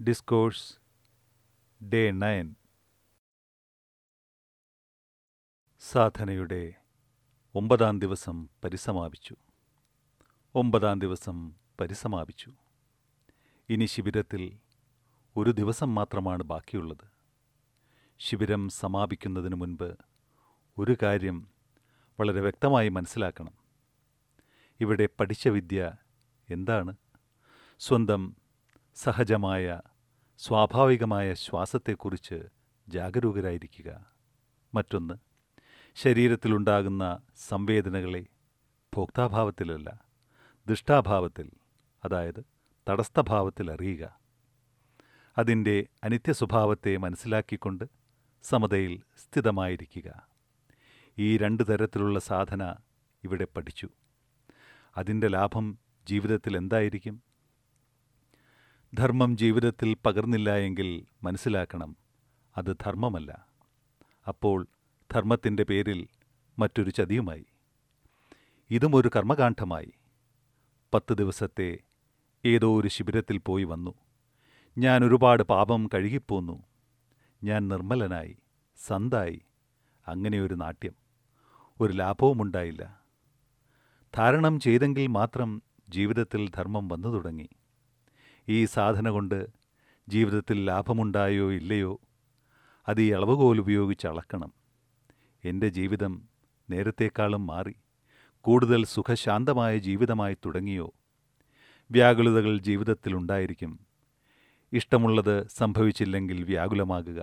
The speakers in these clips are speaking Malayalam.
ഡിസ്കോഴ്സ് ഡേ നയൻ സാധനയുടെ ഒമ്പതാം ദിവസം പരിസമാപിച്ചു ഒമ്പതാം ദിവസം പരിസമാപിച്ചു ഇനി ശിബിരത്തിൽ ഒരു ദിവസം മാത്രമാണ് ബാക്കിയുള്ളത് ശിബിരം സമാപിക്കുന്നതിന് മുൻപ് ഒരു കാര്യം വളരെ വ്യക്തമായി മനസ്സിലാക്കണം ഇവിടെ പഠിച്ച വിദ്യ എന്താണ് സ്വന്തം സഹജമായ സ്വാഭാവികമായ ശ്വാസത്തെക്കുറിച്ച് ജാഗരൂകരായിരിക്കുക മറ്റൊന്ന് ശരീരത്തിലുണ്ടാകുന്ന സംവേദനകളെ ഭോക്താഭാവത്തിലല്ല ദുഷ്ടാഭാവത്തിൽ അതായത് തടസ്ഥഭാവത്തിൽ അറിയുക അതിൻ്റെ അനിത്യ സ്വഭാവത്തെ മനസ്സിലാക്കിക്കൊണ്ട് സമതയിൽ സ്ഥിതമായിരിക്കുക ഈ രണ്ട് തരത്തിലുള്ള സാധന ഇവിടെ പഠിച്ചു അതിൻ്റെ ലാഭം ജീവിതത്തിൽ എന്തായിരിക്കും ധർമ്മം ജീവിതത്തിൽ പകർന്നില്ല എങ്കിൽ മനസ്സിലാക്കണം അത് ധർമ്മമല്ല അപ്പോൾ ധർമ്മത്തിൻ്റെ പേരിൽ മറ്റൊരു ചതിയുമായി ഇതും ഒരു കർമ്മകാന്ഡമായി പത്ത് ദിവസത്തെ ഏതോ ഒരു ശിബിരത്തിൽ പോയി വന്നു ഞാൻ ഒരുപാട് പാപം കഴുകിപ്പോന്നു ഞാൻ നിർമ്മലനായി സന്തായി അങ്ങനെ ഒരു നാട്യം ഒരു ലാഭവുമുണ്ടായില്ല ധാരണം ചെയ്തെങ്കിൽ മാത്രം ജീവിതത്തിൽ ധർമ്മം വന്നു തുടങ്ങി ഈ സാധന കൊണ്ട് ജീവിതത്തിൽ ലാഭമുണ്ടായോ ഇല്ലയോ അത് ഈ അളവുകോൽ ഉപയോഗിച്ച് അളക്കണം എൻ്റെ ജീവിതം നേരത്തേക്കാളും മാറി കൂടുതൽ സുഖശാന്തമായ ജീവിതമായി തുടങ്ങിയോ വ്യാകുലതകൾ ജീവിതത്തിലുണ്ടായിരിക്കും ഇഷ്ടമുള്ളത് സംഭവിച്ചില്ലെങ്കിൽ വ്യാകുലമാകുക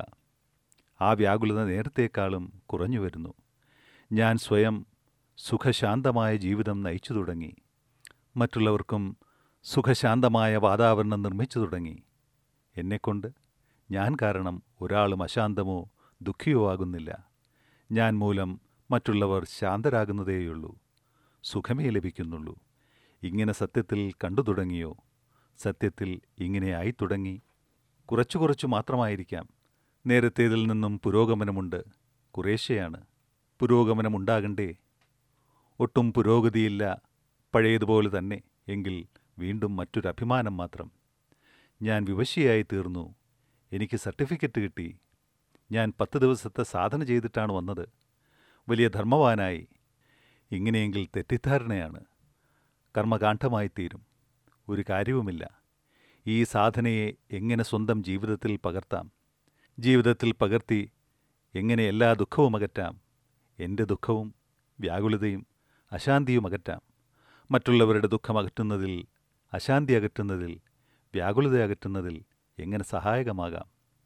ആ വ്യാകുലത നേരത്തേക്കാളും കുറഞ്ഞു വരുന്നു ഞാൻ സ്വയം സുഖശാന്തമായ ജീവിതം നയിച്ചു തുടങ്ങി മറ്റുള്ളവർക്കും സുഖശാന്തമായ വാതാവരണം നിർമ്മിച്ചു തുടങ്ങി എന്നെക്കൊണ്ട് ഞാൻ കാരണം ഒരാളും അശാന്തമോ ദുഃഖിയോ ആകുന്നില്ല ഞാൻ മൂലം മറ്റുള്ളവർ ശാന്തരാകുന്നതേയുള്ളൂ സുഖമേ ലഭിക്കുന്നുള്ളൂ ഇങ്ങനെ സത്യത്തിൽ കണ്ടു തുടങ്ങിയോ സത്യത്തിൽ ഇങ്ങനെ ആയി തുടങ്ങി കുറച്ചു കുറച്ചു മാത്രമായിരിക്കാം നേരത്തേതിൽ നിന്നും പുരോഗമനമുണ്ട് കുറേശ്ശെയാണ് പുരോഗമനമുണ്ടാകണ്ടേ ഒട്ടും പുരോഗതിയില്ല പഴയതുപോലെ തന്നെ എങ്കിൽ വീണ്ടും മറ്റൊരു അഭിമാനം മാത്രം ഞാൻ വിവശിയായി തീർന്നു എനിക്ക് സർട്ടിഫിക്കറ്റ് കിട്ടി ഞാൻ പത്ത് ദിവസത്തെ സാധന ചെയ്തിട്ടാണ് വന്നത് വലിയ ധർമ്മവാനായി ഇങ്ങനെയെങ്കിൽ തെറ്റിദ്ധാരണയാണ് കർമ്മകാന്ഡമായി തീരും ഒരു കാര്യവുമില്ല ഈ സാധനയെ എങ്ങനെ സ്വന്തം ജീവിതത്തിൽ പകർത്താം ജീവിതത്തിൽ പകർത്തി എങ്ങനെ എല്ലാ ദുഃഖവും അകറ്റാം എൻ്റെ ദുഃഖവും വ്യാകുലതയും അശാന്തിയും അകറ്റാം മറ്റുള്ളവരുടെ ദുഃഖം അകറ്റുന്നതിൽ അശാന്തി അകറ്റുന്നതിൽ വ്യാകുലത അകറ്റുന്നതിൽ എങ്ങനെ സഹായകമാകാം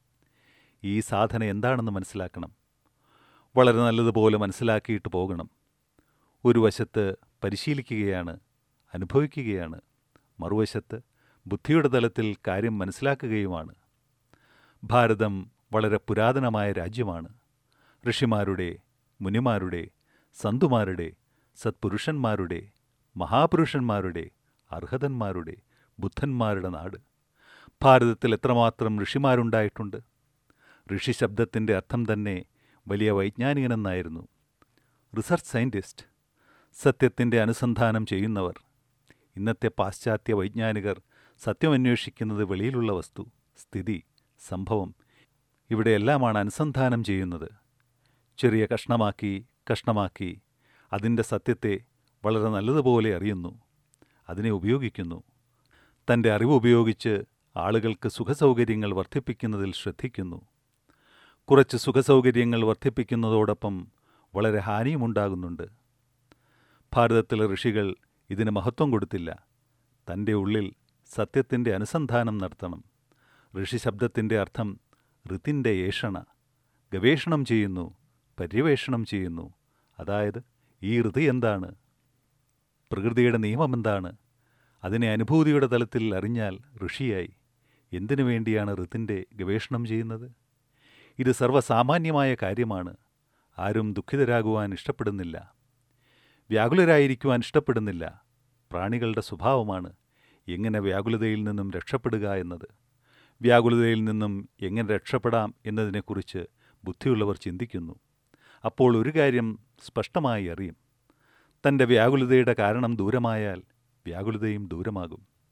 ഈ സാധന എന്താണെന്ന് മനസ്സിലാക്കണം വളരെ നല്ലതുപോലെ മനസ്സിലാക്കിയിട്ട് പോകണം ഒരു വശത്ത് പരിശീലിക്കുകയാണ് അനുഭവിക്കുകയാണ് മറുവശത്ത് ബുദ്ധിയുടെ തലത്തിൽ കാര്യം മനസ്സിലാക്കുകയുമാണ് ഭാരതം വളരെ പുരാതനമായ രാജ്യമാണ് ഋഷിമാരുടെ മുനിമാരുടെ സന്തുമാരുടെ സത്പുരുഷന്മാരുടെ മഹാപുരുഷന്മാരുടെ അർഹതന്മാരുടെ ബുദ്ധന്മാരുടെ നാട് ഭാരതത്തിൽ എത്രമാത്രം ഋഷിമാരുണ്ടായിട്ടുണ്ട് ഋഷി ശബ്ദത്തിൻ്റെ അർത്ഥം തന്നെ വലിയ വൈജ്ഞാനികനെന്നായിരുന്നു റിസർച്ച് സയൻറ്റിസ്റ്റ് സത്യത്തിൻ്റെ അനുസന്ധാനം ചെയ്യുന്നവർ ഇന്നത്തെ പാശ്ചാത്യ വൈജ്ഞാനികർ സത്യമന്വേഷിക്കുന്നത് വെളിയിലുള്ള വസ്തു സ്ഥിതി സംഭവം ഇവിടെയെല്ലാമാണ് അനുസന്ധാനം ചെയ്യുന്നത് ചെറിയ കഷ്ണമാക്കി കഷ്ണമാക്കി അതിൻ്റെ സത്യത്തെ വളരെ നല്ലതുപോലെ അറിയുന്നു അതിനെ ഉപയോഗിക്കുന്നു തൻ്റെ അറിവ് ഉപയോഗിച്ച് ആളുകൾക്ക് സുഖസൗകര്യങ്ങൾ വർദ്ധിപ്പിക്കുന്നതിൽ ശ്രദ്ധിക്കുന്നു കുറച്ച് സുഖസൗകര്യങ്ങൾ വർദ്ധിപ്പിക്കുന്നതോടൊപ്പം വളരെ ഹാനിയുമുണ്ടാകുന്നുണ്ട് ഭാരതത്തിലെ ഋഷികൾ ഇതിന് മഹത്വം കൊടുത്തില്ല തൻ്റെ ഉള്ളിൽ സത്യത്തിൻ്റെ അനുസന്ധാനം നടത്തണം ഋഷി ശബ്ദത്തിൻ്റെ അർത്ഥം ഋത്തിൻ്റെ ഏഷണ ഗവേഷണം ചെയ്യുന്നു പര്യവേഷണം ചെയ്യുന്നു അതായത് ഈ ഋതി എന്താണ് പ്രകൃതിയുടെ നിയമമെന്താണ് അതിനെ അനുഭൂതിയുടെ തലത്തിൽ അറിഞ്ഞാൽ ഋഷിയായി എന്തിനു വേണ്ടിയാണ് ഋത്തിൻ്റെ ഗവേഷണം ചെയ്യുന്നത് ഇത് സർവ്വസാമാന്യമായ കാര്യമാണ് ആരും ദുഃഖിതരാകുവാൻ ഇഷ്ടപ്പെടുന്നില്ല വ്യാകുലരായിരിക്കുവാൻ ഇഷ്ടപ്പെടുന്നില്ല പ്രാണികളുടെ സ്വഭാവമാണ് എങ്ങനെ വ്യാകുലതയിൽ നിന്നും രക്ഷപ്പെടുക എന്നത് വ്യാകുലതയിൽ നിന്നും എങ്ങനെ രക്ഷപ്പെടാം എന്നതിനെക്കുറിച്ച് ബുദ്ധിയുള്ളവർ ചിന്തിക്കുന്നു അപ്പോൾ ഒരു കാര്യം സ്പഷ്ടമായി അറിയും തൻ്റെ വ്യാകുലതയുടെ കാരണം ദൂരമായാൽ വ്യാകുലതയും ദൂരമാകും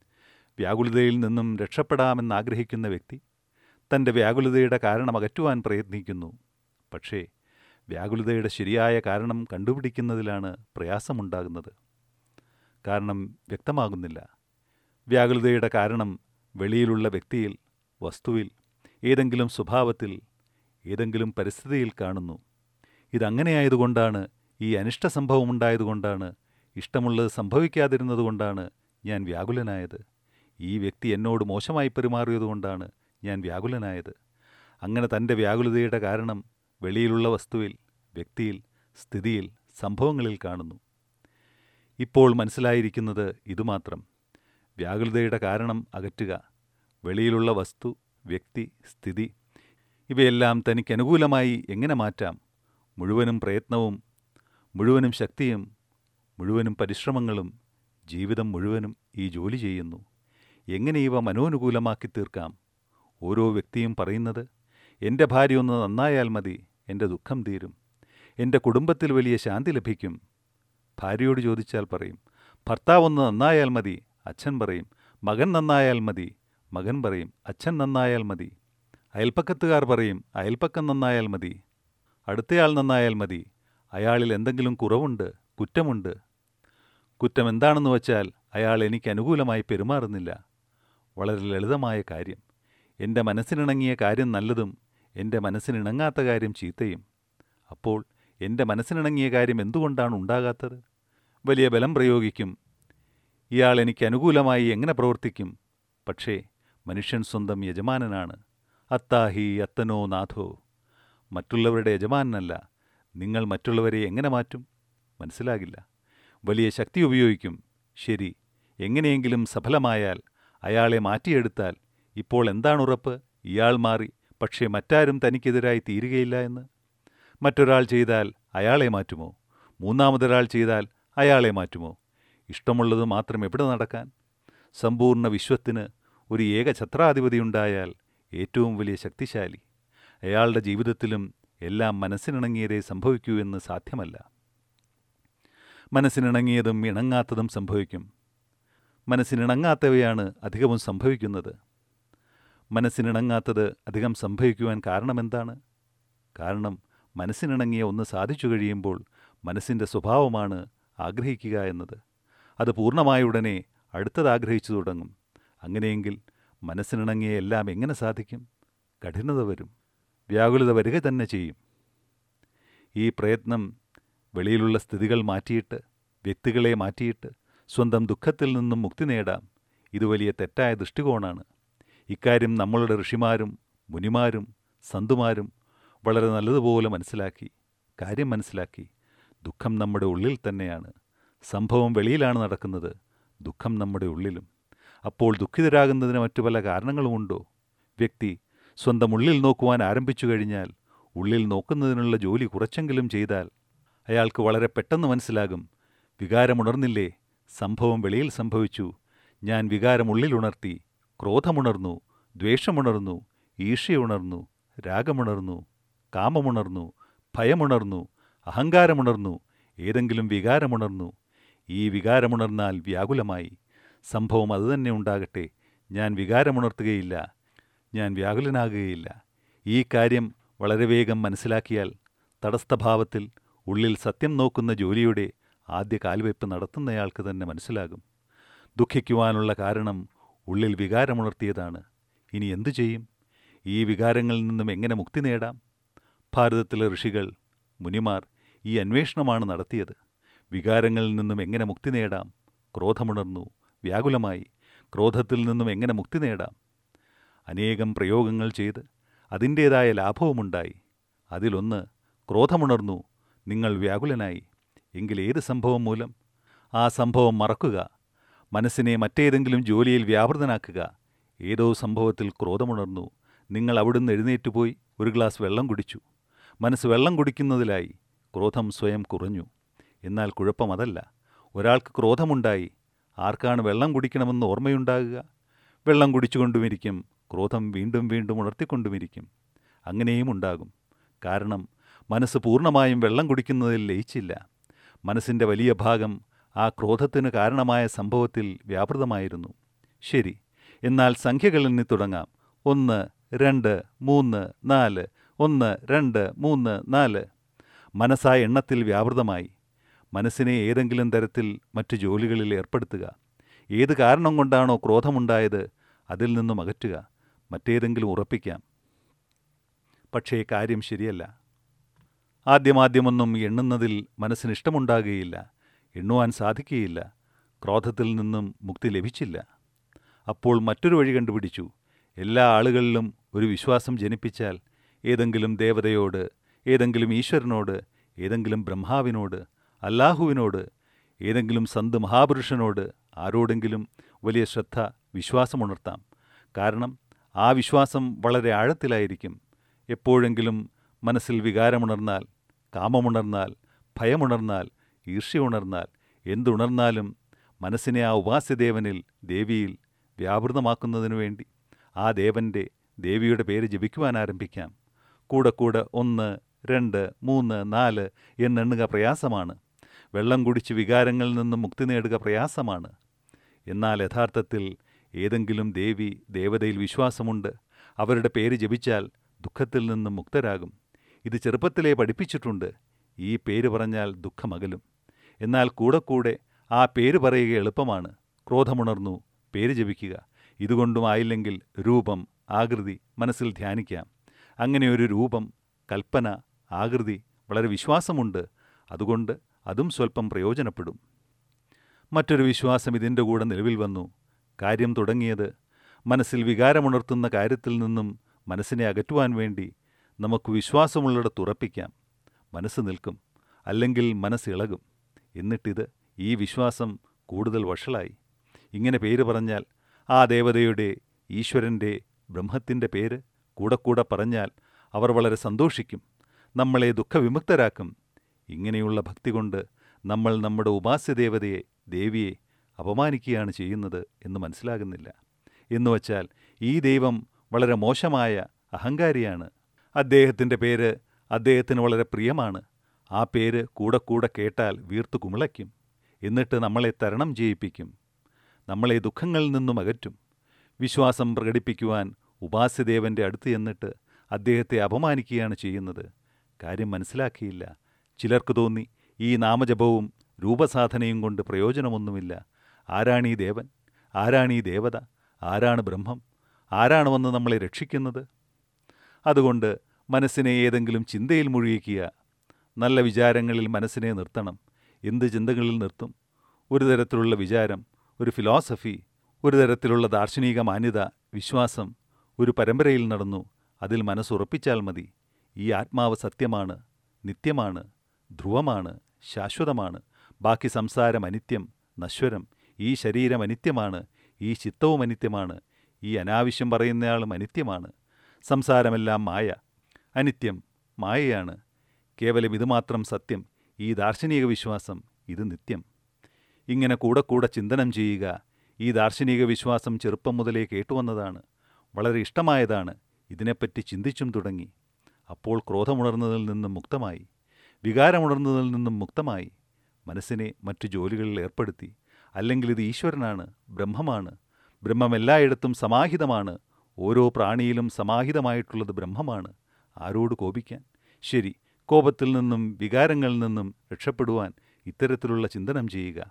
വ്യാകുലതയിൽ നിന്നും രക്ഷപ്പെടാമെന്നാഗ്രഹിക്കുന്ന വ്യക്തി തൻ്റെ വ്യാകുലതയുടെ കാരണം അകറ്റുവാൻ പ്രയത്നിക്കുന്നു പക്ഷേ വ്യാകുലതയുടെ ശരിയായ കാരണം കണ്ടുപിടിക്കുന്നതിലാണ് പ്രയാസമുണ്ടാകുന്നത് കാരണം വ്യക്തമാകുന്നില്ല വ്യാകുലതയുടെ കാരണം വെളിയിലുള്ള വ്യക്തിയിൽ വസ്തുവിൽ ഏതെങ്കിലും സ്വഭാവത്തിൽ ഏതെങ്കിലും പരിസ്ഥിതിയിൽ കാണുന്നു ഇതങ്ങനെയായതുകൊണ്ടാണ് ഈ അനിഷ്ട സംഭവമുണ്ടായതുകൊണ്ടാണ് ഇഷ്ടമുള്ളത് സംഭവിക്കാതിരുന്നതുകൊണ്ടാണ് ഞാൻ വ്യാകുലനായത് ഈ വ്യക്തി എന്നോട് മോശമായി പെരുമാറിയതുകൊണ്ടാണ് ഞാൻ വ്യാകുലനായത് അങ്ങനെ തൻ്റെ വ്യാകുലതയുടെ കാരണം വെളിയിലുള്ള വസ്തുവിൽ വ്യക്തിയിൽ സ്ഥിതിയിൽ സംഭവങ്ങളിൽ കാണുന്നു ഇപ്പോൾ മനസ്സിലായിരിക്കുന്നത് ഇതുമാത്രം വ്യാകുലതയുടെ കാരണം അകറ്റുക വെളിയിലുള്ള വസ്തു വ്യക്തി സ്ഥിതി ഇവയെല്ലാം തനിക്ക് അനുകൂലമായി എങ്ങനെ മാറ്റാം മുഴുവനും പ്രയത്നവും മുഴുവനും ശക്തിയും മുഴുവനും പരിശ്രമങ്ങളും ജീവിതം മുഴുവനും ഈ ജോലി ചെയ്യുന്നു എങ്ങനെ ഇവ മനോനുകൂലമാക്കി തീർക്കാം ഓരോ വ്യക്തിയും പറയുന്നത് എൻ്റെ ഭാര്യ ഒന്ന് നന്നായാൽ മതി എൻ്റെ ദുഃഖം തീരും എൻ്റെ കുടുംബത്തിൽ വലിയ ശാന്തി ലഭിക്കും ഭാര്യയോട് ചോദിച്ചാൽ പറയും ഭർത്താവ് ഒന്ന് നന്നായാൽ മതി അച്ഛൻ പറയും മകൻ നന്നായാൽ മതി മകൻ പറയും അച്ഛൻ നന്നായാൽ മതി അയൽപ്പക്കത്തുകാർ പറയും അയൽപ്പക്കം നന്നായാൽ മതി അടുത്തയാൾ നന്നായാൽ മതി അയാളിൽ എന്തെങ്കിലും കുറവുണ്ട് കുറ്റമുണ്ട് കുറ്റം എന്താണെന്ന് വച്ചാൽ അയാൾ എനിക്ക് അനുകൂലമായി പെരുമാറുന്നില്ല വളരെ ലളിതമായ കാര്യം എൻ്റെ മനസ്സിനിണങ്ങിയ കാര്യം നല്ലതും എൻ്റെ മനസ്സിനിണങ്ങാത്ത കാര്യം ചീത്തയും അപ്പോൾ എൻ്റെ മനസ്സിനിണങ്ങിയ കാര്യം എന്തുകൊണ്ടാണ് ഉണ്ടാകാത്തത് വലിയ ബലം പ്രയോഗിക്കും ഇയാൾ എനിക്ക് അനുകൂലമായി എങ്ങനെ പ്രവർത്തിക്കും പക്ഷേ മനുഷ്യൻ സ്വന്തം യജമാനനാണ് അത്താഹി അത്തനോ നാഥോ മറ്റുള്ളവരുടെ യജമാനനല്ല നിങ്ങൾ മറ്റുള്ളവരെ എങ്ങനെ മാറ്റും മനസ്സിലാകില്ല വലിയ ശക്തി ഉപയോഗിക്കും ശരി എങ്ങനെയെങ്കിലും സഫലമായാൽ അയാളെ മാറ്റിയെടുത്താൽ ഇപ്പോൾ എന്താണ് ഉറപ്പ് ഇയാൾ മാറി പക്ഷേ മറ്റാരും തനിക്കെതിരായി തീരുകയില്ല എന്ന് മറ്റൊരാൾ ചെയ്താൽ അയാളെ മാറ്റുമോ മൂന്നാമതൊരാൾ ചെയ്താൽ അയാളെ മാറ്റുമോ ഇഷ്ടമുള്ളത് മാത്രം എവിടെ നടക്കാൻ സമ്പൂർണ്ണ വിശ്വത്തിന് ഒരു ഏക ഛത്രാധിപതിയുണ്ടായാൽ ഏറ്റവും വലിയ ശക്തിശാലി അയാളുടെ ജീവിതത്തിലും എല്ലാം മനസ്സിനിണങ്ങിയതേ സംഭവിക്കൂ എന്ന് സാധ്യമല്ല മനസ്സിനിണങ്ങിയതും ഇണങ്ങാത്തതും സംഭവിക്കും മനസ്സിനിണങ്ങാത്തവയാണ് അധികവും സംഭവിക്കുന്നത് മനസ്സിനിണങ്ങാത്തത് അധികം സംഭവിക്കുവാൻ കാരണമെന്താണ് കാരണം മനസ്സിനിണങ്ങിയ ഒന്ന് സാധിച്ചു കഴിയുമ്പോൾ മനസ്സിൻ്റെ സ്വഭാവമാണ് ആഗ്രഹിക്കുക എന്നത് അത് പൂർണ്ണമായ ഉടനെ അടുത്തത് ആഗ്രഹിച്ചു തുടങ്ങും അങ്ങനെയെങ്കിൽ മനസ്സിനിണങ്ങിയ എല്ലാം എങ്ങനെ സാധിക്കും കഠിനത വരും വ്യാകുലത വരിക തന്നെ ചെയ്യും ഈ പ്രയത്നം വെളിയിലുള്ള സ്ഥിതികൾ മാറ്റിയിട്ട് വ്യക്തികളെ മാറ്റിയിട്ട് സ്വന്തം ദുഃഖത്തിൽ നിന്നും മുക്തി നേടാം ഇത് വലിയ തെറ്റായ ദൃഷ്ടികോണാണ് ഇക്കാര്യം നമ്മളുടെ ഋഷിമാരും മുനിമാരും സന്തുമാരും വളരെ നല്ലതുപോലെ മനസ്സിലാക്കി കാര്യം മനസ്സിലാക്കി ദുഃഖം നമ്മുടെ ഉള്ളിൽ തന്നെയാണ് സംഭവം വെളിയിലാണ് നടക്കുന്നത് ദുഃഖം നമ്മുടെ ഉള്ളിലും അപ്പോൾ ദുഃഖിതരാകുന്നതിന് മറ്റു പല കാരണങ്ങളുമുണ്ടോ വ്യക്തി സ്വന്തം ഉള്ളിൽ നോക്കുവാൻ ആരംഭിച്ചു കഴിഞ്ഞാൽ ഉള്ളിൽ നോക്കുന്നതിനുള്ള ജോലി കുറച്ചെങ്കിലും ചെയ്താൽ അയാൾക്ക് വളരെ പെട്ടെന്ന് മനസ്സിലാകും വികാരമുണർന്നില്ലേ സംഭവം വെളിയിൽ സംഭവിച്ചു ഞാൻ വികാരം ഉള്ളിലുണർത്തി ക്രോധമുണർന്നു ദ്വേഷമുണർന്നു ഈർഷ്യയുണർന്നു രാഗമുണർന്നു കാമമുണർന്നു ഭയമുണർന്നു അഹങ്കാരമുണർന്നു ഏതെങ്കിലും വികാരമുണർന്നു ഈ വികാരമുണർന്നാൽ വ്യാകുലമായി സംഭവം അതുതന്നെ ഉണ്ടാകട്ടെ ഞാൻ വികാരമുണർത്തുകയില്ല ഞാൻ വ്യാകുലനാകുകയില്ല ഈ കാര്യം വളരെ വേഗം മനസ്സിലാക്കിയാൽ തടസ്ഥഭാവത്തിൽ ഉള്ളിൽ സത്യം നോക്കുന്ന ജോലിയുടെ ആദ്യ കാൽവയ്പ് നടത്തുന്നയാൾക്ക് തന്നെ മനസ്സിലാകും ദുഃഖിക്കുവാനുള്ള കാരണം ഉള്ളിൽ വികാരമുണർത്തിയതാണ് ഇനി എന്തു ചെയ്യും ഈ വികാരങ്ങളിൽ നിന്നും എങ്ങനെ മുക്തി നേടാം ഭാരതത്തിലെ ഋഷികൾ മുനിമാർ ഈ അന്വേഷണമാണ് നടത്തിയത് വികാരങ്ങളിൽ നിന്നും എങ്ങനെ മുക്തി നേടാം ക്രോധമുണർന്നു വ്യാകുലമായി ക്രോധത്തിൽ നിന്നും എങ്ങനെ മുക്തി നേടാം അനേകം പ്രയോഗങ്ങൾ ചെയ്ത് അതിൻ്റേതായ ലാഭവുമുണ്ടായി അതിലൊന്ന് ക്രോധമുണർന്നു നിങ്ങൾ വ്യാകുലനായി എങ്കിൽ ഏത് സംഭവം മൂലം ആ സംഭവം മറക്കുക മനസ്സിനെ മറ്റേതെങ്കിലും ജോലിയിൽ വ്യാപൃതനാക്കുക ഏതോ സംഭവത്തിൽ ക്രോധമുണർന്നു നിങ്ങൾ അവിടുന്ന് എഴുന്നേറ്റുപോയി ഒരു ഗ്ലാസ് വെള്ളം കുടിച്ചു മനസ്സ് വെള്ളം കുടിക്കുന്നതിലായി ക്രോധം സ്വയം കുറഞ്ഞു എന്നാൽ കുഴപ്പം അതല്ല ഒരാൾക്ക് ക്രോധമുണ്ടായി ആർക്കാണ് വെള്ളം കുടിക്കണമെന്ന് ഓർമ്മയുണ്ടാകുക വെള്ളം കുടിച്ചുകൊണ്ടുമിരിക്കും ക്രോധം വീണ്ടും വീണ്ടും ഉണർത്തിക്കൊണ്ടുമിരിക്കും അങ്ങനെയും ഉണ്ടാകും കാരണം മനസ്സ് പൂർണ്ണമായും വെള്ളം കുടിക്കുന്നതിൽ ലയിച്ചില്ല മനസ്സിൻ്റെ വലിയ ഭാഗം ആ ക്രോധത്തിന് കാരണമായ സംഭവത്തിൽ വ്യാപൃതമായിരുന്നു ശരി എന്നാൽ സംഖ്യകളിൽ നിന്ന് തുടങ്ങാം ഒന്ന് രണ്ട് മൂന്ന് നാല് ഒന്ന് രണ്ട് മൂന്ന് നാല് മനസ്സായ എണ്ണത്തിൽ വ്യാപൃതമായി മനസ്സിനെ ഏതെങ്കിലും തരത്തിൽ മറ്റു ജോലികളിൽ ഏർപ്പെടുത്തുക ഏത് കാരണം കൊണ്ടാണോ ക്രോധമുണ്ടായത് അതിൽ നിന്നും അകറ്റുക മറ്റേതെങ്കിലും ഉറപ്പിക്കാം പക്ഷേ കാര്യം ശരിയല്ല ആദ്യമാദ്യമൊന്നും എണ്ണുന്നതിൽ മനസ്സിന് ഇഷ്ടമുണ്ടാകുകയില്ല എണ്ണുവാൻ സാധിക്കുകയില്ല ക്രോധത്തിൽ നിന്നും മുക്തി ലഭിച്ചില്ല അപ്പോൾ മറ്റൊരു വഴി കണ്ടുപിടിച്ചു എല്ലാ ആളുകളിലും ഒരു വിശ്വാസം ജനിപ്പിച്ചാൽ ഏതെങ്കിലും ദേവതയോട് ഏതെങ്കിലും ഈശ്വരനോട് ഏതെങ്കിലും ബ്രഹ്മാവിനോട് അല്ലാഹുവിനോട് ഏതെങ്കിലും സന്ത് മഹാപുരുഷനോട് ആരോടെങ്കിലും വലിയ ശ്രദ്ധ വിശ്വാസമുണർത്താം കാരണം ആ വിശ്വാസം വളരെ ആഴത്തിലായിരിക്കും എപ്പോഴെങ്കിലും മനസ്സിൽ വികാരമുണർന്നാൽ കാമമുണർന്നാൽ ഭയമുണർന്നാൽ ഈർഷ്യ ഉണർന്നാൽ എന്തുണർന്നാലും മനസ്സിനെ ആ ഉപാസ്യദേവനിൽ ദേവിയിൽ വ്യാപൃതമാക്കുന്നതിനു വേണ്ടി ആ ദേവൻ്റെ ദേവിയുടെ പേര് ജപിക്കുവാൻ ആരംഭിക്കാം കൂടെ കൂടെ ഒന്ന് രണ്ട് മൂന്ന് നാല് എന്നെണ്ണുക പ്രയാസമാണ് വെള്ളം കുടിച്ച് വികാരങ്ങളിൽ നിന്നും മുക്തി നേടുക പ്രയാസമാണ് എന്നാൽ യഥാർത്ഥത്തിൽ ഏതെങ്കിലും ദേവി ദേവതയിൽ വിശ്വാസമുണ്ട് അവരുടെ പേര് ജപിച്ചാൽ ദുഃഖത്തിൽ നിന്നും മുക്തരാകും ഇത് ചെറുപ്പത്തിലേ പഠിപ്പിച്ചിട്ടുണ്ട് ഈ പേര് പറഞ്ഞാൽ ദുഃഖമകലും എന്നാൽ കൂടെ കൂടെ ആ പേര് പറയുക എളുപ്പമാണ് ക്രോധമുണർന്നു പേര് ജപിക്കുക ഇതുകൊണ്ടും ആയില്ലെങ്കിൽ രൂപം ആകൃതി മനസ്സിൽ ധ്യാനിക്കാം അങ്ങനെ ഒരു രൂപം കൽപ്പന ആകൃതി വളരെ വിശ്വാസമുണ്ട് അതുകൊണ്ട് അതും സ്വല്പം പ്രയോജനപ്പെടും മറ്റൊരു വിശ്വാസം ഇതിൻ്റെ കൂടെ നിലവിൽ വന്നു കാര്യം തുടങ്ങിയത് മനസ്സിൽ വികാരമുണർത്തുന്ന കാര്യത്തിൽ നിന്നും മനസ്സിനെ അകറ്റുവാൻ വേണ്ടി നമുക്ക് വിശ്വാസമുള്ളിടത്ത് ഉറപ്പിക്കാം മനസ്സ് നിൽക്കും അല്ലെങ്കിൽ മനസ്സ് ഇളകും എന്നിട്ടിത് ഈ വിശ്വാസം കൂടുതൽ വഷളായി ഇങ്ങനെ പേര് പറഞ്ഞാൽ ആ ദേവതയുടെ ഈശ്വരൻ്റെ ബ്രഹ്മത്തിൻ്റെ പേര് കൂടെ കൂടെ പറഞ്ഞാൽ അവർ വളരെ സന്തോഷിക്കും നമ്മളെ ദുഃഖവിമുക്തരാക്കും ഇങ്ങനെയുള്ള ഭക്തി കൊണ്ട് നമ്മൾ നമ്മുടെ ഉപാസ്യദേവതയെ ദേവിയെ അപമാനിക്കുകയാണ് ചെയ്യുന്നത് എന്ന് മനസ്സിലാകുന്നില്ല എന്നുവച്ചാൽ ഈ ദൈവം വളരെ മോശമായ അഹങ്കാരിയാണ് അദ്ദേഹത്തിൻ്റെ പേര് അദ്ദേഹത്തിന് വളരെ പ്രിയമാണ് ആ പേര് കൂടെ കൂടെ കേട്ടാൽ വീർത്തു കുമിളയ്ക്കും എന്നിട്ട് നമ്മളെ തരണം ചെയ്യിപ്പിക്കും നമ്മളെ ദുഃഖങ്ങളിൽ നിന്നും അകറ്റും വിശ്വാസം പ്രകടിപ്പിക്കുവാൻ ഉപാസ്യദേവൻ്റെ അടുത്ത് ചെന്നിട്ട് അദ്ദേഹത്തെ അപമാനിക്കുകയാണ് ചെയ്യുന്നത് കാര്യം മനസ്സിലാക്കിയില്ല ചിലർക്ക് തോന്നി ഈ നാമജപവും രൂപസാധനയും കൊണ്ട് പ്രയോജനമൊന്നുമില്ല ആരാണീ ദേവൻ ആരാണീ ദേവത ആരാണ് ബ്രഹ്മം ആരാണ് വന്ന് നമ്മളെ രക്ഷിക്കുന്നത് അതുകൊണ്ട് മനസ്സിനെ ഏതെങ്കിലും ചിന്തയിൽ മുഴുകിക്കുക നല്ല വിചാരങ്ങളിൽ മനസ്സിനെ നിർത്തണം എന്ത് ചിന്തകളിൽ നിർത്തും ഒരു തരത്തിലുള്ള വിചാരം ഒരു ഫിലോസഫി ഒരു തരത്തിലുള്ള ദാർശനിക മാന്യത വിശ്വാസം ഒരു പരമ്പരയിൽ നടന്നു അതിൽ മനസ്സുറപ്പിച്ചാൽ മതി ഈ ആത്മാവ് സത്യമാണ് നിത്യമാണ് ധ്രുവമാണ് ശാശ്വതമാണ് ബാക്കി സംസാരം അനിത്യം നശ്വരം ഈ ശരീരം അനിത്യമാണ് ഈ ചിത്തവും അനിത്യമാണ് ഈ അനാവശ്യം പറയുന്നയാളും അനിത്യമാണ് സംസാരമെല്ലാം മായ അനിത്യം മായയാണ് കേവലം ഇതുമാത്രം സത്യം ഈ ദാർശനിക വിശ്വാസം ഇത് നിത്യം ഇങ്ങനെ കൂടെ കൂടെ ചിന്തനം ചെയ്യുക ഈ ദാർശനിക വിശ്വാസം ചെറുപ്പം മുതലേ കേട്ടുവന്നതാണ് വളരെ ഇഷ്ടമായതാണ് ഇതിനെപ്പറ്റി ചിന്തിച്ചും തുടങ്ങി അപ്പോൾ ക്രോധമുണർന്നതിൽ നിന്നും മുക്തമായി വികാരമുണർന്നതിൽ നിന്നും മുക്തമായി മനസ്സിനെ മറ്റു ജോലികളിൽ ഏർപ്പെടുത്തി അല്ലെങ്കിൽ ഇത് ഈശ്വരനാണ് ബ്രഹ്മമാണ് ബ്രഹ്മം എല്ലായിടത്തും സമാഹിതമാണ് ഓരോ പ്രാണിയിലും സമാഹിതമായിട്ടുള്ളത് ബ്രഹ്മമാണ് ആരോട് കോപിക്കാൻ ശരി കോപത്തിൽ നിന്നും വികാരങ്ങളിൽ നിന്നും രക്ഷപ്പെടുവാൻ ഇത്തരത്തിലുള്ള ചിന്തനം ചെയ്യുക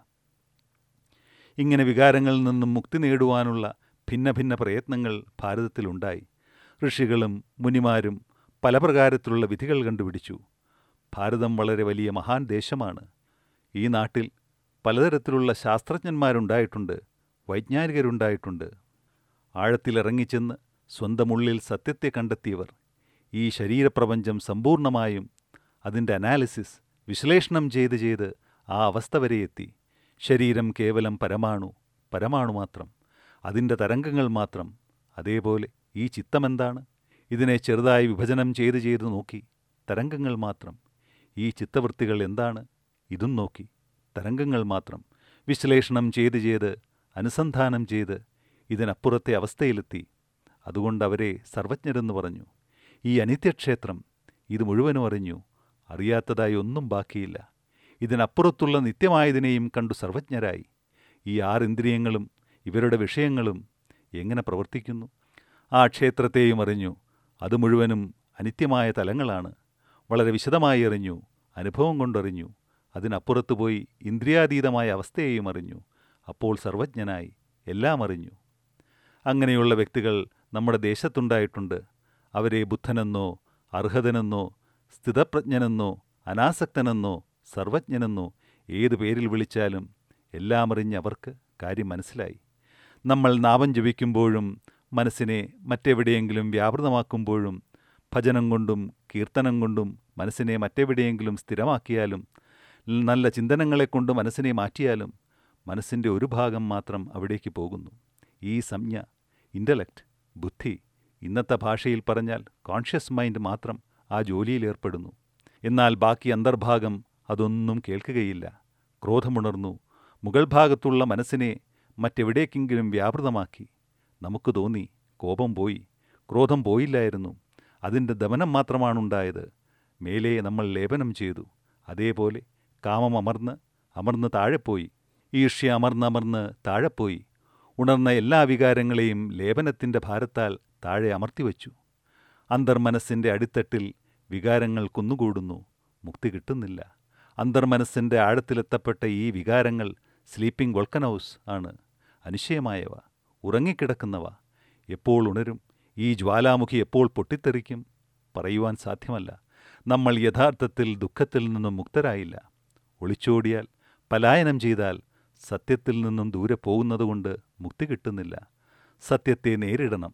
ഇങ്ങനെ വികാരങ്ങളിൽ നിന്നും മുക്തി നേടുവാനുള്ള ഭിന്ന ഭിന്ന പ്രയത്നങ്ങൾ ഭാരതത്തിലുണ്ടായി ഋഷികളും മുനിമാരും പല പ്രകാരത്തിലുള്ള വിധികൾ കണ്ടുപിടിച്ചു ഭാരതം വളരെ വലിയ മഹാൻ ദേശമാണ് ഈ നാട്ടിൽ പലതരത്തിലുള്ള ശാസ്ത്രജ്ഞന്മാരുണ്ടായിട്ടുണ്ട് വൈജ്ഞാനികരുണ്ടായിട്ടുണ്ട് ആഴത്തിലിറങ്ങിച്ചെന്ന് സ്വന്തമുള്ളിൽ സത്യത്തെ കണ്ടെത്തിയവർ ഈ ശരീരപ്രപഞ്ചം സമ്പൂർണമായും അതിൻ്റെ അനാലിസിസ് വിശ്ലേഷണം ചെയ്ത് ചെയ്ത് ആ അവസ്ഥ വരെ എത്തി ശരീരം കേവലം പരമാണു പരമാണു മാത്രം അതിൻ്റെ തരംഗങ്ങൾ മാത്രം അതേപോലെ ഈ ചിത്തമെന്താണ് ഇതിനെ ചെറുതായി വിഭജനം ചെയ്ത് ചെയ്ത് നോക്കി തരംഗങ്ങൾ മാത്രം ഈ ചിത്തവൃത്തികൾ എന്താണ് ഇതും നോക്കി തരംഗങ്ങൾ മാത്രം വിശ്ലേഷണം ചെയ്ത് ചെയ്ത് അനുസന്ധാനം ചെയ്ത് ഇതിനപ്പുറത്തെ അവസ്ഥയിലെത്തി അതുകൊണ്ട് അവരെ സർവജ്ഞരെന്ന് പറഞ്ഞു ഈ അനിത്യക്ഷേത്രം ഇത് മുഴുവനും അറിഞ്ഞു അറിയാത്തതായി ഒന്നും ബാക്കിയില്ല ഇതിനപ്പുറത്തുള്ള നിത്യമായതിനെയും കണ്ടു സർവജ്ഞരായി ഈ ആറിന്ദ്രിയങ്ങളും ഇവരുടെ വിഷയങ്ങളും എങ്ങനെ പ്രവർത്തിക്കുന്നു ആ ക്ഷേത്രത്തെയും അറിഞ്ഞു അത് മുഴുവനും അനിത്യമായ തലങ്ങളാണ് വളരെ വിശദമായി അറിഞ്ഞു അനുഭവം കൊണ്ടറിഞ്ഞു അതിനപ്പുറത്ത് പോയി ഇന്ദ്രിയാതീതമായ അവസ്ഥയെയും അറിഞ്ഞു അപ്പോൾ സർവജ്ഞനായി എല്ലാം അറിഞ്ഞു അങ്ങനെയുള്ള വ്യക്തികൾ നമ്മുടെ ദേശത്തുണ്ടായിട്ടുണ്ട് അവരെ ബുദ്ധനെന്നോ അർഹതനെന്നോ സ്ഥിതപ്രജ്ഞനെന്നോ അനാസക്തനെന്നോ സർവജ്ഞനെന്നോ ഏത് പേരിൽ വിളിച്ചാലും എല്ലാം അറിഞ്ഞ് അവർക്ക് കാര്യം മനസ്സിലായി നമ്മൾ നാമം ജപിക്കുമ്പോഴും മനസ്സിനെ മറ്റെവിടെയെങ്കിലും വ്യാപൃതമാക്കുമ്പോഴും ഭജനം കൊണ്ടും കീർത്തനം കൊണ്ടും മനസ്സിനെ മറ്റെവിടെയെങ്കിലും സ്ഥിരമാക്കിയാലും നല്ല ചിന്തനങ്ങളെ കൊണ്ട് മനസ്സിനെ മാറ്റിയാലും മനസ്സിൻ്റെ ഒരു ഭാഗം മാത്രം അവിടേക്ക് പോകുന്നു ഈ സംജ്ഞ ഇൻ്റലക്റ്റ് ബുദ്ധി ഇന്നത്തെ ഭാഷയിൽ പറഞ്ഞാൽ കോൺഷ്യസ് മൈൻഡ് മാത്രം ആ ജോലിയിൽ ഏർപ്പെടുന്നു എന്നാൽ ബാക്കി അന്തർഭാഗം അതൊന്നും കേൾക്കുകയില്ല ക്രോധമുണർന്നു മുകൾ ഭാഗത്തുള്ള മനസ്സിനെ മറ്റെവിടേക്കെങ്കിലും വ്യാപൃതമാക്കി നമുക്ക് തോന്നി കോപം പോയി ക്രോധം പോയില്ലായിരുന്നു അതിൻ്റെ ദമനം മാത്രമാണുണ്ടായത് മേലെ നമ്മൾ ലേപനം ചെയ്തു അതേപോലെ കാമം അമർന്ന് അമർന്ന് താഴെപ്പോയി ഈർഷ്യ അമർന്നമർന്ന് താഴെപ്പോയി ഉണർന്ന എല്ലാ വികാരങ്ങളെയും ലേപനത്തിൻ്റെ ഭാരത്താൽ താഴെ അമർത്തിവച്ചു അന്തർമനസ്സിൻ്റെ അടിത്തട്ടിൽ വികാരങ്ങൾ കുന്നുകൂടുന്നു മുക്തി കിട്ടുന്നില്ല അന്തർമനസ്സിൻ്റെ ആഴത്തിലെത്തപ്പെട്ട ഈ വികാരങ്ങൾ സ്ലീപ്പിംഗ് വോൾക്കനൗസ് ആണ് അനിശ്ചയമായവ ഉറങ്ങിക്കിടക്കുന്നവ എപ്പോൾ ഉണരും ഈ ജ്വാലാമുഖി എപ്പോൾ പൊട്ടിത്തെറിക്കും പറയുവാൻ സാധ്യമല്ല നമ്മൾ യഥാർത്ഥത്തിൽ ദുഃഖത്തിൽ നിന്നും മുക്തരായില്ല ഒളിച്ചോടിയാൽ പലായനം ചെയ്താൽ സത്യത്തിൽ നിന്നും ദൂരെ പോകുന്നതുകൊണ്ട് മുക്തി കിട്ടുന്നില്ല സത്യത്തെ നേരിടണം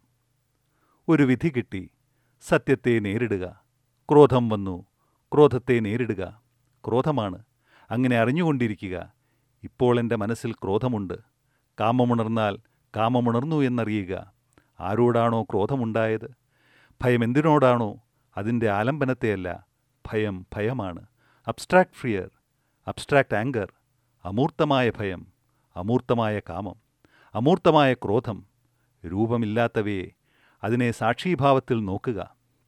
ഒരു വിധി കിട്ടി സത്യത്തെ നേരിടുക ക്രോധം വന്നു ക്രോധത്തെ നേരിടുക ക്രോധമാണ് അങ്ങനെ അറിഞ്ഞുകൊണ്ടിരിക്കുക ഇപ്പോൾ എൻ്റെ മനസ്സിൽ ക്രോധമുണ്ട് കാമമുണർന്നാൽ കാമമുണർന്നു എന്നറിയുക ആരോടാണോ ക്രോധമുണ്ടായത് ഭയം എന്തിനോടാണോ അതിൻ്റെ ആലംബനത്തെയല്ല ഭയം ഭയമാണ് അബ്സ്ട്രാക്ട് ഫിയർ അബ്സ്ട്രാക്ട് ആങ്കർ അമൂർത്തമായ ഭയം അമൂർത്തമായ കാമം അമൂർത്തമായ ക്രോധം രൂപമില്ലാത്തവയെ അതിനെ സാക്ഷീഭാവത്തിൽ നോക്കുക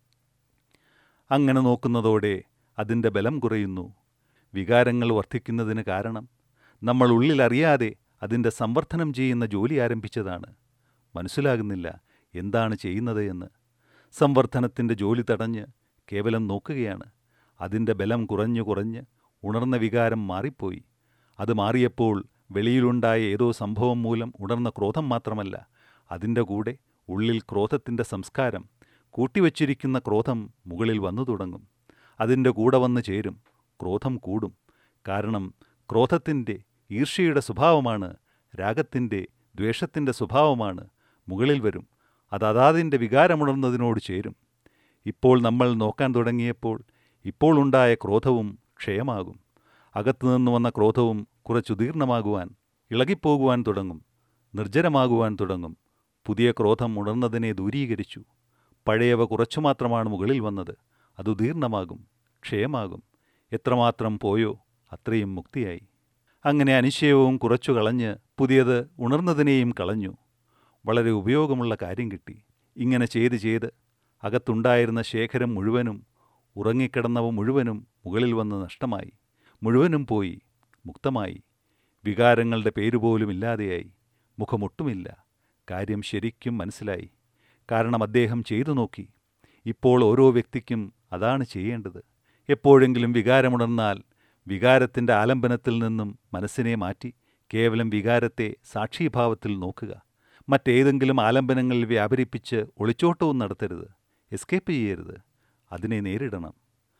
അങ്ങനെ നോക്കുന്നതോടെ അതിൻ്റെ ബലം കുറയുന്നു വികാരങ്ങൾ വർദ്ധിക്കുന്നതിന് കാരണം നമ്മൾ ഉള്ളിലറിയാതെ അതിൻ്റെ സംവർദ്ധനം ചെയ്യുന്ന ജോലി ആരംഭിച്ചതാണ് മനസ്സിലാകുന്നില്ല എന്താണ് ചെയ്യുന്നത് എന്ന് സംവർദ്ധനത്തിൻ്റെ ജോലി തടഞ്ഞ് കേവലം നോക്കുകയാണ് അതിൻ്റെ ബലം കുറഞ്ഞു കുറഞ്ഞ് ഉണർന്ന വികാരം മാറിപ്പോയി അത് മാറിയപ്പോൾ വെളിയിലുണ്ടായ ഏതോ സംഭവം മൂലം ഉണർന്ന ക്രോധം മാത്രമല്ല അതിൻ്റെ കൂടെ ഉള്ളിൽ ക്രോധത്തിൻ്റെ സംസ്കാരം കൂട്ടിവച്ചിരിക്കുന്ന ക്രോധം മുകളിൽ വന്നു തുടങ്ങും അതിൻ്റെ കൂടെ വന്ന് ചേരും ക്രോധം കൂടും കാരണം ക്രോധത്തിൻ്റെ ഈർഷ്യയുടെ സ്വഭാവമാണ് രാഗത്തിൻ്റെ ദ്വേഷത്തിൻ്റെ സ്വഭാവമാണ് മുകളിൽ വരും അത് അതാതിൻ്റെ വികാരമുണർന്നതിനോട് ചേരും ഇപ്പോൾ നമ്മൾ നോക്കാൻ തുടങ്ങിയപ്പോൾ ഇപ്പോൾ ഉണ്ടായ ക്രോധവും ക്ഷയമാകും അകത്തുനിന്ന് വന്ന ക്രോധവും കുറച്ചുദീർണമാകുവാൻ ഇളകിപ്പോകുവാൻ തുടങ്ങും നിർജ്ജരമാകുവാൻ തുടങ്ങും പുതിയ ക്രോധം ഉണർന്നതിനെ ദൂരീകരിച്ചു പഴയവ കുറച്ചു മാത്രമാണ് മുകളിൽ വന്നത് അത് ദീർണമാകും ക്ഷയമാകും എത്രമാത്രം പോയോ അത്രയും മുക്തിയായി അങ്ങനെ അനിശ്ചയവും കുറച്ചു കളഞ്ഞ് പുതിയത് ഉണർന്നതിനെയും കളഞ്ഞു വളരെ ഉപയോഗമുള്ള കാര്യം കിട്ടി ഇങ്ങനെ ചെയ്ത് ചെയ്ത് അകത്തുണ്ടായിരുന്ന ശേഖരം മുഴുവനും ഉറങ്ങിക്കിടന്നവ മുഴുവനും മുകളിൽ വന്ന് നഷ്ടമായി മുഴുവനും പോയി മുക്തമായി വികാരങ്ങളുടെ പേരുപോലും ഇല്ലാതെയായി മുഖമൊട്ടുമില്ല കാര്യം ശരിക്കും മനസ്സിലായി കാരണം അദ്ദേഹം ചെയ്തു നോക്കി ഇപ്പോൾ ഓരോ വ്യക്തിക്കും അതാണ് ചെയ്യേണ്ടത് എപ്പോഴെങ്കിലും വികാരമുണർന്നാൽ വികാരത്തിൻ്റെ ആലംബനത്തിൽ നിന്നും മനസ്സിനെ മാറ്റി കേവലം വികാരത്തെ സാക്ഷീഭാവത്തിൽ നോക്കുക മറ്റേതെങ്കിലും ആലംബനങ്ങളിൽ വ്യാപരിപ്പിച്ച് ഒളിച്ചോട്ടവും നടത്തരുത് എസ്കേപ്പ് ചെയ്യരുത് അതിനെ നേരിടണം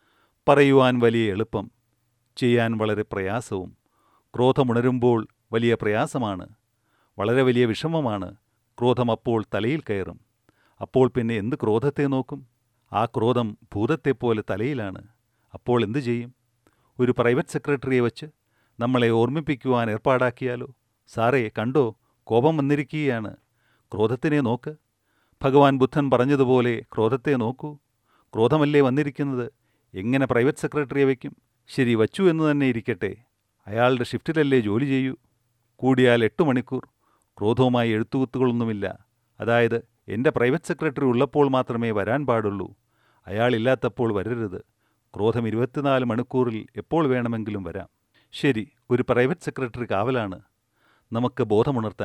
പറയുവാൻ വലിയ എളുപ്പം ചെയ്യാൻ വളരെ പ്രയാസവും ക്രോധമുണരുമ്പോൾ വലിയ പ്രയാസമാണ് വളരെ വലിയ വിഷമമാണ് ക്രോധം അപ്പോൾ തലയിൽ കയറും അപ്പോൾ പിന്നെ എന്ത് ക്രോധത്തെ നോക്കും ആ ക്രോധം ഭൂതത്തെപ്പോലെ തലയിലാണ് അപ്പോൾ എന്തു ചെയ്യും ഒരു പ്രൈവറ്റ് സെക്രട്ടറിയെ വച്ച് നമ്മളെ ഓർമ്മിപ്പിക്കുവാൻ ഏർപ്പാടാക്കിയാലോ സാറേ കണ്ടോ കോപം വന്നിരിക്കുകയാണ് ക്രോധത്തിനെ നോക്ക് ഭഗവാൻ ബുദ്ധൻ പറഞ്ഞതുപോലെ ക്രോധത്തെ നോക്കൂ ക്രോധമല്ലേ വന്നിരിക്കുന്നത് എങ്ങനെ പ്രൈവറ്റ് സെക്രട്ടറിയെ വയ്ക്കും ശരി വച്ചു എന്ന് തന്നെ ഇരിക്കട്ടെ അയാളുടെ ഷിഫ്റ്റിലല്ലേ ജോലി ചെയ്യൂ കൂടിയാൽ എട്ട് മണിക്കൂർ ക്രോധവുമായി എഴുത്തുകുത്തുകളൊന്നുമില്ല അതായത് എൻ്റെ പ്രൈവറ്റ് സെക്രട്ടറി ഉള്ളപ്പോൾ മാത്രമേ വരാൻ പാടുള്ളൂ അയാളില്ലാത്തപ്പോൾ വരരുത് ക്രോധം ഇരുപത്തിനാല് മണിക്കൂറിൽ എപ്പോൾ വേണമെങ്കിലും വരാം ശരി ഒരു പ്രൈവറ്റ് സെക്രട്ടറി കാവലാണ് നമുക്ക് ബോധമുണർത്താൻ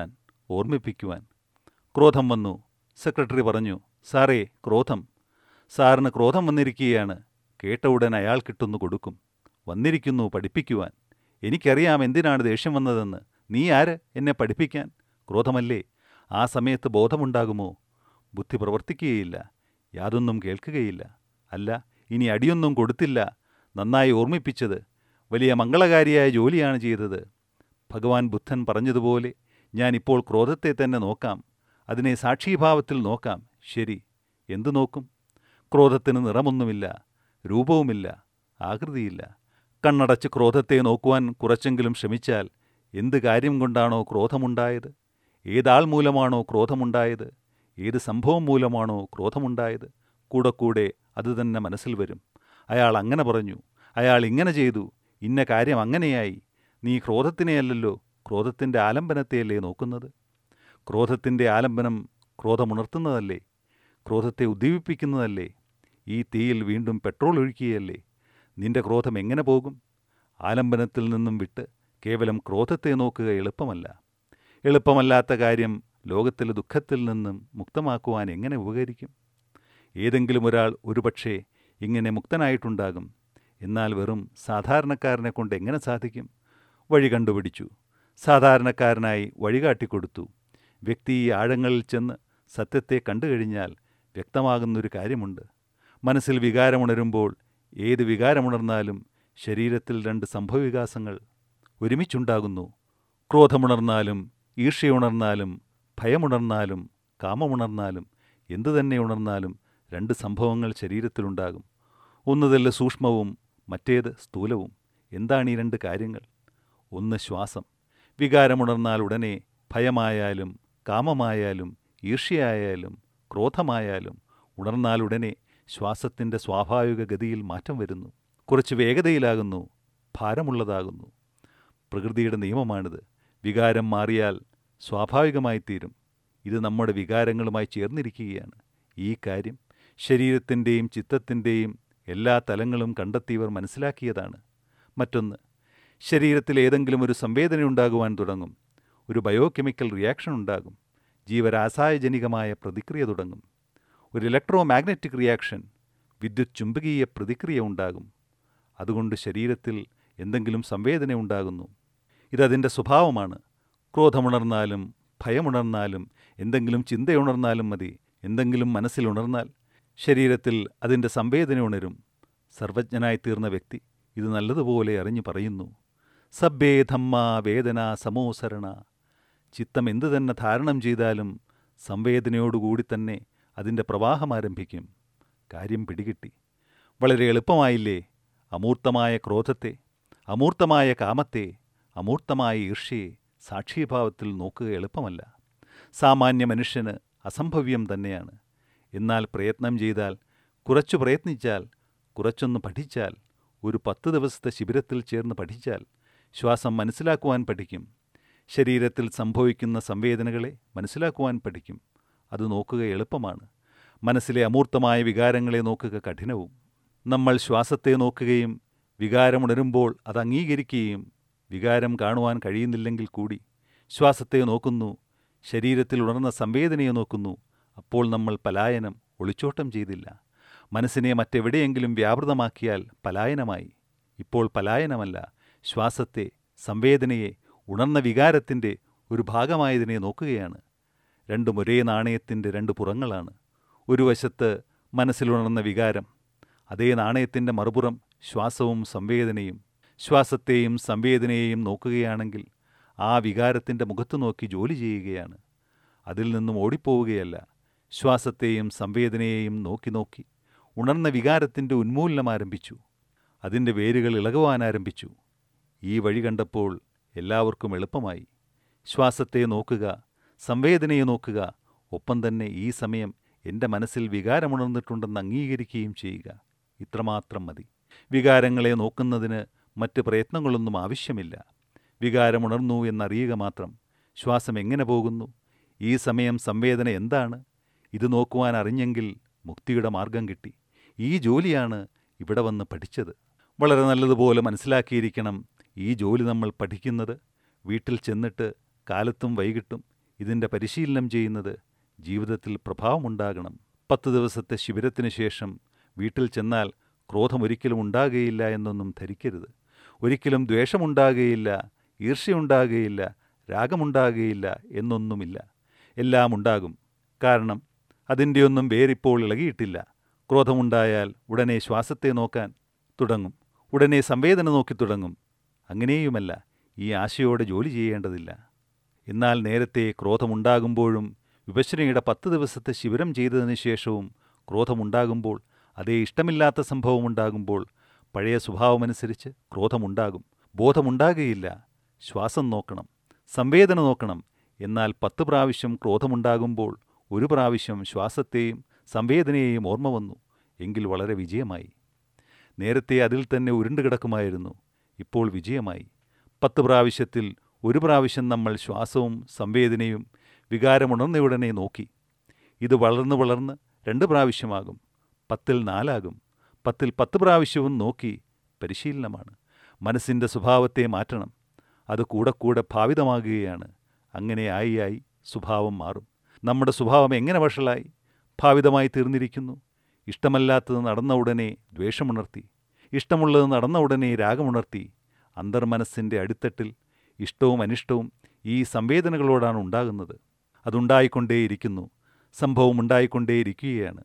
ഓർമ്മിപ്പിക്കുവാൻ ക്രോധം വന്നു സെക്രട്ടറി പറഞ്ഞു സാറേ ക്രോധം സാറിന് ക്രോധം വന്നിരിക്കുകയാണ് കേട്ട ഉടൻ അയാൾ കിട്ടുന്നു കൊടുക്കും വന്നിരിക്കുന്നു പഠിപ്പിക്കുവാൻ എനിക്കറിയാം എന്തിനാണ് ദേഷ്യം വന്നതെന്ന് നീ ആര് എന്നെ പഠിപ്പിക്കാൻ ക്രോധമല്ലേ ആ സമയത്ത് ബോധമുണ്ടാകുമോ ബുദ്ധി പ്രവർത്തിക്കുകയില്ല യാതൊന്നും കേൾക്കുകയില്ല അല്ല ഇനി അടിയൊന്നും കൊടുത്തില്ല നന്നായി ഓർമ്മിപ്പിച്ചത് വലിയ മംഗളകാരിയായ ജോലിയാണ് ചെയ്തത് ഭഗവാൻ ബുദ്ധൻ പറഞ്ഞതുപോലെ ഞാൻ ഇപ്പോൾ ക്രോധത്തെ തന്നെ നോക്കാം അതിനെ സാക്ഷീഭാവത്തിൽ നോക്കാം ശരി എന്തു നോക്കും ക്രോധത്തിന് നിറമൊന്നുമില്ല രൂപവുമില്ല ആകൃതിയില്ല കണ്ണടച്ച് ക്രോധത്തെ നോക്കുവാൻ കുറച്ചെങ്കിലും ശ്രമിച്ചാൽ എന്ത് കാര്യം കൊണ്ടാണോ ക്രോധമുണ്ടായത് ഏതാൾ മൂലമാണോ ക്രോധമുണ്ടായത് ഏത് സംഭവം മൂലമാണോ ക്രോധമുണ്ടായത് കൂടെ കൂടെ അത് തന്നെ മനസ്സിൽ വരും അയാൾ അങ്ങനെ പറഞ്ഞു അയാൾ ഇങ്ങനെ ചെയ്തു ഇന്ന കാര്യം അങ്ങനെയായി നീ ക്രോധത്തിനെയല്ലല്ലോ ക്രോധത്തിൻ്റെ ആലംബനത്തെയല്ലേ നോക്കുന്നത് ക്രോധത്തിൻ്റെ ആലംബനം ക്രോധമുണർത്തുന്നതല്ലേ ക്രോധത്തെ ഉദ്ദീപിപ്പിക്കുന്നതല്ലേ ഈ തീയിൽ വീണ്ടും പെട്രോൾ ഒഴുക്കിയല്ലേ നിന്റെ ക്രോധം എങ്ങനെ പോകും ആലംബനത്തിൽ നിന്നും വിട്ട് കേവലം ക്രോധത്തെ നോക്കുക എളുപ്പമല്ല എളുപ്പമല്ലാത്ത കാര്യം ലോകത്തിലെ ദുഃഖത്തിൽ നിന്നും മുക്തമാക്കുവാൻ എങ്ങനെ ഉപകരിക്കും ഏതെങ്കിലും ഒരാൾ ഒരുപക്ഷേ ഇങ്ങനെ മുക്തനായിട്ടുണ്ടാകും എന്നാൽ വെറും സാധാരണക്കാരനെ കൊണ്ട് എങ്ങനെ സാധിക്കും വഴി കണ്ടുപിടിച്ചു സാധാരണക്കാരനായി വഴികാട്ടിക്കൊടുത്തു വ്യക്തി ഈ ആഴങ്ങളിൽ ചെന്ന് സത്യത്തെ കണ്ടുകഴിഞ്ഞാൽ വ്യക്തമാകുന്നൊരു കാര്യമുണ്ട് മനസ്സിൽ വികാരമുണരുമ്പോൾ ഏത് വികാരമുണർന്നാലും ശരീരത്തിൽ രണ്ട് സംഭവവികാസങ്ങൾ ഒരുമിച്ചുണ്ടാകുന്നു ക്രോധമുണർന്നാലും ഈർഷ്യയുണർന്നാലും ഭയമുണർന്നാലും കാമമുണർന്നാലും എന്തു തന്നെ ഉണർന്നാലും രണ്ട് സംഭവങ്ങൾ ശരീരത്തിലുണ്ടാകും ഒന്നുതല്ല സൂക്ഷ്മവും മറ്റേത് സ്ഥൂലവും എന്താണ് ഈ രണ്ട് കാര്യങ്ങൾ ഒന്ന് ശ്വാസം വികാരമുണർന്നാൽ ഉടനെ ഭയമായാലും കാമമായാലും ഈർഷ്യയായാലും ക്രോധമായാലും ഉണർന്നാലുടനെ ശ്വാസത്തിൻ്റെ സ്വാഭാവിക ഗതിയിൽ മാറ്റം വരുന്നു കുറച്ച് വേഗതയിലാകുന്നു ഭാരമുള്ളതാകുന്നു പ്രകൃതിയുടെ നിയമമാണിത് വികാരം മാറിയാൽ സ്വാഭാവികമായി തീരും ഇത് നമ്മുടെ വികാരങ്ങളുമായി ചേർന്നിരിക്കുകയാണ് ഈ കാര്യം ശരീരത്തിൻ്റെയും ചിത്തത്തിൻ്റെയും എല്ലാ തലങ്ങളും കണ്ടെത്തിയവർ മനസ്സിലാക്കിയതാണ് മറ്റൊന്ന് ശരീരത്തിൽ ഏതെങ്കിലും ഒരു സംവേദന ഉണ്ടാകുവാൻ തുടങ്ങും ഒരു ബയോകെമിക്കൽ റിയാക്ഷൻ ഉണ്ടാകും ജീവരാസായജനികമായ പ്രതിക്രിയ തുടങ്ങും ഒരു ഇലക്ട്രോ മാഗ്നറ്റിക് റിയാക്ഷൻ വിദ്യുത് ചുംബകീയ പ്രതിക്രിയ ഉണ്ടാകും അതുകൊണ്ട് ശരീരത്തിൽ എന്തെങ്കിലും സംവേദന ഉണ്ടാകുന്നു ഇതതിൻ്റെ സ്വഭാവമാണ് ക്രോധമുണർന്നാലും ഭയമുണർന്നാലും എന്തെങ്കിലും ചിന്തയുണർന്നാലും മതി എന്തെങ്കിലും മനസ്സിലുണർന്നാൽ ശരീരത്തിൽ അതിൻ്റെ സംവേദന ഉണരും സർവജ്ഞനായി തീർന്ന വ്യക്തി ഇത് നല്ലതുപോലെ അറിഞ്ഞു പറയുന്നു സബ്ബേ ധമ്മ വേദന സമോസരണ ചിത്തം എന്തു തന്നെ ധാരണം ചെയ്താലും സംവേദനയോടുകൂടി തന്നെ അതിൻ്റെ പ്രവാഹം ആരംഭിക്കും കാര്യം പിടികിട്ടി വളരെ എളുപ്പമായില്ലേ അമൂർത്തമായ ക്രോധത്തെ അമൂർത്തമായ കാമത്തെ അമൂർത്തമായ ഈർഷ്യയെ സാക്ഷിഭാവത്തിൽ നോക്കുക എളുപ്പമല്ല സാമാന്യ മനുഷ്യന് അസംഭവ്യം തന്നെയാണ് എന്നാൽ പ്രയത്നം ചെയ്താൽ കുറച്ചു പ്രയത്നിച്ചാൽ കുറച്ചൊന്ന് പഠിച്ചാൽ ഒരു പത്ത് ദിവസത്തെ ശിബിരത്തിൽ ചേർന്ന് പഠിച്ചാൽ ശ്വാസം മനസ്സിലാക്കുവാൻ പഠിക്കും ശരീരത്തിൽ സംഭവിക്കുന്ന സംവേദനകളെ മനസ്സിലാക്കുവാൻ പഠിക്കും അത് നോക്കുക എളുപ്പമാണ് മനസ്സിലെ അമൂർത്തമായ വികാരങ്ങളെ നോക്കുക കഠിനവും നമ്മൾ ശ്വാസത്തെ നോക്കുകയും വികാരമുണരുമ്പോൾ അത് അംഗീകരിക്കുകയും വികാരം കാണുവാൻ കഴിയുന്നില്ലെങ്കിൽ കൂടി ശ്വാസത്തെ നോക്കുന്നു ശരീരത്തിൽ ഉണർന്ന സംവേദനയെ നോക്കുന്നു അപ്പോൾ നമ്മൾ പലായനം ഒളിച്ചോട്ടം ചെയ്തില്ല മനസ്സിനെ മറ്റെവിടെയെങ്കിലും വ്യാപൃതമാക്കിയാൽ പലായനമായി ഇപ്പോൾ പലായനമല്ല ശ്വാസത്തെ സംവേദനയെ ഉണർന്ന വികാരത്തിൻ്റെ ഒരു ഭാഗമായതിനെ നോക്കുകയാണ് രണ്ടും ഒരേ നാണയത്തിൻ്റെ രണ്ട് പുറങ്ങളാണ് ഒരു വശത്ത് മനസ്സിലുണർന്ന വികാരം അതേ നാണയത്തിൻ്റെ മറുപുറം ശ്വാസവും സംവേദനയും ശ്വാസത്തെയും സംവേദനയെയും നോക്കുകയാണെങ്കിൽ ആ വികാരത്തിൻ്റെ മുഖത്ത് നോക്കി ജോലി ചെയ്യുകയാണ് അതിൽ നിന്നും ഓടിപ്പോവുകയല്ല ശ്വാസത്തെയും സംവേദനയെയും നോക്കി നോക്കി ഉണർന്ന വികാരത്തിൻ്റെ ഉന്മൂലനം ആരംഭിച്ചു അതിൻ്റെ വേരുകൾ ഇളകുവാൻ ആരംഭിച്ചു ഈ വഴി കണ്ടപ്പോൾ എല്ലാവർക്കും എളുപ്പമായി ശ്വാസത്തെ നോക്കുക സംവേദനയെ നോക്കുക ഒപ്പം തന്നെ ഈ സമയം എൻ്റെ മനസ്സിൽ വികാരമുണർന്നിട്ടുണ്ടെന്ന് അംഗീകരിക്കുകയും ചെയ്യുക ഇത്രമാത്രം മതി വികാരങ്ങളെ നോക്കുന്നതിന് മറ്റ് പ്രയത്നങ്ങളൊന്നും ആവശ്യമില്ല വികാരമുണർന്നു എന്നറിയുക മാത്രം ശ്വാസം എങ്ങനെ പോകുന്നു ഈ സമയം സംവേദന എന്താണ് ഇത് നോക്കുവാൻ അറിഞ്ഞെങ്കിൽ മുക്തിയുടെ മാർഗം കിട്ടി ഈ ജോലിയാണ് ഇവിടെ വന്ന് പഠിച്ചത് വളരെ നല്ലതുപോലെ മനസ്സിലാക്കിയിരിക്കണം ഈ ജോലി നമ്മൾ പഠിക്കുന്നത് വീട്ടിൽ ചെന്നിട്ട് കാലത്തും വൈകിട്ടും ഇതിൻ്റെ പരിശീലനം ചെയ്യുന്നത് ജീവിതത്തിൽ പ്രഭാവമുണ്ടാകണം പത്ത് ദിവസത്തെ ശിബിരത്തിന് ശേഷം വീട്ടിൽ ചെന്നാൽ ക്രോധം ഒരിക്കലും ഉണ്ടാകുകയില്ല എന്നൊന്നും ധരിക്കരുത് ഒരിക്കലും ദ്വേഷമുണ്ടാകുകയില്ല ഈർഷ്യയുണ്ടാകുകയില്ല രാഗമുണ്ടാകുകയില്ല എന്നൊന്നുമില്ല എല്ലാം ഉണ്ടാകും കാരണം അതിൻ്റെയൊന്നും വേരിപ്പോൾ ഇളകിയിട്ടില്ല ക്രോധമുണ്ടായാൽ ഉടനെ ശ്വാസത്തെ നോക്കാൻ തുടങ്ങും ഉടനെ സംവേദന നോക്കി തുടങ്ങും അങ്ങനെയുമല്ല ഈ ആശയോടെ ജോലി ചെയ്യേണ്ടതില്ല എന്നാൽ നേരത്തെ ക്രോധമുണ്ടാകുമ്പോഴും വിഭജനയുടെ പത്ത് ദിവസത്തെ ശിബിരം ചെയ്തതിന് ശേഷവും ക്രോധമുണ്ടാകുമ്പോൾ അതേ ഇഷ്ടമില്ലാത്ത സംഭവമുണ്ടാകുമ്പോൾ പഴയ സ്വഭാവമനുസരിച്ച് ക്രോധമുണ്ടാകും ബോധമുണ്ടാകുകയില്ല ശ്വാസം നോക്കണം സംവേദന നോക്കണം എന്നാൽ പത്ത് പ്രാവശ്യം ക്രോധമുണ്ടാകുമ്പോൾ ഒരു പ്രാവശ്യം ശ്വാസത്തെയും സംവേദനയെയും ഓർമ്മ വന്നു എങ്കിൽ വളരെ വിജയമായി നേരത്തെ അതിൽ തന്നെ ഉരുണ്ടുകിടക്കുമായിരുന്നു ഇപ്പോൾ വിജയമായി പത്ത് പ്രാവശ്യത്തിൽ ഒരു പ്രാവശ്യം നമ്മൾ ശ്വാസവും സംവേദനയും വികാരമുണർന്നയുടനെ നോക്കി ഇത് വളർന്ന് വളർന്ന് രണ്ട് പ്രാവശ്യമാകും പത്തിൽ നാലാകും പത്തിൽ പത്ത് പ്രാവശ്യവും നോക്കി പരിശീലനമാണ് മനസ്സിൻ്റെ സ്വഭാവത്തെ മാറ്റണം അത് കൂടെ കൂടെ ഭാവിതമാകുകയാണ് അങ്ങനെ ആയി ആയി സ്വഭാവം മാറും നമ്മുടെ സ്വഭാവം എങ്ങനെ വഷളായി ഭാവിതമായി തീർന്നിരിക്കുന്നു ഇഷ്ടമല്ലാത്തത് നടന്ന ഉടനെ ദ്വേഷമുണർത്തി ഇഷ്ടമുള്ളത് നടന്ന ഉടനെ രാഗമുണർത്തി അന്തർമനസ്സിൻ്റെ അടിത്തട്ടിൽ ഇഷ്ടവും അനിഷ്ടവും ഈ സംവേദനകളോടാണ് ഉണ്ടാകുന്നത് അതുണ്ടായിക്കൊണ്ടേയിരിക്കുന്നു സംഭവം ഉണ്ടായിക്കൊണ്ടേയിരിക്കുകയാണ്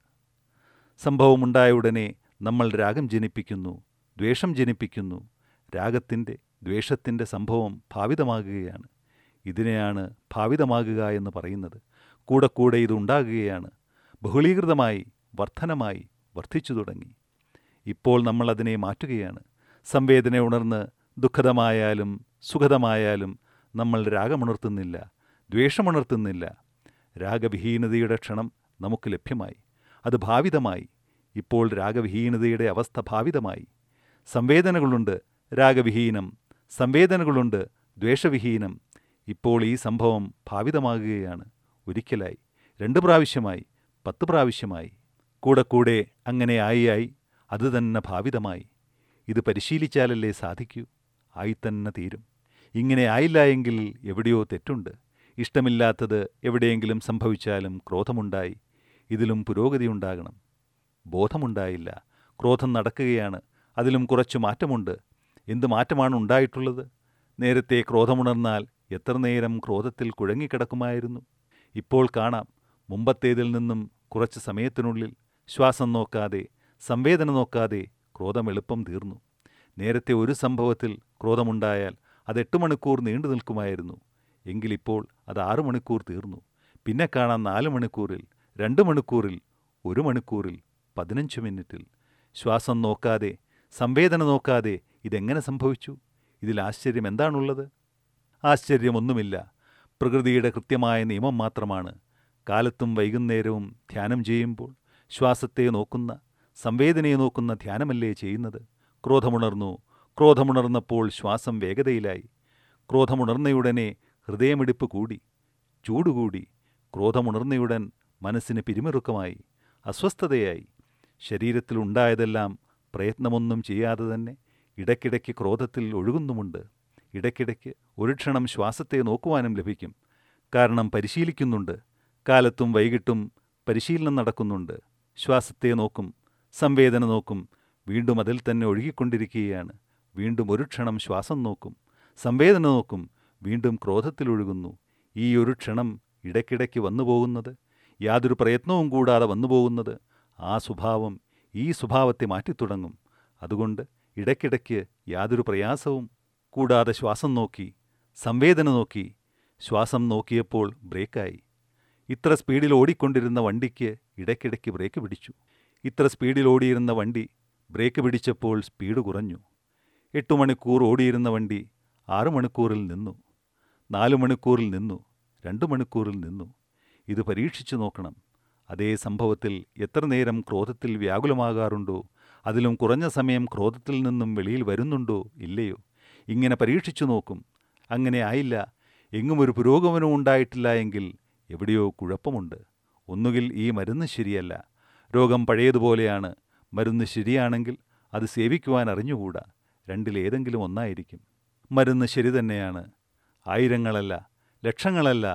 സംഭവമുണ്ടായ ഉടനെ നമ്മൾ രാഗം ജനിപ്പിക്കുന്നു ദ്വേഷം ജനിപ്പിക്കുന്നു രാഗത്തിൻ്റെ ദ്വേഷത്തിൻ്റെ സംഭവം ഭാവിതമാകുകയാണ് ഇതിനെയാണ് ഭാവിതമാകുക എന്ന് പറയുന്നത് കൂടെ കൂടെ ഇതുണ്ടാകുകയാണ് ബഹുളീകൃതമായി വർധനമായി വർദ്ധിച്ചു തുടങ്ങി ഇപ്പോൾ നമ്മൾ അതിനെ മാറ്റുകയാണ് സംവേദന ഉണർന്ന് ദുഃഖതമായാലും സുഖതമായാലും നമ്മൾ രാഗമുണർത്തുന്നില്ല ദ്വേഷമുണർത്തുന്നില്ല രാഗവിഹീനതയുടെ ക്ഷണം നമുക്ക് ലഭ്യമായി അത് ഭാവിതമായി ഇപ്പോൾ രാഗവിഹീനതയുടെ അവസ്ഥ ഭാവിതമായി സംവേദനകളുണ്ട് രാഗവിഹീനം സംവേദനകളുണ്ട് ദ്വേഷവിഹീനം ഇപ്പോൾ ഈ സംഭവം ഭാവിതമാകുകയാണ് ഒരിക്കലായി രണ്ട് പ്രാവശ്യമായി പത്ത് പ്രാവശ്യമായി കൂടെ കൂടെ അങ്ങനെ ആയി ആയി അത് തന്നെ ഭാവിതമായി ഇത് പരിശീലിച്ചാലല്ലേ സാധിക്കൂ ആയി തന്നെ തീരും ഇങ്ങനെ ആയില്ല എങ്കിൽ എവിടെയോ തെറ്റുണ്ട് ഇഷ്ടമില്ലാത്തത് എവിടെയെങ്കിലും സംഭവിച്ചാലും ക്രോധമുണ്ടായി ഇതിലും പുരോഗതി ഉണ്ടാകണം ബോധമുണ്ടായില്ല ക്രോധം നടക്കുകയാണ് അതിലും കുറച്ച് മാറ്റമുണ്ട് എന്ത് മാറ്റമാണ് ഉണ്ടായിട്ടുള്ളത് നേരത്തെ ക്രോധമുണർന്നാൽ എത്ര നേരം ക്രോധത്തിൽ കുഴങ്ങിക്കിടക്കുമായിരുന്നു ഇപ്പോൾ കാണാം മുമ്പത്തേതിൽ നിന്നും കുറച്ച് സമയത്തിനുള്ളിൽ ശ്വാസം നോക്കാതെ സംവേദന നോക്കാതെ ക്രോധം എളുപ്പം തീർന്നു നേരത്തെ ഒരു സംഭവത്തിൽ ക്രോധമുണ്ടായാൽ അത് എട്ട് മണിക്കൂർ നീണ്ടു നിൽക്കുമായിരുന്നു എങ്കിലിപ്പോൾ അത് ആറു മണിക്കൂർ തീർന്നു പിന്നെ കാണാം നാല് മണിക്കൂറിൽ രണ്ട് മണിക്കൂറിൽ ഒരു മണിക്കൂറിൽ പതിനഞ്ച് മിനിറ്റിൽ ശ്വാസം നോക്കാതെ സംവേദന നോക്കാതെ ഇതെങ്ങനെ സംഭവിച്ചു ഇതിൽ ആശ്ചര്യം എന്താണുള്ളത് ആശ്ചര്യമൊന്നുമില്ല പ്രകൃതിയുടെ കൃത്യമായ നിയമം മാത്രമാണ് കാലത്തും വൈകുന്നേരവും ധ്യാനം ചെയ്യുമ്പോൾ ശ്വാസത്തെ നോക്കുന്ന സംവേദനയെ നോക്കുന്ന ധ്യാനമല്ലേ ചെയ്യുന്നത് ക്രോധമുണർന്നു ക്രോധമുണർന്നപ്പോൾ ശ്വാസം വേഗതയിലായി ക്രോധമുണർന്നയുടനെ ഹൃദയമിടിപ്പ് കൂടി ചൂടുകൂടി ക്രോധമുണർന്നയുടൻ മനസ്സിന് പിരിമുറുക്കമായി അസ്വസ്ഥതയായി ശരീരത്തിലുണ്ടായതെല്ലാം പ്രയത്നമൊന്നും ചെയ്യാതെ തന്നെ ഇടയ്ക്കിടയ്ക്ക് ക്രോധത്തിൽ ഒഴുകുന്നുമുണ്ട് ഇടയ്ക്കിടയ്ക്ക് ഒരു ക്ഷണം ശ്വാസത്തെ നോക്കുവാനും ലഭിക്കും കാരണം പരിശീലിക്കുന്നുണ്ട് കാലത്തും വൈകിട്ടും പരിശീലനം നടക്കുന്നുണ്ട് ശ്വാസത്തെ നോക്കും സംവേദന നോക്കും വീണ്ടും അതിൽ തന്നെ ഒഴുകിക്കൊണ്ടിരിക്കുകയാണ് വീണ്ടും ഒരു ക്ഷണം ശ്വാസം നോക്കും സംവേദന നോക്കും വീണ്ടും ക്രോധത്തിലൊഴുകുന്നു ഈ ഒരു ക്ഷണം ഇടയ്ക്കിടയ്ക്ക് വന്നു പോകുന്നത് യാതൊരു പ്രയത്നവും കൂടാതെ വന്നു പോകുന്നത് ആ സ്വഭാവം ഈ സ്വഭാവത്തെ മാറ്റിത്തുടങ്ങും അതുകൊണ്ട് ഇടയ്ക്കിടയ്ക്ക് യാതൊരു പ്രയാസവും കൂടാതെ ശ്വാസം നോക്കി സംവേദന നോക്കി ശ്വാസം നോക്കിയപ്പോൾ ബ്രേക്കായി ഇത്ര സ്പീഡിൽ ഓടിക്കൊണ്ടിരുന്ന വണ്ടിക്ക് ഇടയ്ക്കിടയ്ക്ക് ബ്രേക്ക് പിടിച്ചു ഇത്ര സ്പീഡിൽ ഓടിയിരുന്ന വണ്ടി ബ്രേക്ക് പിടിച്ചപ്പോൾ സ്പീഡ് കുറഞ്ഞു എട്ട് മണിക്കൂർ ഓടിയിരുന്ന വണ്ടി ആറ് മണിക്കൂറിൽ നിന്നു നാല് മണിക്കൂറിൽ നിന്നു രണ്ട് മണിക്കൂറിൽ നിന്നു ഇത് പരീക്ഷിച്ചു നോക്കണം അതേ സംഭവത്തിൽ എത്ര നേരം ക്രോധത്തിൽ വ്യാകുലമാകാറുണ്ടോ അതിലും കുറഞ്ഞ സമയം ക്രോധത്തിൽ നിന്നും വെളിയിൽ വരുന്നുണ്ടോ ഇല്ലയോ ഇങ്ങനെ പരീക്ഷിച്ചു നോക്കും അങ്ങനെ ആയില്ല എങ്ങും ഒരു പുരോഗമനവും ഉണ്ടായിട്ടില്ല എങ്കിൽ എവിടെയോ കുഴപ്പമുണ്ട് ഒന്നുകിൽ ഈ മരുന്ന് ശരിയല്ല രോഗം പഴയതുപോലെയാണ് മരുന്ന് ശരിയാണെങ്കിൽ അത് സേവിക്കുവാൻ അറിഞ്ഞുകൂടാ രണ്ടിലേതെങ്കിലും ഒന്നായിരിക്കും മരുന്ന് ശരി തന്നെയാണ് ആയിരങ്ങളല്ല ലക്ഷങ്ങളല്ല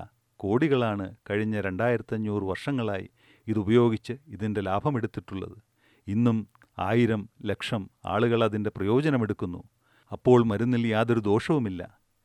കോടികളാണ് കഴിഞ്ഞ രണ്ടായിരത്തഞ്ഞൂറ് വർഷങ്ങളായി ഇതുപയോഗിച്ച് ഇതിൻ്റെ ലാഭമെടുത്തിട്ടുള്ളത് ഇന്നും ആയിരം ലക്ഷം ആളുകൾ അതിൻ്റെ പ്രയോജനമെടുക്കുന്നു അപ്പോൾ മരുന്നിൽ യാതൊരു ദോഷവുമില്ല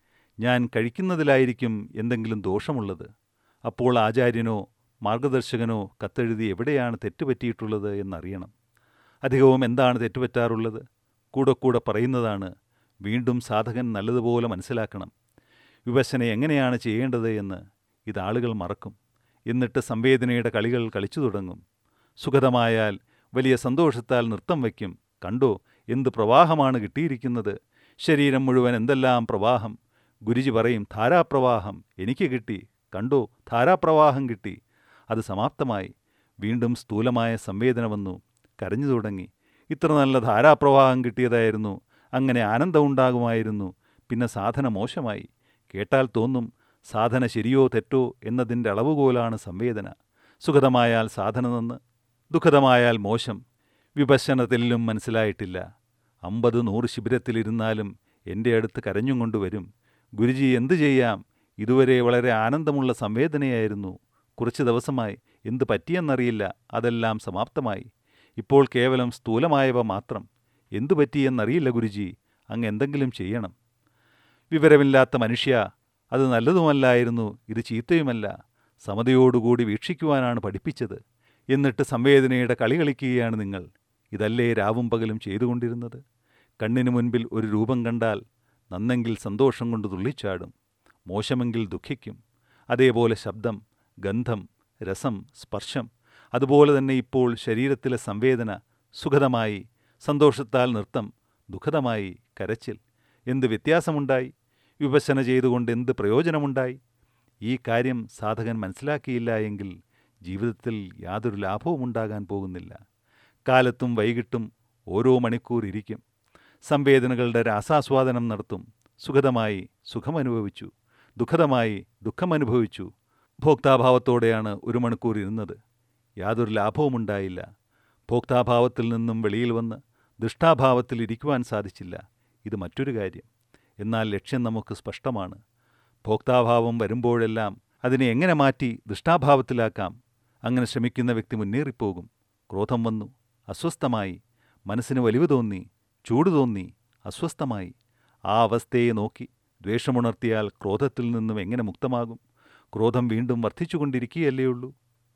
ഞാൻ കഴിക്കുന്നതിലായിരിക്കും എന്തെങ്കിലും ദോഷമുള്ളത് അപ്പോൾ ആചാര്യനോ മാർഗദർശകനോ കത്തെഴുതി എവിടെയാണ് തെറ്റുപറ്റിയിട്ടുള്ളത് എന്നറിയണം അധികവും എന്താണ് തെറ്റുപറ്റാറുള്ളത് കൂടെ കൂടെ പറയുന്നതാണ് വീണ്ടും സാധകൻ നല്ലതുപോലെ മനസ്സിലാക്കണം വിവശന എങ്ങനെയാണ് ചെയ്യേണ്ടത് എന്ന് ഇത് ആളുകൾ മറക്കും എന്നിട്ട് സംവേദനയുടെ കളികൾ കളിച്ചു തുടങ്ങും സുഖതമായാൽ വലിയ സന്തോഷത്താൽ നൃത്തം വയ്ക്കും കണ്ടോ എന്ത് പ്രവാഹമാണ് കിട്ടിയിരിക്കുന്നത് ശരീരം മുഴുവൻ എന്തെല്ലാം പ്രവാഹം ഗുരുജി പറയും ധാരാപ്രവാഹം എനിക്ക് കിട്ടി കണ്ടോ ധാരാപ്രവാഹം കിട്ടി അത് സമാപ്തമായി വീണ്ടും സ്ഥൂലമായ സംവേദന വന്നു കരഞ്ഞു തുടങ്ങി ഇത്ര നല്ല ധാരാപ്രവാഹം കിട്ടിയതായിരുന്നു അങ്ങനെ ആനന്ദം ഉണ്ടാകുമായിരുന്നു പിന്നെ സാധന മോശമായി കേട്ടാൽ തോന്നും സാധന ശരിയോ തെറ്റോ എന്നതിൻ്റെ അളവുകോലാണ് സംവേദന സുഖതമായാൽ സാധന നന്ന് ദുഃഖതമായാൽ മോശം വിഭശന തെല്ലും മനസ്സിലായിട്ടില്ല അമ്പത് നൂറ് ശിബിരത്തിലിരുന്നാലും എൻ്റെ അടുത്ത് കരഞ്ഞും കൊണ്ടുവരും ഗുരുജി എന്തു ചെയ്യാം ഇതുവരെ വളരെ ആനന്ദമുള്ള സംവേദനയായിരുന്നു കുറച്ച് ദിവസമായി എന്ത് പറ്റിയെന്നറിയില്ല അതെല്ലാം സമാപ്തമായി ഇപ്പോൾ കേവലം സ്ഥൂലമായവ മാത്രം എന്തു പറ്റിയെന്നറിയില്ല ഗുരുജി അങ്ങ് എന്തെങ്കിലും ചെയ്യണം വിവരമില്ലാത്ത മനുഷ്യ അത് നല്ലതുമല്ലായിരുന്നു ഇത് ചീത്തയുമല്ല സമതയോടുകൂടി വീക്ഷിക്കുവാനാണ് പഠിപ്പിച്ചത് എന്നിട്ട് സംവേദനയുടെ കളി കളിക്കുകയാണ് നിങ്ങൾ ഇതല്ലേ രാവും പകലും ചെയ്തുകൊണ്ടിരുന്നത് കണ്ണിനു മുൻപിൽ ഒരു രൂപം കണ്ടാൽ നന്നെങ്കിൽ സന്തോഷം കൊണ്ട് തുള്ളിച്ചാടും മോശമെങ്കിൽ ദുഃഖിക്കും അതേപോലെ ശബ്ദം ഗന്ധം രസം സ്പർശം അതുപോലെ തന്നെ ഇപ്പോൾ ശരീരത്തിലെ സംവേദന സുഖതമായി സന്തോഷത്താൽ നൃത്തം ദുഃഖതമായി കരച്ചിൽ എന്ത് വ്യത്യാസമുണ്ടായി വിഭജന ചെയ്തുകൊണ്ട് എന്ത് പ്രയോജനമുണ്ടായി ഈ കാര്യം സാധകൻ മനസ്സിലാക്കിയില്ല എങ്കിൽ ജീവിതത്തിൽ യാതൊരു ലാഭവും ഉണ്ടാകാൻ പോകുന്നില്ല കാലത്തും വൈകിട്ടും ഓരോ മണിക്കൂർ ഇരിക്കും സംവേദനകളുടെ രാസാസ്വാദനം നടത്തും സുഖതമായി സുഖമനുഭവിച്ചു ദുഃഖതമായി ദുഃഖമനുഭവിച്ചു ഭോക്താഭാവത്തോടെയാണ് ഒരു മണിക്കൂർ ഇരുന്നത് യാതൊരു ലാഭവും ഉണ്ടായില്ല ഭോക്താഭാവത്തിൽ നിന്നും വെളിയിൽ വന്ന് ദൃഷ്ടാഭാവത്തിൽ ഇരിക്കുവാൻ സാധിച്ചില്ല ഇത് മറ്റൊരു കാര്യം എന്നാൽ ലക്ഷ്യം നമുക്ക് സ്പഷ്ടമാണ് ഭോക്താഭാവം വരുമ്പോഴെല്ലാം അതിനെ എങ്ങനെ മാറ്റി ദൃഷ്ടാഭാവത്തിലാക്കാം അങ്ങനെ ശ്രമിക്കുന്ന വ്യക്തി മുന്നേറിപ്പോകും ക്രോധം വന്നു അസ്വസ്ഥമായി മനസ്സിന് വലിവ് തോന്നി ചൂട് തോന്നി അസ്വസ്ഥമായി ആ അവസ്ഥയെ നോക്കി ദ്വേഷമുണർത്തിയാൽ ക്രോധത്തിൽ നിന്നും എങ്ങനെ മുക്തമാകും ക്രോധം വീണ്ടും വർദ്ധിച്ചുകൊണ്ടിരിക്കുകയല്ലേയുള്ളൂ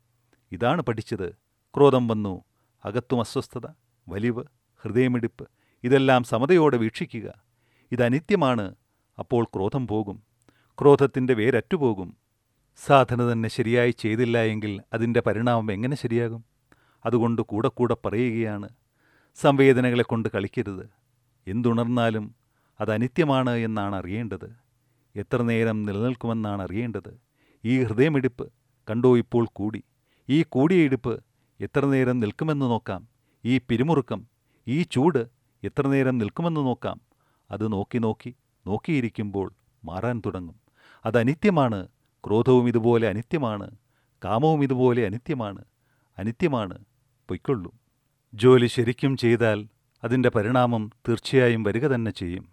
ഇതാണ് പഠിച്ചത് ക്രോധം വന്നു അകത്തും അസ്വസ്ഥത വലിവ് ഹൃദയമിടിപ്പ് ഇതെല്ലാം സമതയോടെ വീക്ഷിക്കുക ഇതനിത്യമാണ് അപ്പോൾ ക്രോധം പോകും ക്രോധത്തിൻ്റെ വേരറ്റുപോകും സാധന തന്നെ ശരിയായി ചെയ്തില്ല എങ്കിൽ അതിൻ്റെ പരിണാമം എങ്ങനെ ശരിയാകും അതുകൊണ്ട് കൂടെ കൂടെ പറയുകയാണ് സംവേദനകളെ കൊണ്ട് കളിക്കരുത് എന്തുണർന്നാലും അത് അനിത്യമാണ് എന്നാണ് അറിയേണ്ടത് എത്ര നേരം നിലനിൽക്കുമെന്നാണ് അറിയേണ്ടത് ഈ ഹൃദയമിടിപ്പ് കണ്ടോ ഇപ്പോൾ കൂടി ഈ കൂടിയ ഇടിപ്പ് എത്ര നേരം നിൽക്കുമെന്ന് നോക്കാം ഈ പിരിമുറുക്കം ഈ ചൂട് എത്ര നേരം നിൽക്കുമെന്ന് നോക്കാം അത് നോക്കി നോക്കി നോക്കിയിരിക്കുമ്പോൾ മാറാൻ തുടങ്ങും അത് അനിത്യമാണ് ക്രോധവും ഇതുപോലെ അനിത്യമാണ് കാമവും ഇതുപോലെ അനിത്യമാണ് അനിത്യമാണ് പൊയ്ക്കൊള്ളൂ ജോലി ശരിക്കും ചെയ്താൽ അതിൻ്റെ പരിണാമം തീർച്ചയായും വരിക തന്നെ ചെയ്യും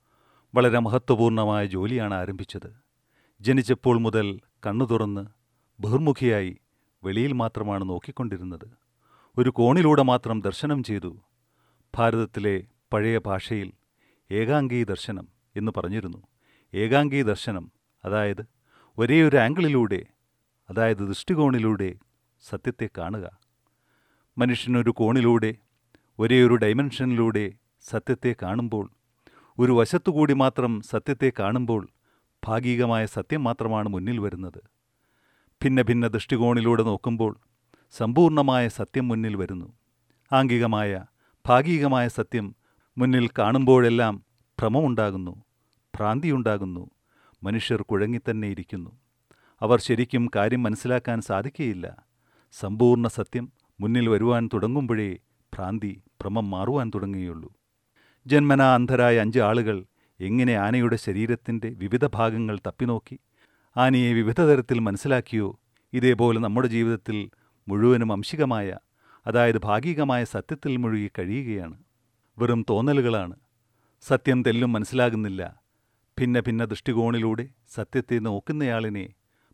വളരെ മഹത്വപൂർണമായ ജോലിയാണ് ആരംഭിച്ചത് ജനിച്ചപ്പോൾ മുതൽ കണ്ണു തുറന്ന് ബഹിർമുഖിയായി വെളിയിൽ മാത്രമാണ് നോക്കിക്കൊണ്ടിരുന്നത് ഒരു കോണിലൂടെ മാത്രം ദർശനം ചെയ്തു ഭാരതത്തിലെ പഴയ ഭാഷയിൽ ഏകാംഗീ ദർശനം എന്ന് പറഞ്ഞിരുന്നു ഏകാംഗീ ദർശനം അതായത് ഒരേ ഒരു ആംഗിളിലൂടെ അതായത് ദൃഷ്ടികോണിലൂടെ സത്യത്തെ കാണുക മനുഷ്യനൊരു കോണിലൂടെ ഒരേ ഒരു ഡൈമെൻഷനിലൂടെ സത്യത്തെ കാണുമ്പോൾ ഒരു വശത്തുകൂടി മാത്രം സത്യത്തെ കാണുമ്പോൾ ഭാഗികമായ സത്യം മാത്രമാണ് മുന്നിൽ വരുന്നത് ഭിന്ന ഭിന്ന ദൃഷ്ടികോണിലൂടെ നോക്കുമ്പോൾ സമ്പൂർണമായ സത്യം മുന്നിൽ വരുന്നു ആംഗികമായ ഭാഗികമായ സത്യം മുന്നിൽ കാണുമ്പോഴെല്ലാം ഭ്രമമുണ്ടാകുന്നു ഭ്രാന്തിയുണ്ടാകുന്നു മനുഷ്യർ കുഴങ്ങിത്തന്നെ ഇരിക്കുന്നു അവർ ശരിക്കും കാര്യം മനസ്സിലാക്കാൻ സാധിക്കുകയില്ല സമ്പൂർണ്ണ സത്യം മുന്നിൽ വരുവാൻ തുടങ്ങുമ്പോഴേ ഭ്രാന്തി ഭ്രമം മാറുവാൻ തുടങ്ങുകയുള്ളൂ ജന്മനാ അന്ധരായ അഞ്ച് ആളുകൾ എങ്ങനെ ആനയുടെ ശരീരത്തിൻ്റെ വിവിധ ഭാഗങ്ങൾ തപ്പിനോക്കി ആനയെ വിവിധ തരത്തിൽ മനസ്സിലാക്കിയോ ഇതേപോലെ നമ്മുടെ ജീവിതത്തിൽ മുഴുവനും അംശികമായ അതായത് ഭാഗികമായ സത്യത്തിൽ മുഴുകി കഴിയുകയാണ് വെറും തോന്നലുകളാണ് സത്യം തെല്ലും മനസ്സിലാകുന്നില്ല ഭിന്ന ഭിന്ന ദൃഷ്ടികോണിലൂടെ സത്യത്തെ നോക്കുന്നയാളിനെ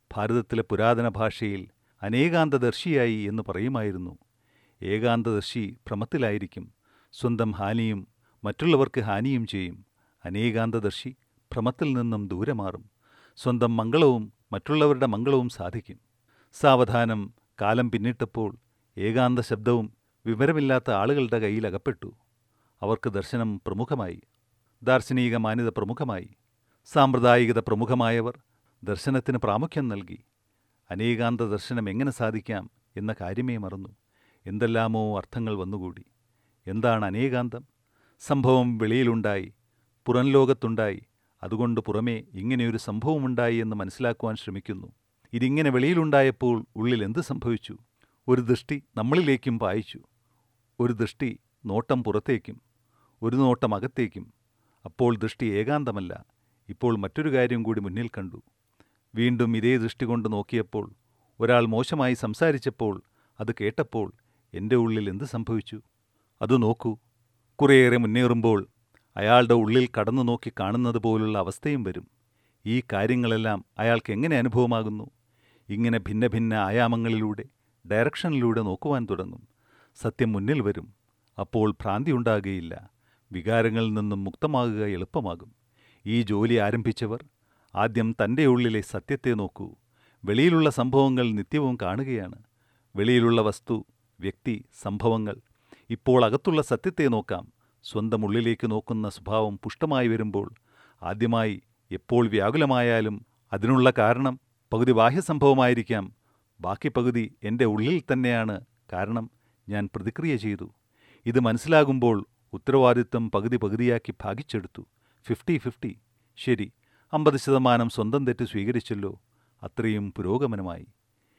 ഭാരതത്തിലെ പുരാതന ഭാഷയിൽ അനേകാന്തദർശിയായി എന്ന് പറയുമായിരുന്നു ഏകാന്തദർശി ഭ്രമത്തിലായിരിക്കും സ്വന്തം ഹാനിയും മറ്റുള്ളവർക്ക് ഹാനിയും ചെയ്യും അനേകാന്തദർശി ഭ്രമത്തിൽ നിന്നും ദൂരെ മാറും സ്വന്തം മംഗളവും മറ്റുള്ളവരുടെ മംഗളവും സാധിക്കും സാവധാനം കാലം പിന്നിട്ടപ്പോൾ ഏകാന്ത ശബ്ദവും വിവരമില്ലാത്ത ആളുകളുടെ കയ്യിൽ അകപ്പെട്ടു അവർക്ക് ദർശനം പ്രമുഖമായി ദാർശനിക മാന്യത പ്രമുഖമായി സാമ്പ്രദായികത പ്രമുഖമായവർ ദർശനത്തിന് പ്രാമുഖ്യം നൽകി അനേകാന്ത ദർശനം എങ്ങനെ സാധിക്കാം എന്ന കാര്യമേ മറന്നു എന്തെല്ലാമോ അർത്ഥങ്ങൾ വന്നുകൂടി എന്താണ് അനേകാന്തം സംഭവം വെളിയിലുണ്ടായി പുറം ലോകത്തുണ്ടായി അതുകൊണ്ട് പുറമേ ഇങ്ങനെയൊരു സംഭവമുണ്ടായി എന്ന് മനസ്സിലാക്കുവാൻ ശ്രമിക്കുന്നു ഇതിങ്ങനെ വെളിയിലുണ്ടായപ്പോൾ ഉള്ളിൽ എന്ത് സംഭവിച്ചു ഒരു ദൃഷ്ടി നമ്മളിലേക്കും പായിച്ചു ഒരു ദൃഷ്ടി നോട്ടം പുറത്തേക്കും ഒരു നോട്ടം അകത്തേക്കും അപ്പോൾ ദൃഷ്ടി ഏകാന്തമല്ല ഇപ്പോൾ മറ്റൊരു കാര്യം കൂടി മുന്നിൽ കണ്ടു വീണ്ടും ഇതേ ദൃഷ്ടി കൊണ്ട് നോക്കിയപ്പോൾ ഒരാൾ മോശമായി സംസാരിച്ചപ്പോൾ അത് കേട്ടപ്പോൾ എൻ്റെ ഉള്ളിൽ എന്ത് സംഭവിച്ചു അത് നോക്കൂ കുറേയേറെ മുന്നേറുമ്പോൾ അയാളുടെ ഉള്ളിൽ കടന്നു നോക്കി കാണുന്നത് പോലുള്ള അവസ്ഥയും വരും ഈ കാര്യങ്ങളെല്ലാം അയാൾക്ക് എങ്ങനെ അനുഭവമാകുന്നു ഇങ്ങനെ ഭിന്ന ഭിന്ന ആയാമങ്ങളിലൂടെ ഡയറക്ഷനിലൂടെ നോക്കുവാൻ തുടങ്ങും സത്യം മുന്നിൽ വരും അപ്പോൾ ഭ്രാന്തി ഉണ്ടാകുകയില്ല വികാരങ്ങളിൽ നിന്നും മുക്തമാകുക എളുപ്പമാകും ഈ ജോലി ആരംഭിച്ചവർ ആദ്യം തൻ്റെ ഉള്ളിലെ സത്യത്തെ നോക്കൂ വെളിയിലുള്ള സംഭവങ്ങൾ നിത്യവും കാണുകയാണ് വെളിയിലുള്ള വസ്തു വ്യക്തി സംഭവങ്ങൾ ഇപ്പോൾ അകത്തുള്ള സത്യത്തെ നോക്കാം സ്വന്തം ഉള്ളിലേക്ക് നോക്കുന്ന സ്വഭാവം പുഷ്ടമായി വരുമ്പോൾ ആദ്യമായി എപ്പോൾ വ്യാകുലമായാലും അതിനുള്ള കാരണം പകുതി ബാഹ്യസംഭവമായിരിക്കാം ബാക്കി പകുതി എൻ്റെ ഉള്ളിൽ തന്നെയാണ് കാരണം ഞാൻ പ്രതിക്രിയ ചെയ്തു ഇത് മനസ്സിലാകുമ്പോൾ ഉത്തരവാദിത്വം പകുതി പകുതിയാക്കി ഭാഗിച്ചെടുത്തു ഫിഫ്റ്റി ഫിഫ്റ്റി ശരി അമ്പത് ശതമാനം സ്വന്തം തെറ്റ് സ്വീകരിച്ചല്ലോ അത്രയും പുരോഗമനമായി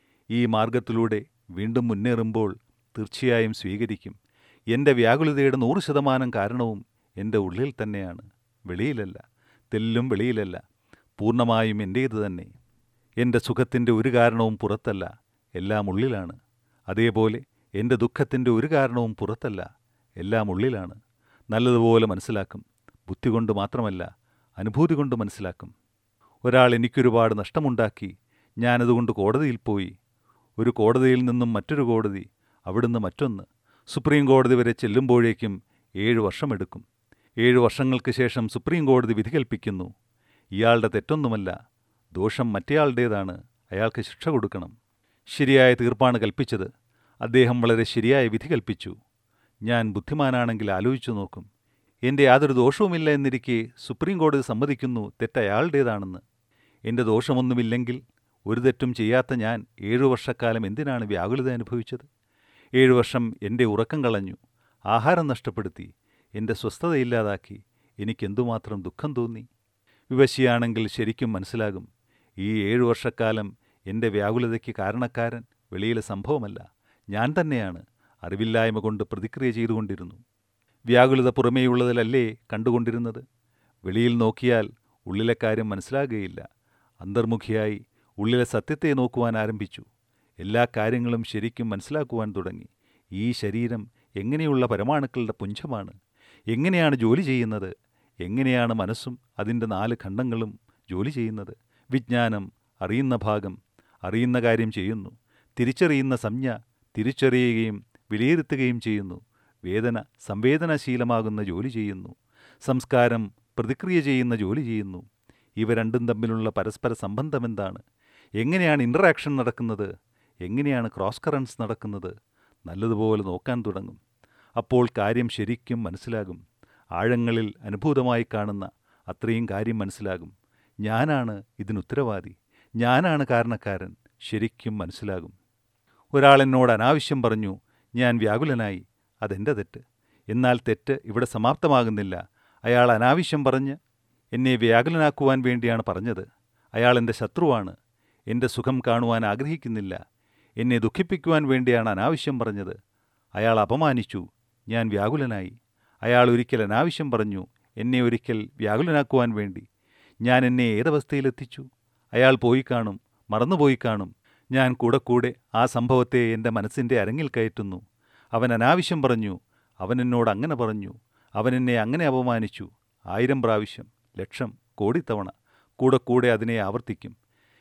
ഈ മാർഗത്തിലൂടെ വീണ്ടും മുന്നേറുമ്പോൾ തീർച്ചയായും സ്വീകരിക്കും എൻ്റെ വ്യാകുലതയുടെ നൂറ് ശതമാനം കാരണവും എൻ്റെ ഉള്ളിൽ തന്നെയാണ് വെളിയിലല്ല തെല്ലും വെളിയിലല്ല പൂർണ്ണമായും എൻ്റേത് തന്നെ എൻ്റെ സുഖത്തിൻ്റെ ഒരു കാരണവും പുറത്തല്ല എല്ലാം ഉള്ളിലാണ് അതേപോലെ എൻ്റെ ദുഃഖത്തിൻ്റെ ഒരു കാരണവും പുറത്തല്ല എല്ലാം ഉള്ളിലാണ് നല്ലതുപോലെ മനസ്സിലാക്കും ബുദ്ധി കൊണ്ട് മാത്രമല്ല അനുഭൂതി കൊണ്ട് മനസ്സിലാക്കും ഒരാൾ എനിക്കൊരുപാട് നഷ്ടമുണ്ടാക്കി ഞാനതുകൊണ്ട് കോടതിയിൽ പോയി ഒരു കോടതിയിൽ നിന്നും മറ്റൊരു കോടതി അവിടുന്ന് മറ്റൊന്ന് സുപ്രീം കോടതി വരെ ചെല്ലുമ്പോഴേക്കും ഏഴ് വർഷമെടുക്കും ഏഴ് വർഷങ്ങൾക്ക് ശേഷം സുപ്രീം കോടതി വിധി കൽപ്പിക്കുന്നു ഇയാളുടെ തെറ്റൊന്നുമല്ല ദോഷം മറ്റേയാളുടേതാണ് അയാൾക്ക് ശിക്ഷ കൊടുക്കണം ശരിയായ തീർപ്പാണ് കൽപ്പിച്ചത് അദ്ദേഹം വളരെ ശരിയായ വിധി കൽപ്പിച്ചു ഞാൻ ബുദ്ധിമാനാണെങ്കിൽ ആലോചിച്ചു നോക്കും എൻ്റെ യാതൊരു ദോഷവുമില്ല എന്നിരിക്കെ സുപ്രീം കോടതി സമ്മതിക്കുന്നു തെറ്റ് അയാളുടേതാണെന്ന് എൻ്റെ ദോഷമൊന്നുമില്ലെങ്കിൽ ഒരു തെറ്റും ചെയ്യാത്ത ഞാൻ ഏഴു വർഷക്കാലം എന്തിനാണ് വ്യാകുലത അനുഭവിച്ചത് ഏഴു വർഷം എൻ്റെ ഉറക്കം കളഞ്ഞു ആഹാരം നഷ്ടപ്പെടുത്തി എൻ്റെ സ്വസ്ഥതയില്ലാതാക്കി എനിക്കെന്തുമാത്രം ദുഃഖം തോന്നി വിവശിയാണെങ്കിൽ ശരിക്കും മനസ്സിലാകും ഈ ഏഴു വർഷക്കാലം എൻ്റെ വ്യാകുലതയ്ക്ക് കാരണക്കാരൻ വെളിയിലെ സംഭവമല്ല ഞാൻ തന്നെയാണ് അറിവില്ലായ്മ കൊണ്ട് പ്രതിക്രിയ ചെയ്തുകൊണ്ടിരുന്നു വ്യാകുലത പുറമേയുള്ളതിലല്ലേ കണ്ടുകൊണ്ടിരുന്നത് വെളിയിൽ നോക്കിയാൽ ഉള്ളിലെ കാര്യം മനസ്സിലാകുകയില്ല അന്തർമുഖിയായി ഉള്ളിലെ സത്യത്തെ നോക്കുവാൻ ആരംഭിച്ചു എല്ലാ കാര്യങ്ങളും ശരിക്കും മനസ്സിലാക്കുവാൻ തുടങ്ങി ഈ ശരീരം എങ്ങനെയുള്ള പരമാണുക്കളുടെ പുഞ്ചമാണ് എങ്ങനെയാണ് ജോലി ചെയ്യുന്നത് എങ്ങനെയാണ് മനസ്സും അതിൻ്റെ നാല് ഖണ്ഡങ്ങളും ജോലി ചെയ്യുന്നത് വിജ്ഞാനം അറിയുന്ന ഭാഗം അറിയുന്ന കാര്യം ചെയ്യുന്നു തിരിച്ചറിയുന്ന സംജ്ഞ തിരിച്ചറിയുകയും വിലയിരുത്തുകയും ചെയ്യുന്നു വേദന സംവേദനാശീലമാകുന്ന ജോലി ചെയ്യുന്നു സംസ്കാരം പ്രതിക്രിയ ചെയ്യുന്ന ജോലി ചെയ്യുന്നു ഇവ രണ്ടും തമ്മിലുള്ള പരസ്പര സംബന്ധമെന്താണ് എങ്ങനെയാണ് ഇൻറ്ററാക്ഷൻ നടക്കുന്നത് എങ്ങനെയാണ് ക്രോസ് കറൻസ് നടക്കുന്നത് നല്ലതുപോലെ നോക്കാൻ തുടങ്ങും അപ്പോൾ കാര്യം ശരിക്കും മനസ്സിലാകും ആഴങ്ങളിൽ അനുഭൂതമായി കാണുന്ന അത്രയും കാര്യം മനസ്സിലാകും ഞാനാണ് ഇതിനുത്തരവാദി ഞാനാണ് കാരണക്കാരൻ ശരിക്കും മനസ്സിലാകും ഒരാൾ എന്നോട് അനാവശ്യം പറഞ്ഞു ഞാൻ വ്യാകുലനായി അതെൻ്റെ തെറ്റ് എന്നാൽ തെറ്റ് ഇവിടെ സമാപ്തമാകുന്നില്ല അയാൾ അനാവശ്യം പറഞ്ഞ് എന്നെ വ്യാകുലനാക്കുവാൻ വേണ്ടിയാണ് പറഞ്ഞത് അയാൾ എൻ്റെ ശത്രുവാണ് എൻ്റെ സുഖം കാണുവാൻ ആഗ്രഹിക്കുന്നില്ല എന്നെ ദുഃഖിപ്പിക്കുവാൻ വേണ്ടിയാണ് അനാവശ്യം പറഞ്ഞത് അയാൾ അപമാനിച്ചു ഞാൻ വ്യാകുലനായി അയാൾ ഒരിക്കൽ അനാവശ്യം പറഞ്ഞു എന്നെ ഒരിക്കൽ വ്യാകുലനാക്കുവാൻ വേണ്ടി ഞാൻ എന്നെ ഏതവസ്ഥയിലെത്തിച്ചു അയാൾ പോയി കാണും മറന്നുപോയി കാണും ഞാൻ കൂടെ കൂടെ ആ സംഭവത്തെ എൻ്റെ മനസ്സിൻ്റെ അരങ്ങിൽ കയറ്റുന്നു അവൻ അനാവശ്യം പറഞ്ഞു അവൻ എന്നോട് അങ്ങനെ പറഞ്ഞു അവൻ എന്നെ അങ്ങനെ അപമാനിച്ചു ആയിരം പ്രാവശ്യം ലക്ഷം കോടിത്തവണ കൂടെ കൂടെ അതിനെ ആവർത്തിക്കും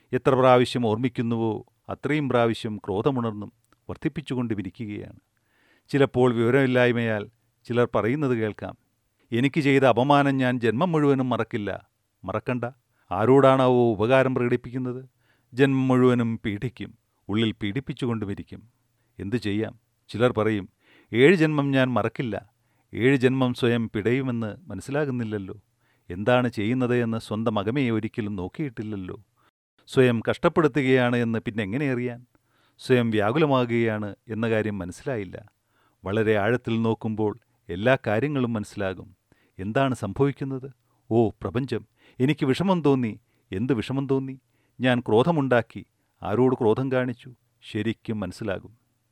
എത്ര പ്രാവശ്യം ഓർമ്മിക്കുന്നുവോ അത്രയും പ്രാവശ്യം ക്രോധമുണർന്നും വർദ്ധിപ്പിച്ചുകൊണ്ടിരിക്കുകയാണ് ചിലപ്പോൾ വിവരമില്ലായ്മയാൽ ചിലർ പറയുന്നത് കേൾക്കാം എനിക്ക് ചെയ്ത അപമാനം ഞാൻ ജന്മം മുഴുവനും മറക്കില്ല മറക്കണ്ട ആരോടാണാവോ ഉപകാരം പ്രകടിപ്പിക്കുന്നത് ജന്മം മുഴുവനും പീഡിക്കും ഉള്ളിൽ പീഡിപ്പിച്ചുകൊണ്ടുമിരിക്കും എന്തു ചെയ്യാം ചിലർ പറയും ഏഴ് ജന്മം ഞാൻ മറക്കില്ല ഏഴ് ജന്മം സ്വയം പിടയുമെന്ന് മനസ്സിലാകുന്നില്ലല്ലോ എന്താണ് ചെയ്യുന്നത് എന്ന് സ്വന്തം അകമയെ ഒരിക്കലും നോക്കിയിട്ടില്ലല്ലോ സ്വയം കഷ്ടപ്പെടുത്തുകയാണ് എന്ന് പിന്നെ എങ്ങനെ അറിയാൻ സ്വയം വ്യാകുലമാകുകയാണ് എന്ന കാര്യം മനസ്സിലായില്ല വളരെ ആഴത്തിൽ നോക്കുമ്പോൾ എല്ലാ കാര്യങ്ങളും മനസ്സിലാകും എന്താണ് സംഭവിക്കുന്നത് ഓ പ്രപഞ്ചം എനിക്ക് വിഷമം തോന്നി എന്ത് വിഷമം തോന്നി ഞാൻ ക്രോധമുണ്ടാക്കി ആരോട് ക്രോധം കാണിച്ചു ശരിക്കും മനസ്സിലാകും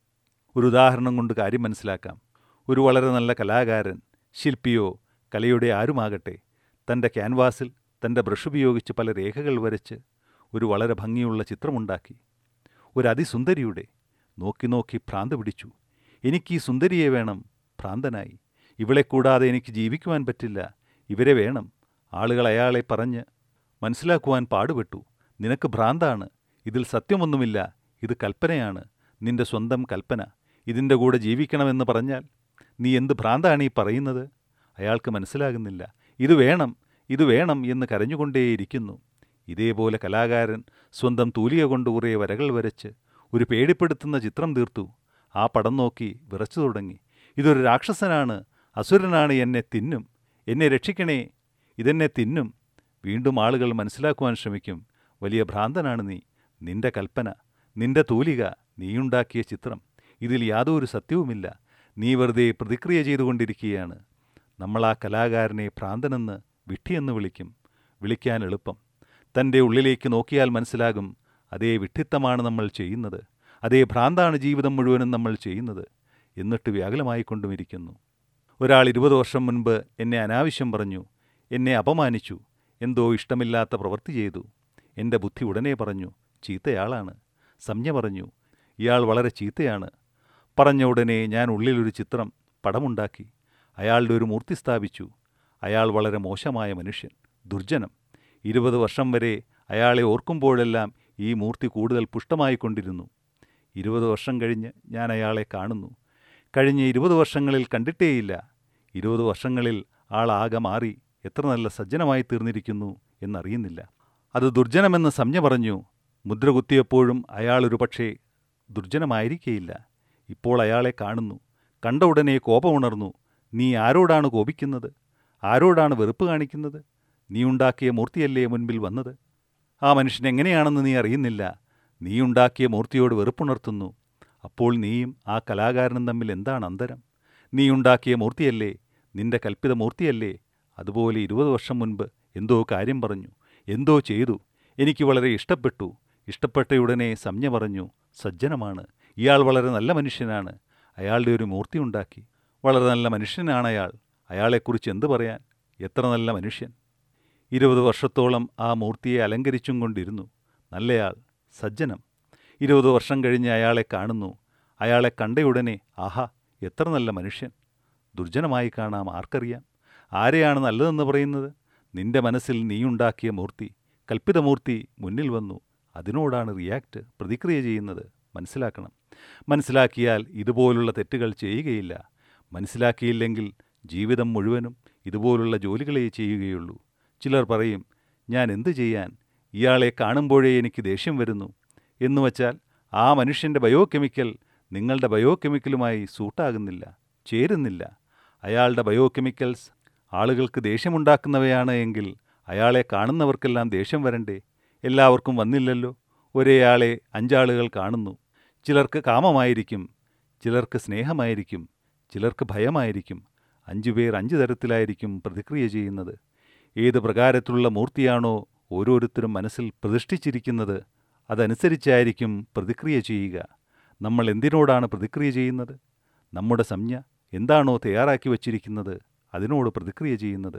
ഒരു ഉദാഹരണം കൊണ്ട് കാര്യം മനസ്സിലാക്കാം ഒരു വളരെ നല്ല കലാകാരൻ ശില്പിയോ കലയുടെ ആരുമാകട്ടെ തൻ്റെ ക്യാൻവാസിൽ തൻ്റെ ബ്രഷ് ഉപയോഗിച്ച് പല രേഖകൾ വരച്ച് ഒരു വളരെ ഭംഗിയുള്ള ചിത്രമുണ്ടാക്കി ഒരു അതിസുന്ദരിയുടെ നോക്കി നോക്കി ഭ്രാന്ത് പിടിച്ചു എനിക്ക് ഈ സുന്ദരിയെ വേണം ഭ്രാന്തനായി ഇവളെ കൂടാതെ എനിക്ക് ജീവിക്കുവാൻ പറ്റില്ല ഇവരെ വേണം ആളുകൾ അയാളെ പറഞ്ഞ് മനസ്സിലാക്കുവാൻ പാടുപെട്ടു നിനക്ക് ഭ്രാന്താണ് ഇതിൽ സത്യമൊന്നുമില്ല ഇത് കൽപ്പനയാണ് നിന്റെ സ്വന്തം കൽപ്പന ഇതിൻ്റെ കൂടെ ജീവിക്കണമെന്ന് പറഞ്ഞാൽ നീ എന്ത് ഭ്രാന്താണ് ഈ പറയുന്നത് അയാൾക്ക് മനസ്സിലാകുന്നില്ല ഇത് വേണം ഇത് വേണം എന്ന് കരഞ്ഞുകൊണ്ടേയിരിക്കുന്നു ഇതേപോലെ കലാകാരൻ സ്വന്തം തൂലിക കൊണ്ട് കുറേ വരകൾ വരച്ച് ഒരു പേടിപ്പെടുത്തുന്ന ചിത്രം തീർത്തു ആ പടം നോക്കി വിറച്ചു തുടങ്ങി ഇതൊരു രാക്ഷസനാണ് അസുരനാണ് എന്നെ തിന്നും എന്നെ രക്ഷിക്കണേ ഇതെന്നെ തിന്നും വീണ്ടും ആളുകൾ മനസ്സിലാക്കുവാൻ ശ്രമിക്കും വലിയ ഭ്രാന്തനാണ് നീ നിന്റെ കൽപ്പന നിന്റെ തൂലിക നീയുണ്ടാക്കിയ ചിത്രം ഇതിൽ യാതൊരു സത്യവുമില്ല നീ വെറുതെ പ്രതിക്രിയ ചെയ്തുകൊണ്ടിരിക്കുകയാണ് നമ്മൾ ആ കലാകാരനെ ഭ്രാന്തനെന്ന് വിഡ്ഢിയെന്ന് വിളിക്കും വിളിക്കാൻ എളുപ്പം തൻ്റെ ഉള്ളിലേക്ക് നോക്കിയാൽ മനസ്സിലാകും അതേ വിഡ്ഢിത്തമാണ് നമ്മൾ ചെയ്യുന്നത് അതേ ഭ്രാന്താണ് ജീവിതം മുഴുവനും നമ്മൾ ചെയ്യുന്നത് എന്നിട്ട് വ്യാകുലമായിക്കൊണ്ടും ഇരിക്കുന്നു ഒരാൾ ഇരുപത് വർഷം മുൻപ് എന്നെ അനാവശ്യം പറഞ്ഞു എന്നെ അപമാനിച്ചു എന്തോ ഇഷ്ടമില്ലാത്ത പ്രവൃത്തി ചെയ്തു എൻ്റെ ബുദ്ധി ഉടനെ പറഞ്ഞു ചീത്തയാളാണ് സംജ്ഞ പറഞ്ഞു ഇയാൾ വളരെ ചീത്തയാണ് പറഞ്ഞ ഉടനെ ഞാൻ ഉള്ളിലൊരു ചിത്രം പടമുണ്ടാക്കി അയാളുടെ ഒരു മൂർത്തി സ്ഥാപിച്ചു അയാൾ വളരെ മോശമായ മനുഷ്യൻ ദുർജനം ഇരുപത് വർഷം വരെ അയാളെ ഓർക്കുമ്പോഴെല്ലാം ഈ മൂർത്തി കൂടുതൽ പുഷ്ടമായിക്കൊണ്ടിരുന്നു ഇരുപത് വർഷം കഴിഞ്ഞ് ഞാൻ അയാളെ കാണുന്നു കഴിഞ്ഞ ഇരുപത് വർഷങ്ങളിൽ കണ്ടിട്ടേയില്ല ഇരുപത് വർഷങ്ങളിൽ ആളാകെ മാറി എത്ര നല്ല സജ്ജനമായി തീർന്നിരിക്കുന്നു എന്നറിയുന്നില്ല അത് ദുർജനമെന്ന് സംജ്ഞ പറഞ്ഞു മുദ്ര കുത്തിയപ്പോഴും അയാൾ ഒരു പക്ഷേ ദുർജനമായിരിക്കേയില്ല ഇപ്പോൾ അയാളെ കാണുന്നു കണ്ട ഉടനെ കോപമുണർന്നു നീ ആരോടാണ് കോപിക്കുന്നത് ആരോടാണ് വെറുപ്പ് കാണിക്കുന്നത് നീ ഉണ്ടാക്കിയ മൂർത്തിയല്ലേ മുൻപിൽ വന്നത് ആ മനുഷ്യൻ എങ്ങനെയാണെന്ന് നീ അറിയുന്നില്ല നീ ഉണ്ടാക്കിയ മൂർത്തിയോട് വെറുപ്പുണർത്തുന്നു അപ്പോൾ നീയും ആ കലാകാരനും തമ്മിൽ എന്താണ് അന്തരം നീ ഉണ്ടാക്കിയ മൂർത്തിയല്ലേ നിന്റെ കൽപ്പിത മൂർത്തിയല്ലേ അതുപോലെ ഇരുപത് വർഷം മുൻപ് എന്തോ കാര്യം പറഞ്ഞു എന്തോ ചെയ്തു എനിക്ക് വളരെ ഇഷ്ടപ്പെട്ടു ഇഷ്ടപ്പെട്ടയുടനെ സംജ്ഞ പറഞ്ഞു സജ്ജനമാണ് ഇയാൾ വളരെ നല്ല മനുഷ്യനാണ് അയാളുടെ ഒരു മൂർത്തി ഉണ്ടാക്കി വളരെ നല്ല മനുഷ്യനാണ് അയാൾ അയാളെക്കുറിച്ച് എന്തു പറയാൻ എത്ര നല്ല മനുഷ്യൻ ഇരുപത് വർഷത്തോളം ആ മൂർത്തിയെ അലങ്കരിച്ചും കൊണ്ടിരുന്നു നല്ലയാൾ സജ്ജനം ഇരുപത് വർഷം കഴിഞ്ഞ് അയാളെ കാണുന്നു അയാളെ കണ്ടയുടനെ ആഹാ എത്ര നല്ല മനുഷ്യൻ ദുർജനമായി കാണാം ആർക്കറിയാം ആരെയാണ് നല്ലതെന്ന് പറയുന്നത് നിന്റെ മനസ്സിൽ നീയുണ്ടാക്കിയ മൂർത്തി കൽപ്പിതമൂർത്തി മുന്നിൽ വന്നു അതിനോടാണ് റിയാക്ട് പ്രതിക്രിയ ചെയ്യുന്നത് മനസ്സിലാക്കണം മനസ്സിലാക്കിയാൽ ഇതുപോലുള്ള തെറ്റുകൾ ചെയ്യുകയില്ല മനസ്സിലാക്കിയില്ലെങ്കിൽ ജീവിതം മുഴുവനും ഇതുപോലുള്ള ജോലികളെ ചെയ്യുകയുള്ളൂ ചിലർ പറയും ഞാൻ എന്തു ചെയ്യാൻ ഇയാളെ കാണുമ്പോഴേ എനിക്ക് ദേഷ്യം വരുന്നു എന്നുവച്ചാൽ ആ മനുഷ്യൻ്റെ ബയോ കെമിക്കൽ നിങ്ങളുടെ ബയോ കെമിക്കലുമായി സൂട്ടാകുന്നില്ല ചേരുന്നില്ല അയാളുടെ ബയോ കെമിക്കൽസ് ആളുകൾക്ക് ദേഷ്യമുണ്ടാക്കുന്നവയാണ് എങ്കിൽ അയാളെ കാണുന്നവർക്കെല്ലാം ദേഷ്യം വരണ്ടേ എല്ലാവർക്കും വന്നില്ലല്ലോ ഒരേ ആളെ അഞ്ചാളുകൾ കാണുന്നു ചിലർക്ക് കാമമായിരിക്കും ചിലർക്ക് സ്നേഹമായിരിക്കും ചിലർക്ക് ഭയമായിരിക്കും അഞ്ചു പേർ അഞ്ചു തരത്തിലായിരിക്കും പ്രതിക്രിയ ചെയ്യുന്നത് ഏത് പ്രകാരത്തിലുള്ള മൂർത്തിയാണോ ഓരോരുത്തരും മനസ്സിൽ പ്രതിഷ്ഠിച്ചിരിക്കുന്നത് അതനുസരിച്ചായിരിക്കും പ്രതിക്രിയ ചെയ്യുക നമ്മൾ എന്തിനോടാണ് പ്രതിക്രിയ ചെയ്യുന്നത് നമ്മുടെ സംജ്ഞ എന്താണോ തയ്യാറാക്കി വച്ചിരിക്കുന്നത് അതിനോട് പ്രതിക്രിയ ചെയ്യുന്നത്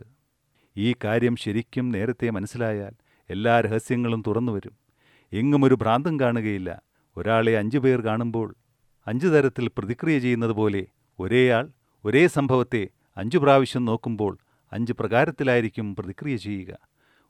ഈ കാര്യം ശരിക്കും നേരത്തെ മനസ്സിലായാൽ എല്ലാ രഹസ്യങ്ങളും തുറന്നു വരും എങ്ങും ഒരു ഭ്രാന്തം കാണുകയില്ല ഒരാളെ അഞ്ചു പേർ കാണുമ്പോൾ അഞ്ചു തരത്തിൽ പ്രതിക്രിയ ചെയ്യുന്നത് പോലെ ഒരേയാൾ ഒരേ സംഭവത്തെ അഞ്ചു പ്രാവശ്യം നോക്കുമ്പോൾ അഞ്ച് പ്രകാരത്തിലായിരിക്കും പ്രതിക്രിയ ചെയ്യുക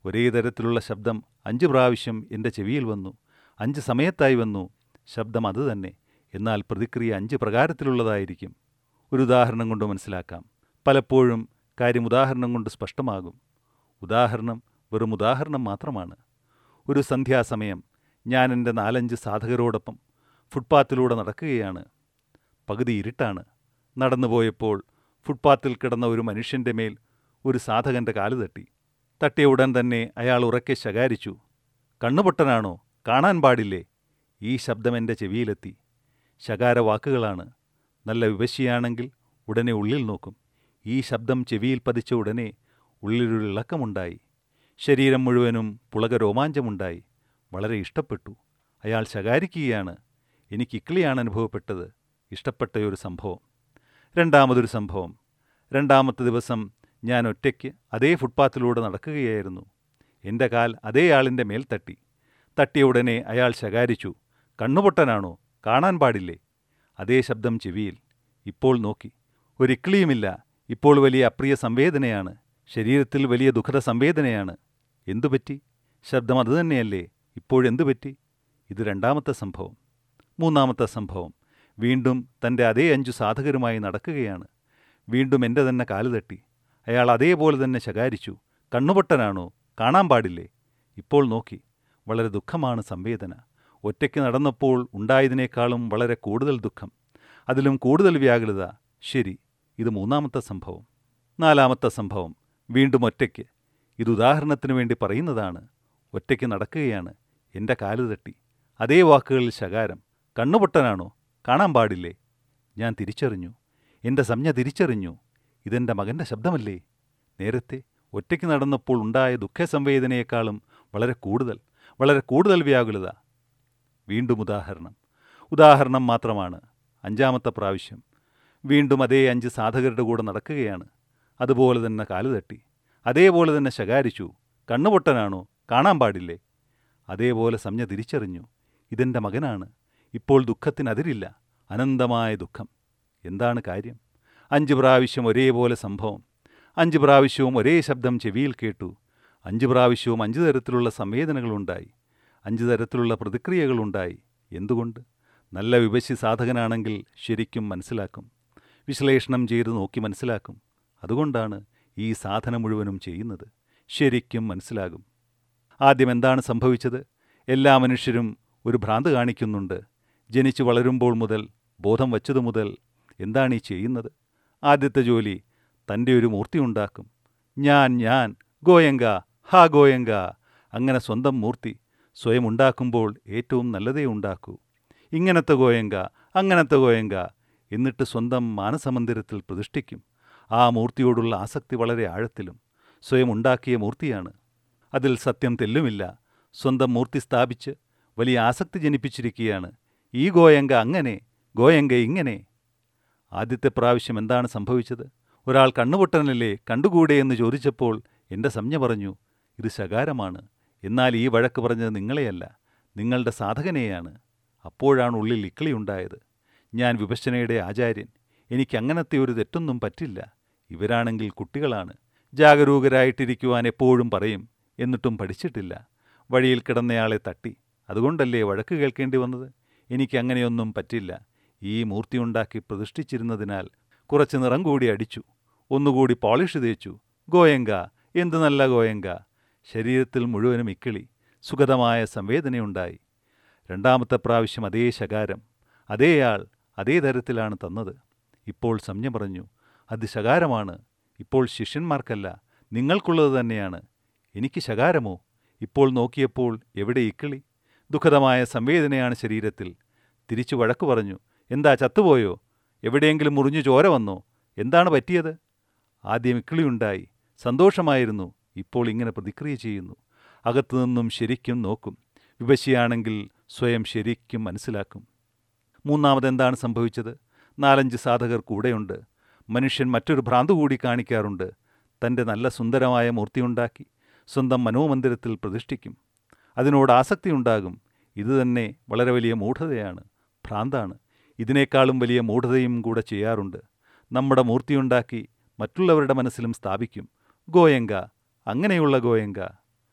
ഒരേ തരത്തിലുള്ള ശബ്ദം അഞ്ച് പ്രാവശ്യം എൻ്റെ ചെവിയിൽ വന്നു അഞ്ച് സമയത്തായി വന്നു ശബ്ദം അത് തന്നെ എന്നാൽ പ്രതിക്രിയ അഞ്ച് പ്രകാരത്തിലുള്ളതായിരിക്കും ഒരു ഉദാഹരണം കൊണ്ട് മനസ്സിലാക്കാം പലപ്പോഴും കാര്യം ഉദാഹരണം കൊണ്ട് സ്പഷ്ടമാകും ഉദാഹരണം വെറും ഉദാഹരണം മാത്രമാണ് ഒരു സന്ധ്യാസമയം ഞാൻ എൻ്റെ നാലഞ്ച് സാധകരോടൊപ്പം ഫുട്പാത്തിലൂടെ നടക്കുകയാണ് പകുതി ഇരുട്ടാണ് നടന്നുപോയപ്പോൾ ഫുട്പാത്തിൽ കിടന്ന ഒരു മനുഷ്യൻ്റെ മേൽ ഒരു സാധകൻ്റെ കാല് തട്ടി തട്ടിയ ഉടൻ തന്നെ അയാൾ ഉറക്കെ ശകാരിച്ചു കണ്ണുപൊട്ടനാണോ കാണാൻ പാടില്ലേ ഈ ശബ്ദം എൻ്റെ ചെവിയിലെത്തി ശകാര വാക്കുകളാണ് നല്ല വിവശിയാണെങ്കിൽ ഉടനെ ഉള്ളിൽ നോക്കും ഈ ശബ്ദം ചെവിയിൽ പതിച്ച ഉടനെ ഉള്ളിലൊരു ഇളക്കമുണ്ടായി ശരീരം മുഴുവനും പുളക രോമാഞ്ചമുണ്ടായി വളരെ ഇഷ്ടപ്പെട്ടു അയാൾ ശകാരിക്കുകയാണ് എനിക്ക് ഇക്ലിയാണ് അനുഭവപ്പെട്ടത് ഇഷ്ടപ്പെട്ട ഒരു സംഭവം രണ്ടാമതൊരു സംഭവം രണ്ടാമത്തെ ദിവസം ഞാൻ ഒറ്റയ്ക്ക് അതേ ഫുട്പാത്തിലൂടെ നടക്കുകയായിരുന്നു എൻ്റെ കാൽ അതേ ആളിൻ്റെ മേൽ തട്ടി തട്ടിയ ഉടനെ അയാൾ ശകാരിച്ചു കണ്ണുപൊട്ടനാണോ കാണാൻ പാടില്ലേ അതേ ശബ്ദം ചെവിയിൽ ഇപ്പോൾ നോക്കി ഒരിക്ലിയുമില്ല ഇപ്പോൾ വലിയ അപ്രിയ സംവേദനയാണ് ശരീരത്തിൽ വലിയ ദുഃഖത സംവേദനയാണ് എന്തുപറ്റി ശബ്ദം അതുതന്നെയല്ലേ ഇപ്പോഴെന്തു പറ്റി ഇത് രണ്ടാമത്തെ സംഭവം മൂന്നാമത്തെ സംഭവം വീണ്ടും തൻ്റെ അതേ അഞ്ചു സാധകരുമായി നടക്കുകയാണ് വീണ്ടും എൻ്റെ തന്നെ കാല് തട്ടി അയാൾ അതേപോലെ തന്നെ ശകാരിച്ചു കണ്ണുപൊട്ടനാണോ കാണാൻ പാടില്ലേ ഇപ്പോൾ നോക്കി വളരെ ദുഃഖമാണ് സംവേദന ഒറ്റയ്ക്ക് നടന്നപ്പോൾ ഉണ്ടായതിനേക്കാളും വളരെ കൂടുതൽ ദുഃഖം അതിലും കൂടുതൽ വ്യാകുലത ശരി ഇത് മൂന്നാമത്തെ സംഭവം നാലാമത്തെ സംഭവം വീണ്ടും ഒറ്റയ്ക്ക് ഇത് ഉദാഹരണത്തിന് വേണ്ടി പറയുന്നതാണ് ഒറ്റയ്ക്ക് നടക്കുകയാണ് എൻ്റെ കാല് തട്ടി അതേ വാക്കുകളിൽ ശകാരം കണ്ണുപൊട്ടനാണോ കാണാൻ പാടില്ലേ ഞാൻ തിരിച്ചറിഞ്ഞു എൻ്റെ സംജ്ഞ തിരിച്ചറിഞ്ഞു ഇതെൻ്റെ മകൻ്റെ ശബ്ദമല്ലേ നേരത്തെ ഒറ്റയ്ക്ക് നടന്നപ്പോൾ ഉണ്ടായ ദുഃഖസംവേദനയെക്കാളും വളരെ കൂടുതൽ വളരെ കൂടുതൽ വ്യാകുലത വീണ്ടും ഉദാഹരണം ഉദാഹരണം മാത്രമാണ് അഞ്ചാമത്തെ പ്രാവശ്യം വീണ്ടും അതേ അഞ്ച് സാധകരുടെ കൂടെ നടക്കുകയാണ് അതുപോലെ തന്നെ കാല് തട്ടി അതേപോലെ തന്നെ ശകാരിച്ചു കണ്ണുപൊട്ടനാണോ കാണാൻ പാടില്ലേ അതേപോലെ സംജ്ഞ തിരിച്ചറിഞ്ഞു ഇതെൻ്റെ മകനാണ് ഇപ്പോൾ ദുഃഖത്തിനതിരില്ല അനന്തമായ ദുഃഖം എന്താണ് കാര്യം അഞ്ച് പ്രാവശ്യം ഒരേപോലെ സംഭവം അഞ്ച് പ്രാവശ്യവും ഒരേ ശബ്ദം ചെവിയിൽ കേട്ടു അഞ്ച് പ്രാവശ്യവും അഞ്ച് തരത്തിലുള്ള സംവേദനകളുണ്ടായി അഞ്ച് തരത്തിലുള്ള പ്രതിക്രിയകളുണ്ടായി എന്തുകൊണ്ട് നല്ല വിപശി സാധകനാണെങ്കിൽ ശരിക്കും മനസ്സിലാക്കും വിശ്ലേഷണം ചെയ്ത് നോക്കി മനസ്സിലാക്കും അതുകൊണ്ടാണ് ഈ സാധന മുഴുവനും ചെയ്യുന്നത് ശരിക്കും മനസ്സിലാകും ആദ്യം എന്താണ് സംഭവിച്ചത് എല്ലാ മനുഷ്യരും ഒരു ഭ്രാന്ത് കാണിക്കുന്നുണ്ട് ജനിച്ചു വളരുമ്പോൾ മുതൽ ബോധം വച്ചതു മുതൽ എന്താണ് ഈ ചെയ്യുന്നത് ആദ്യത്തെ ജോലി തൻ്റെ ഒരു മൂർത്തി ഉണ്ടാക്കും ഞാൻ ഞാൻ ഗോയങ്ക ഹാ ഗോയങ്ക അങ്ങനെ സ്വന്തം മൂർത്തി സ്വയം ഉണ്ടാക്കുമ്പോൾ ഏറ്റവും നല്ലതേ ഉണ്ടാക്കൂ ഇങ്ങനത്തെ ഗോയങ്ക അങ്ങനത്തെ ഗോയങ്ക എന്നിട്ട് സ്വന്തം മാനസമന്ദിരത്തിൽ പ്രതിഷ്ഠിക്കും ആ മൂർത്തിയോടുള്ള ആസക്തി വളരെ ആഴത്തിലും സ്വയം ഉണ്ടാക്കിയ മൂർത്തിയാണ് അതിൽ സത്യം തെല്ലുമില്ല സ്വന്തം മൂർത്തി സ്ഥാപിച്ച് വലിയ ആസക്തി ജനിപ്പിച്ചിരിക്കുകയാണ് ഈ ഗോയങ്ക അങ്ങനെ ഗോയങ്ക ഇങ്ങനെ ആദ്യത്തെ പ്രാവശ്യം എന്താണ് സംഭവിച്ചത് ഒരാൾ കണ്ണുപൊട്ടനല്ലേ കണ്ടുകൂടെ എന്ന് ചോദിച്ചപ്പോൾ എൻ്റെ സംജ്ഞ പറഞ്ഞു ഇത് ശകാരമാണ് എന്നാൽ ഈ വഴക്ക് പറഞ്ഞത് നിങ്ങളെയല്ല നിങ്ങളുടെ സാധകനെയാണ് അപ്പോഴാണ് ഉള്ളിൽ ഇക്കിളിയുണ്ടായത് ഞാൻ വിഭജനയുടെ ആചാര്യൻ എനിക്ക് അങ്ങനത്തെ ഒരു തെറ്റൊന്നും പറ്റില്ല ഇവരാണെങ്കിൽ കുട്ടികളാണ് ജാഗരൂകരായിട്ടിരിക്കുവാൻ എപ്പോഴും പറയും എന്നിട്ടും പഠിച്ചിട്ടില്ല വഴിയിൽ കിടന്നയാളെ തട്ടി അതുകൊണ്ടല്ലേ വഴക്ക് കേൾക്കേണ്ടി വന്നത് എനിക്ക് അങ്ങനെയൊന്നും പറ്റില്ല ഈ മൂർത്തിയുണ്ടാക്കി പ്രതിഷ്ഠിച്ചിരുന്നതിനാൽ കുറച്ച് നിറം കൂടി അടിച്ചു ഒന്നുകൂടി പോളിഷ് തേച്ചു ഗോയങ്ക എന്ത് നല്ല ഗോയങ്ക ശരീരത്തിൽ മുഴുവനും ഇക്കിളി സുഗതമായ സംവേദനയുണ്ടായി രണ്ടാമത്തെ പ്രാവശ്യം അതേ ശകാരം അതേയാൾ അതേ തരത്തിലാണ് തന്നത് ഇപ്പോൾ സംജ്ഞ പറഞ്ഞു അത് ശകാരമാണ് ഇപ്പോൾ ശിഷ്യന്മാർക്കല്ല നിങ്ങൾക്കുള്ളത് തന്നെയാണ് എനിക്ക് ശകാരമോ ഇപ്പോൾ നോക്കിയപ്പോൾ എവിടെ ഇക്കിളി ദുഃഖതമായ സംവേദനയാണ് ശരീരത്തിൽ തിരിച്ചു വഴക്കു പറഞ്ഞു എന്താ ചത്തുപോയോ എവിടെയെങ്കിലും മുറിഞ്ഞു ചോര വന്നോ എന്താണ് പറ്റിയത് ആദ്യം ഇക്കിളിയുണ്ടായി സന്തോഷമായിരുന്നു ഇപ്പോൾ ഇങ്ങനെ പ്രതിക്രിയ ചെയ്യുന്നു അകത്തുനിന്നും ശരിക്കും നോക്കും വിപശിയാണെങ്കിൽ സ്വയം ശരിക്കും മനസ്സിലാക്കും മൂന്നാമതെന്താണ് സംഭവിച്ചത് നാലഞ്ച് സാധകർ കൂടെയുണ്ട് മനുഷ്യൻ മറ്റൊരു ഭ്രാന്ത് കൂടി കാണിക്കാറുണ്ട് തൻ്റെ നല്ല സുന്ദരമായ മൂർത്തിയുണ്ടാക്കി സ്വന്തം മനോമന്ദിരത്തിൽ പ്രതിഷ്ഠിക്കും അതിനോട് ആസക്തിയുണ്ടാകും ഇത് തന്നെ വളരെ വലിയ മൂഢതയാണ് ഭ്രാന്താണ് ഇതിനേക്കാളും വലിയ മൂഢതയും കൂടെ ചെയ്യാറുണ്ട് നമ്മുടെ മൂർത്തിയുണ്ടാക്കി മറ്റുള്ളവരുടെ മനസ്സിലും സ്ഥാപിക്കും ഗോയങ്ക അങ്ങനെയുള്ള ഗോയങ്ക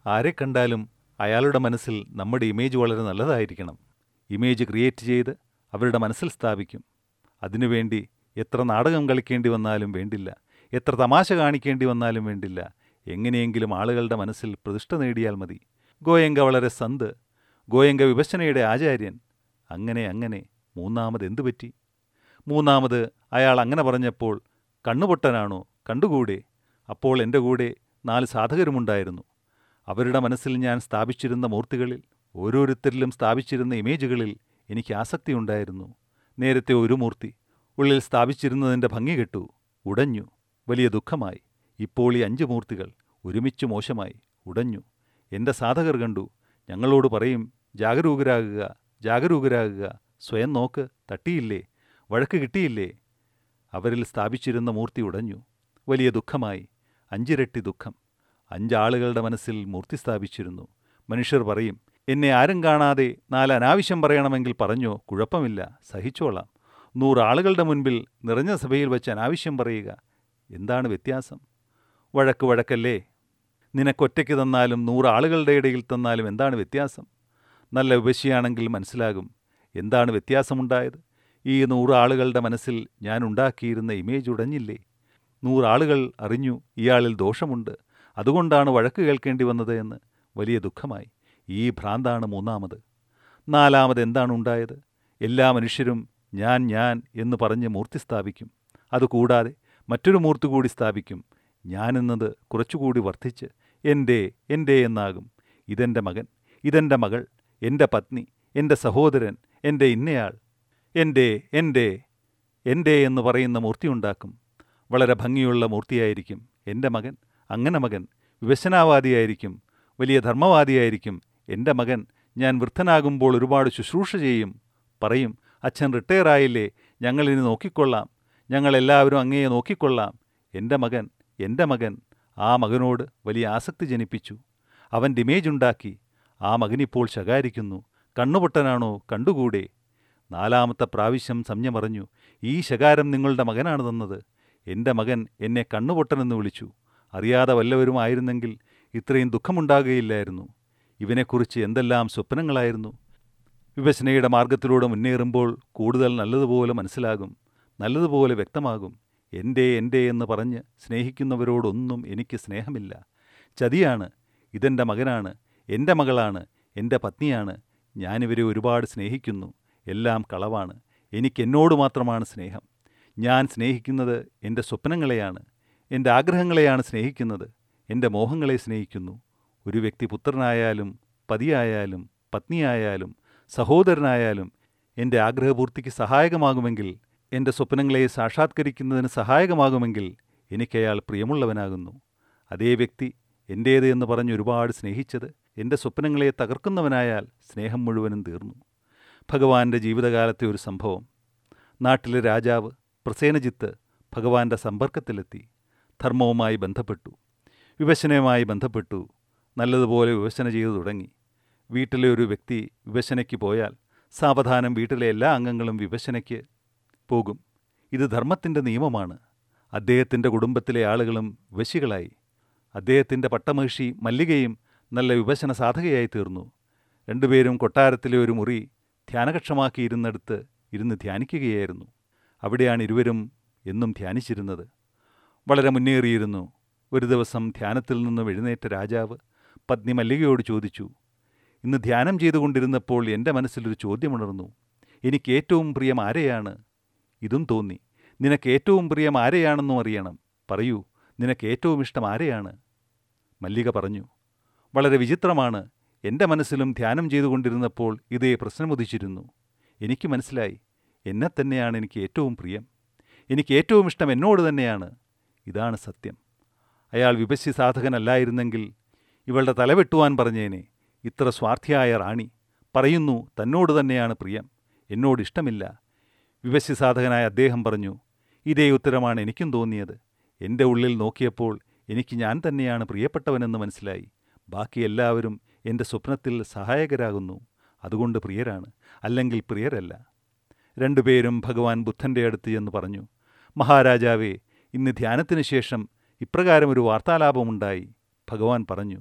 ആരെ കണ്ടാലും അയാളുടെ മനസ്സിൽ നമ്മുടെ ഇമേജ് വളരെ നല്ലതായിരിക്കണം ഇമേജ് ക്രിയേറ്റ് ചെയ്ത് അവരുടെ മനസ്സിൽ സ്ഥാപിക്കും അതിനുവേണ്ടി എത്ര നാടകം കളിക്കേണ്ടി വന്നാലും വേണ്ടില്ല എത്ര തമാശ കാണിക്കേണ്ടി വന്നാലും വേണ്ടില്ല എങ്ങനെയെങ്കിലും ആളുകളുടെ മനസ്സിൽ പ്രതിഷ്ഠ നേടിയാൽ മതി ഗോയങ്ക വളരെ സന്ത് ഗോയങ്ക വിഭജനയുടെ ആചാര്യൻ അങ്ങനെ അങ്ങനെ മൂന്നാമത് എന്തു പറ്റി മൂന്നാമത് അയാൾ അങ്ങനെ പറഞ്ഞപ്പോൾ കണ്ണുപൊട്ടനാണോ കണ്ടുകൂടെ അപ്പോൾ എൻ്റെ കൂടെ നാല് സാധകരുമുണ്ടായിരുന്നു അവരുടെ മനസ്സിൽ ഞാൻ സ്ഥാപിച്ചിരുന്ന മൂർത്തികളിൽ ഓരോരുത്തരിലും സ്ഥാപിച്ചിരുന്ന ഇമേജുകളിൽ എനിക്ക് ആസക്തിയുണ്ടായിരുന്നു നേരത്തെ ഒരു മൂർത്തി ഉള്ളിൽ സ്ഥാപിച്ചിരുന്നതിൻ്റെ ഭംഗി കെട്ടു ഉടഞ്ഞു വലിയ ദുഃഖമായി ഇപ്പോൾ ഈ അഞ്ച് മൂർത്തികൾ ഒരുമിച്ച് മോശമായി ഉടഞ്ഞു എൻ്റെ സാധകർ കണ്ടു ഞങ്ങളോട് പറയും ജാഗരൂകരാകുക ജാഗരൂകരാകുക സ്വയം നോക്ക് തട്ടിയില്ലേ വഴക്ക് കിട്ടിയില്ലേ അവരിൽ സ്ഥാപിച്ചിരുന്ന മൂർത്തി ഉടഞ്ഞു വലിയ ദുഃഖമായി അഞ്ചിരട്ടി ദുഃഖം അഞ്ചാളുകളുടെ മനസ്സിൽ മൂർത്തി സ്ഥാപിച്ചിരുന്നു മനുഷ്യർ പറയും എന്നെ ആരും കാണാതെ നാല് അനാവശ്യം പറയണമെങ്കിൽ പറഞ്ഞോ കുഴപ്പമില്ല സഹിച്ചോളാം നൂറാളുകളുടെ മുൻപിൽ നിറഞ്ഞ സഭയിൽ വെച്ച് അനാവശ്യം പറയുക എന്താണ് വ്യത്യാസം വഴക്ക് വഴക്കല്ലേ നിനക്കൊറ്റയ്ക്ക് തന്നാലും നൂറാളുകളുടെ ഇടയിൽ തന്നാലും എന്താണ് വ്യത്യാസം നല്ല വിപശിയാണെങ്കിൽ മനസ്സിലാകും എന്താണ് വ്യത്യാസമുണ്ടായത് ഈ നൂറാളുകളുടെ മനസ്സിൽ ഞാൻ ഉണ്ടാക്കിയിരുന്ന ഇമേജ് ഉടഞ്ഞില്ലേ നൂറാളുകൾ അറിഞ്ഞു ഇയാളിൽ ദോഷമുണ്ട് അതുകൊണ്ടാണ് വഴക്ക് കേൾക്കേണ്ടി വന്നത് എന്ന് വലിയ ദുഃഖമായി ഈ ഭ്രാന്താണ് മൂന്നാമത് നാലാമത് എന്താണ് ഉണ്ടായത് എല്ലാ മനുഷ്യരും ഞാൻ ഞാൻ എന്ന് പറഞ്ഞ് മൂർത്തി സ്ഥാപിക്കും അതുകൂടാതെ മറ്റൊരു മൂർത്തി കൂടി സ്ഥാപിക്കും ഞാനെന്നത് കുറച്ചുകൂടി വർദ്ധിച്ച് എൻ്റെ എൻ്റെ എന്നാകും ഇതെൻ്റെ മകൻ ഇതെൻ്റെ മകൾ എൻ്റെ പത്നി എൻ്റെ സഹോദരൻ എൻ്റെ ഇന്നയാൾ എൻ്റെ എൻ്റെ എൻ്റെ എന്ന് പറയുന്ന മൂർത്തി ഉണ്ടാക്കും വളരെ ഭംഗിയുള്ള മൂർത്തിയായിരിക്കും എൻ്റെ മകൻ അങ്ങനെ മകൻ വിവശനാവാദിയായിരിക്കും വലിയ ധർമ്മവാദിയായിരിക്കും എൻ്റെ മകൻ ഞാൻ വൃദ്ധനാകുമ്പോൾ ഒരുപാട് ശുശ്രൂഷ ചെയ്യും പറയും അച്ഛൻ റിട്ടയർ ആയില്ലേ ഞങ്ങളിനി നോക്കിക്കൊള്ളാം ഞങ്ങളെല്ലാവരും അങ്ങയെ നോക്കിക്കൊള്ളാം എൻ്റെ മകൻ എൻ്റെ മകൻ ആ മകനോട് വലിയ ആസക്തി ജനിപ്പിച്ചു അവൻ്റെ ഇമേജ് ഉണ്ടാക്കി ആ മകനിപ്പോൾ ശകാരിക്കുന്നു കണ്ണുപൊട്ടനാണോ കണ്ടുകൂടെ നാലാമത്തെ പ്രാവശ്യം സംഞ്ഞമറിഞ്ഞു ഈ ശകാരം നിങ്ങളുടെ മകനാണ് തന്നത് എൻ്റെ മകൻ എന്നെ കണ്ണുപൊട്ടനെന്ന് വിളിച്ചു അറിയാതെ വല്ലവരും ആയിരുന്നെങ്കിൽ ഇത്രയും ദുഃഖമുണ്ടാകുകയില്ലായിരുന്നു ഇവനെക്കുറിച്ച് എന്തെല്ലാം സ്വപ്നങ്ങളായിരുന്നു വിഭജനയുടെ മാർഗത്തിലൂടെ മുന്നേറുമ്പോൾ കൂടുതൽ നല്ലതുപോലെ മനസ്സിലാകും നല്ലതുപോലെ വ്യക്തമാകും എൻ്റെ എൻ്റെ എന്ന് പറഞ്ഞ് സ്നേഹിക്കുന്നവരോടൊന്നും എനിക്ക് സ്നേഹമില്ല ചതിയാണ് ഇതെൻ്റെ മകനാണ് എൻ്റെ മകളാണ് എൻ്റെ പത്നിയാണ് ഞാനിവരെ ഒരുപാട് സ്നേഹിക്കുന്നു എല്ലാം കളവാണ് എനിക്ക് എന്നോട് മാത്രമാണ് സ്നേഹം ഞാൻ സ്നേഹിക്കുന്നത് എൻ്റെ സ്വപ്നങ്ങളെയാണ് എൻ്റെ ആഗ്രഹങ്ങളെയാണ് സ്നേഹിക്കുന്നത് എൻ്റെ മോഹങ്ങളെ സ്നേഹിക്കുന്നു ഒരു വ്യക്തി പുത്രനായാലും പതിയായാലും പത്നിയായാലും സഹോദരനായാലും എൻ്റെ ആഗ്രഹപൂർത്തിക്ക് സഹായകമാകുമെങ്കിൽ എൻ്റെ സ്വപ്നങ്ങളെ സാക്ഷാത്കരിക്കുന്നതിന് സഹായകമാകുമെങ്കിൽ എനിക്കയാൾ പ്രിയമുള്ളവനാകുന്നു അതേ വ്യക്തി എൻ്റേത് എന്ന് പറഞ്ഞ് ഒരുപാട് സ്നേഹിച്ചത് എൻ്റെ സ്വപ്നങ്ങളെ തകർക്കുന്നവനായാൽ സ്നേഹം മുഴുവനും തീർന്നു ഭഗവാന്റെ ജീവിതകാലത്തെ ഒരു സംഭവം നാട്ടിലെ രാജാവ് പ്രസേനജിത്ത് ഭഗവാന്റെ സമ്പർക്കത്തിലെത്തി ധർമ്മവുമായി ബന്ധപ്പെട്ടു വിവശനയുമായി ബന്ധപ്പെട്ടു നല്ലതുപോലെ വിവശന ചെയ്തു തുടങ്ങി വീട്ടിലെ ഒരു വ്യക്തി വിവശനയ്ക്ക് പോയാൽ സാവധാനം വീട്ടിലെ എല്ലാ അംഗങ്ങളും വിവശനയ്ക്ക് പോകും ഇത് ധർമ്മത്തിൻ്റെ നിയമമാണ് അദ്ദേഹത്തിൻ്റെ കുടുംബത്തിലെ ആളുകളും വശികളായി അദ്ദേഹത്തിൻ്റെ പട്ടമഹിഷി മല്ലികയും നല്ല വിഭജന സാധകയായി തീർന്നു രണ്ടുപേരും കൊട്ടാരത്തിലെ ഒരു മുറി ധ്യാനകക്ഷമാക്കിയിരുന്നിടത്ത് ഇരുന്ന് ധ്യാനിക്കുകയായിരുന്നു അവിടെയാണ് ഇരുവരും എന്നും ധ്യാനിച്ചിരുന്നത് വളരെ മുന്നേറിയിരുന്നു ഒരു ദിവസം ധ്യാനത്തിൽ നിന്നും എഴുന്നേറ്റ രാജാവ് പത്നി മല്ലികയോട് ചോദിച്ചു ഇന്ന് ധ്യാനം ചെയ്തുകൊണ്ടിരുന്നപ്പോൾ എൻ്റെ മനസ്സിലൊരു ചോദ്യമുണർന്നു എനിക്ക് ഏറ്റവും പ്രിയം ആരെയാണ് ഇതും തോന്നി നിനക്ക് ഏറ്റവും പ്രിയം ആരെയാണെന്നും അറിയണം പറയൂ നിനക്ക് ഏറ്റവും ഇഷ്ടം ആരെയാണ് മല്ലിക പറഞ്ഞു വളരെ വിചിത്രമാണ് എൻ്റെ മനസ്സിലും ധ്യാനം ചെയ്തുകൊണ്ടിരുന്നപ്പോൾ ഇതേ പ്രശ്നമുദിച്ചിരുന്നു എനിക്ക് മനസ്സിലായി എന്നെ തന്നെയാണ് എനിക്ക് ഏറ്റവും പ്രിയം എനിക്ക് ഏറ്റവും ഇഷ്ടം എന്നോട് തന്നെയാണ് ഇതാണ് സത്യം അയാൾ വിപശി സാധകനല്ലായിരുന്നെങ്കിൽ ഇവളുടെ തലവെട്ടുവാൻ പറഞ്ഞേനെ ഇത്ര സ്വാർത്ഥിയായ റാണി പറയുന്നു തന്നോട് തന്നെയാണ് പ്രിയം എന്നോട് ഇഷ്ടമില്ല വിപശി സാധകനായ അദ്ദേഹം പറഞ്ഞു ഇതേ ഉത്തരമാണ് എനിക്കും തോന്നിയത് എൻ്റെ ഉള്ളിൽ നോക്കിയപ്പോൾ എനിക്ക് ഞാൻ തന്നെയാണ് പ്രിയപ്പെട്ടവനെന്ന് മനസ്സിലായി ബാക്കി എല്ലാവരും എൻ്റെ സ്വപ്നത്തിൽ സഹായകരാകുന്നു അതുകൊണ്ട് പ്രിയരാണ് അല്ലെങ്കിൽ പ്രിയരല്ല രണ്ടുപേരും ഭഗവാൻ ബുദ്ധൻ്റെ അടുത്ത് എന്ന് പറഞ്ഞു മഹാരാജാവേ ഇന്ന് ധ്യാനത്തിന് ശേഷം ഇപ്രകാരം ഒരു വാർത്താലാപമുണ്ടായി ഭഗവാൻ പറഞ്ഞു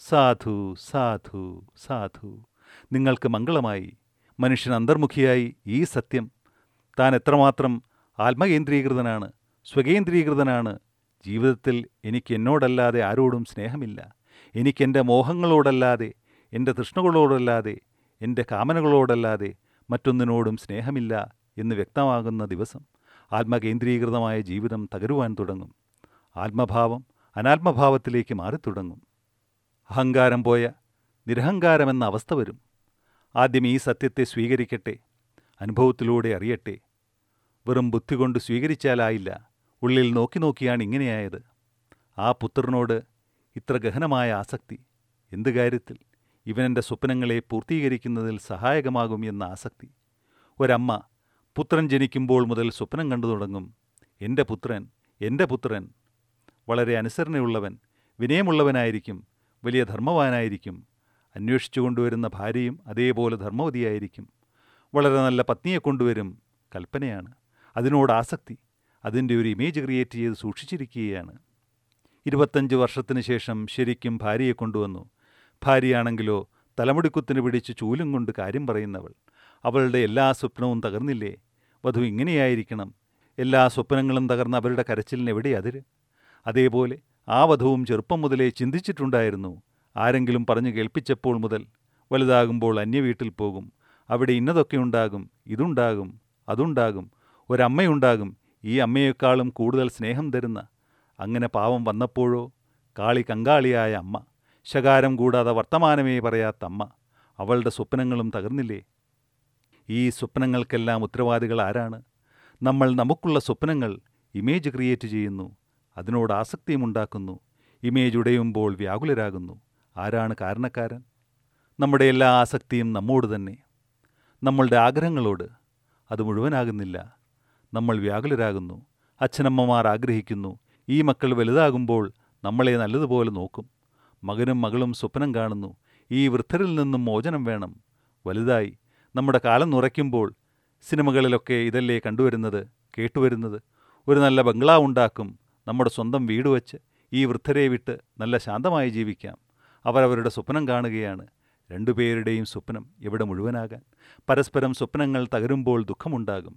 സാധു സാധു സാധു നിങ്ങൾക്ക് മംഗളമായി മനുഷ്യൻ അന്തർമുഖിയായി ഈ സത്യം താൻ എത്രമാത്രം ആത്മകേന്ദ്രീകൃതനാണ് സ്വകേന്ദ്രീകൃതനാണ് ജീവിതത്തിൽ എനിക്ക് എന്നോടല്ലാതെ ആരോടും സ്നേഹമില്ല എനിക്കെൻ്റെ മോഹങ്ങളോടല്ലാതെ എൻ്റെ തൃഷ്ണകളോടല്ലാതെ എൻ്റെ കാമനകളോടല്ലാതെ മറ്റൊന്നിനോടും സ്നേഹമില്ല എന്ന് വ്യക്തമാകുന്ന ദിവസം ആത്മകേന്ദ്രീകൃതമായ ജീവിതം തകരുവാൻ തുടങ്ങും ആത്മഭാവം അനാത്മഭാവത്തിലേക്ക് മാറിത്തുടങ്ങും അഹങ്കാരം പോയ നിരഹങ്കാരമെന്ന അവസ്ഥ വരും ആദ്യം ഈ സത്യത്തെ സ്വീകരിക്കട്ടെ അനുഭവത്തിലൂടെ അറിയട്ടെ വെറും ബുദ്ധി കൊണ്ട് സ്വീകരിച്ചാലായില്ല ഉള്ളിൽ നോക്കി നോക്കിയാണ് ഇങ്ങനെയായത് ആ പുത്രനോട് ഇത്ര ഗഹനമായ ആസക്തി എന്ത് കാര്യത്തിൽ ഇവനെൻ്റെ സ്വപ്നങ്ങളെ പൂർത്തീകരിക്കുന്നതിൽ സഹായകമാകും എന്ന ആസക്തി ഒരമ്മ പുത്രൻ ജനിക്കുമ്പോൾ മുതൽ സ്വപ്നം കണ്ടു തുടങ്ങും എൻ്റെ പുത്രൻ എൻ്റെ പുത്രൻ വളരെ അനുസരണയുള്ളവൻ വിനയമുള്ളവനായിരിക്കും വലിയ ധർമ്മവാനായിരിക്കും അന്വേഷിച്ചു കൊണ്ടുവരുന്ന ഭാര്യയും അതേപോലെ ധർമ്മവതിയായിരിക്കും വളരെ നല്ല പത്നിയെ കൊണ്ടുവരും കൽപ്പനയാണ് അതിനോട് ആസക്തി അതിൻ്റെ ഒരു ഇമേജ് ക്രിയേറ്റ് ചെയ്ത് സൂക്ഷിച്ചിരിക്കുകയാണ് ഇരുപത്തഞ്ച് വർഷത്തിന് ശേഷം ശരിക്കും ഭാര്യയെ കൊണ്ടുവന്നു ഭാര്യയാണെങ്കിലോ തലമുടിക്കുത്തിന് പിടിച്ച് ചൂലും കൊണ്ട് കാര്യം പറയുന്നവൾ അവളുടെ എല്ലാ സ്വപ്നവും തകർന്നില്ലേ വധു ഇങ്ങനെയായിരിക്കണം എല്ലാ സ്വപ്നങ്ങളും തകർന്ന അവരുടെ കരച്ചിലിന് എവിടെ അതിര് അതേപോലെ ആ വധുവും ചെറുപ്പം മുതലേ ചിന്തിച്ചിട്ടുണ്ടായിരുന്നു ആരെങ്കിലും പറഞ്ഞു കേൾപ്പിച്ചപ്പോൾ മുതൽ വലുതാകുമ്പോൾ അന്യവീട്ടിൽ പോകും അവിടെ ഇന്നതൊക്കെ ഉണ്ടാകും ഇതുണ്ടാകും അതുണ്ടാകും ഒരമ്മയുണ്ടാകും ഈ അമ്മയേക്കാളും കൂടുതൽ സ്നേഹം തരുന്ന അങ്ങനെ പാവം വന്നപ്പോഴോ കാളി കങ്കാളിയായ അമ്മ ശകാരം കൂടാതെ വർത്തമാനമേ പറയാത്ത അമ്മ അവളുടെ സ്വപ്നങ്ങളും തകർന്നില്ലേ ഈ സ്വപ്നങ്ങൾക്കെല്ലാം ഉത്തരവാദികൾ ആരാണ് നമ്മൾ നമുക്കുള്ള സ്വപ്നങ്ങൾ ഇമേജ് ക്രിയേറ്റ് ചെയ്യുന്നു അതിനോട് ആസക്തിയുമുണ്ടാക്കുന്നു ഇമേജ് ഉടയുമ്പോൾ വ്യാകുലരാകുന്നു ആരാണ് കാരണക്കാരൻ നമ്മുടെ എല്ലാ ആസക്തിയും നമ്മോട് തന്നെ നമ്മളുടെ ആഗ്രഹങ്ങളോട് അത് മുഴുവനാകുന്നില്ല നമ്മൾ വ്യാകുലരാകുന്നു അച്ഛനമ്മമാർ ആഗ്രഹിക്കുന്നു ഈ മക്കൾ വലുതാകുമ്പോൾ നമ്മളെ നല്ലതുപോലെ നോക്കും മകനും മകളും സ്വപ്നം കാണുന്നു ഈ വൃദ്ധരിൽ നിന്നും മോചനം വേണം വലുതായി നമ്മുടെ കാലം നുറയ്ക്കുമ്പോൾ സിനിമകളിലൊക്കെ ഇതല്ലേ കണ്ടുവരുന്നത് കേട്ടുവരുന്നത് ഒരു നല്ല ബംഗ്ലാവ് ഉണ്ടാക്കും നമ്മുടെ സ്വന്തം വീട് വച്ച് ഈ വൃദ്ധരെ വിട്ട് നല്ല ശാന്തമായി ജീവിക്കാം അവരവരുടെ സ്വപ്നം കാണുകയാണ് രണ്ടുപേരുടെയും സ്വപ്നം എവിടെ മുഴുവനാകാൻ പരസ്പരം സ്വപ്നങ്ങൾ തകരുമ്പോൾ ദുഃഖമുണ്ടാകും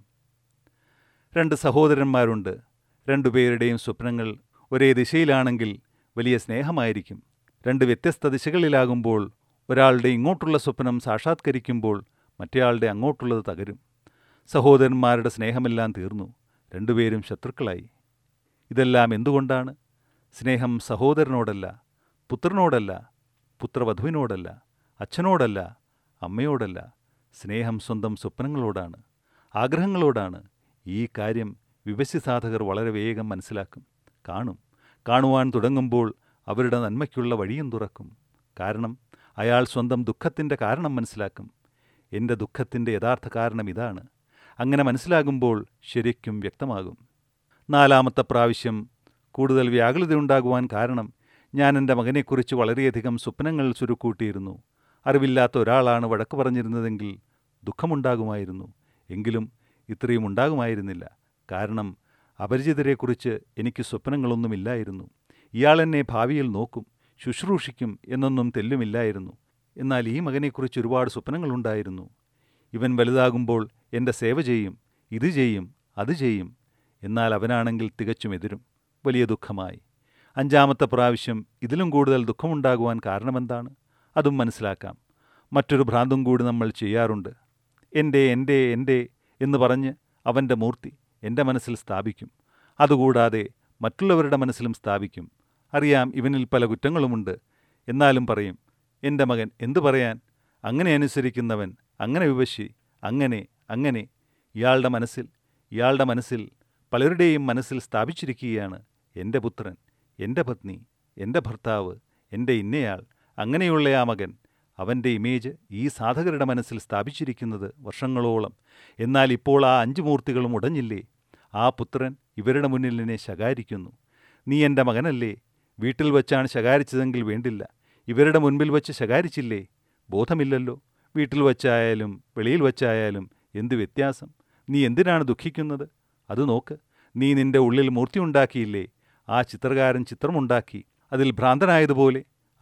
രണ്ട് സഹോദരന്മാരുണ്ട് രണ്ടുപേരുടെയും സ്വപ്നങ്ങൾ ഒരേ ദിശയിലാണെങ്കിൽ വലിയ സ്നേഹമായിരിക്കും രണ്ട് വ്യത്യസ്ത ദിശകളിലാകുമ്പോൾ ഒരാളുടെ ഇങ്ങോട്ടുള്ള സ്വപ്നം സാക്ഷാത്കരിക്കുമ്പോൾ മറ്റേയാളുടെ അങ്ങോട്ടുള്ളത് തകരും സഹോദരന്മാരുടെ സ്നേഹമെല്ലാം തീർന്നു രണ്ടുപേരും ശത്രുക്കളായി ഇതെല്ലാം എന്തുകൊണ്ടാണ് സ്നേഹം സഹോദരനോടല്ല പുത്രനോടല്ല പുത്രവധുവിനോടല്ല അച്ഛനോടല്ല അമ്മയോടല്ല സ്നേഹം സ്വന്തം സ്വപ്നങ്ങളോടാണ് ആഗ്രഹങ്ങളോടാണ് ഈ കാര്യം വിപശി സാധകർ വളരെ വേഗം മനസ്സിലാക്കും കാണും കാണുവാൻ തുടങ്ങുമ്പോൾ അവരുടെ നന്മയ്ക്കുള്ള വഴിയും തുറക്കും കാരണം അയാൾ സ്വന്തം ദുഃഖത്തിൻ്റെ കാരണം മനസ്സിലാക്കും എൻ്റെ ദുഃഖത്തിൻ്റെ യഥാർത്ഥ കാരണം ഇതാണ് അങ്ങനെ മനസ്സിലാകുമ്പോൾ ശരിക്കും വ്യക്തമാകും നാലാമത്തെ പ്രാവശ്യം കൂടുതൽ വ്യാകുലതയുണ്ടാകുവാൻ കാരണം ഞാൻ എൻ്റെ മകനെക്കുറിച്ച് വളരെയധികം സ്വപ്നങ്ങൾ ചുരുക്കൂട്ടിയിരുന്നു അറിവില്ലാത്ത ഒരാളാണ് വഴക്ക് പറഞ്ഞിരുന്നതെങ്കിൽ ദുഃഖമുണ്ടാകുമായിരുന്നു എങ്കിലും ഇത്രയും ഉണ്ടാകുമായിരുന്നില്ല കാരണം അപരിചിതരെക്കുറിച്ച് എനിക്ക് സ്വപ്നങ്ങളൊന്നുമില്ലായിരുന്നു ഇയാൾ എന്നെ ഭാവിയിൽ നോക്കും ശുശ്രൂഷിക്കും എന്നൊന്നും തെല്ലുമില്ലായിരുന്നു എന്നാൽ ഈ മകനെക്കുറിച്ച് ഒരുപാട് സ്വപ്നങ്ങളുണ്ടായിരുന്നു ഇവൻ വലുതാകുമ്പോൾ എൻ്റെ സേവ ചെയ്യും ഇത് ചെയ്യും അത് ചെയ്യും എന്നാൽ അവനാണെങ്കിൽ തികച്ചും എതിരും വലിയ ദുഃഖമായി അഞ്ചാമത്തെ പ്രാവശ്യം ഇതിലും കൂടുതൽ ദുഃഖമുണ്ടാകുവാൻ കാരണമെന്താണ് അതും മനസ്സിലാക്കാം മറ്റൊരു ഭ്രാന്തും കൂടി നമ്മൾ ചെയ്യാറുണ്ട് എൻ്റെ എൻ്റെ എൻ്റെ എന്ന് പറഞ്ഞ് അവൻ്റെ മൂർത്തി എൻ്റെ മനസ്സിൽ സ്ഥാപിക്കും അതുകൂടാതെ മറ്റുള്ളവരുടെ മനസ്സിലും സ്ഥാപിക്കും അറിയാം ഇവനിൽ പല കുറ്റങ്ങളുമുണ്ട് എന്നാലും പറയും എൻ്റെ മകൻ എന്തു പറയാൻ അങ്ങനെ അനുസരിക്കുന്നവൻ അങ്ങനെ വിവശി അങ്ങനെ അങ്ങനെ ഇയാളുടെ മനസ്സിൽ ഇയാളുടെ മനസ്സിൽ പലരുടെയും മനസ്സിൽ സ്ഥാപിച്ചിരിക്കുകയാണ് എൻ്റെ പുത്രൻ എൻ്റെ പത്നി എൻ്റെ ഭർത്താവ് എൻ്റെ ഇന്നയാൾ അങ്ങനെയുള്ള ആ മകൻ അവൻ്റെ ഇമേജ് ഈ സാധകരുടെ മനസ്സിൽ സ്ഥാപിച്ചിരിക്കുന്നത് വർഷങ്ങളോളം എന്നാൽ ഇപ്പോൾ ആ അഞ്ചു മൂർത്തികളും ഉടഞ്ഞില്ലേ ആ പുത്രൻ ഇവരുടെ മുന്നിൽ എന്നെ ശകാരിക്കുന്നു നീ എൻ്റെ മകനല്ലേ വീട്ടിൽ വച്ചാണ് ശകാരിച്ചതെങ്കിൽ വേണ്ടില്ല ഇവരുടെ മുൻപിൽ വച്ച് ശകാരിച്ചില്ലേ ബോധമില്ലല്ലോ വീട്ടിൽ വച്ചായാലും വെളിയിൽ വച്ചായാലും എന്ത് വ്യത്യാസം നീ എന്തിനാണ് ദുഃഖിക്കുന്നത് അത് നോക്ക് നീ നിന്റെ ഉള്ളിൽ മൂർത്തി ഉണ്ടാക്കിയില്ലേ ആ ചിത്രകാരൻ ചിത്രമുണ്ടാക്കി അതിൽ ഭ്രാന്തനായതുപോലെ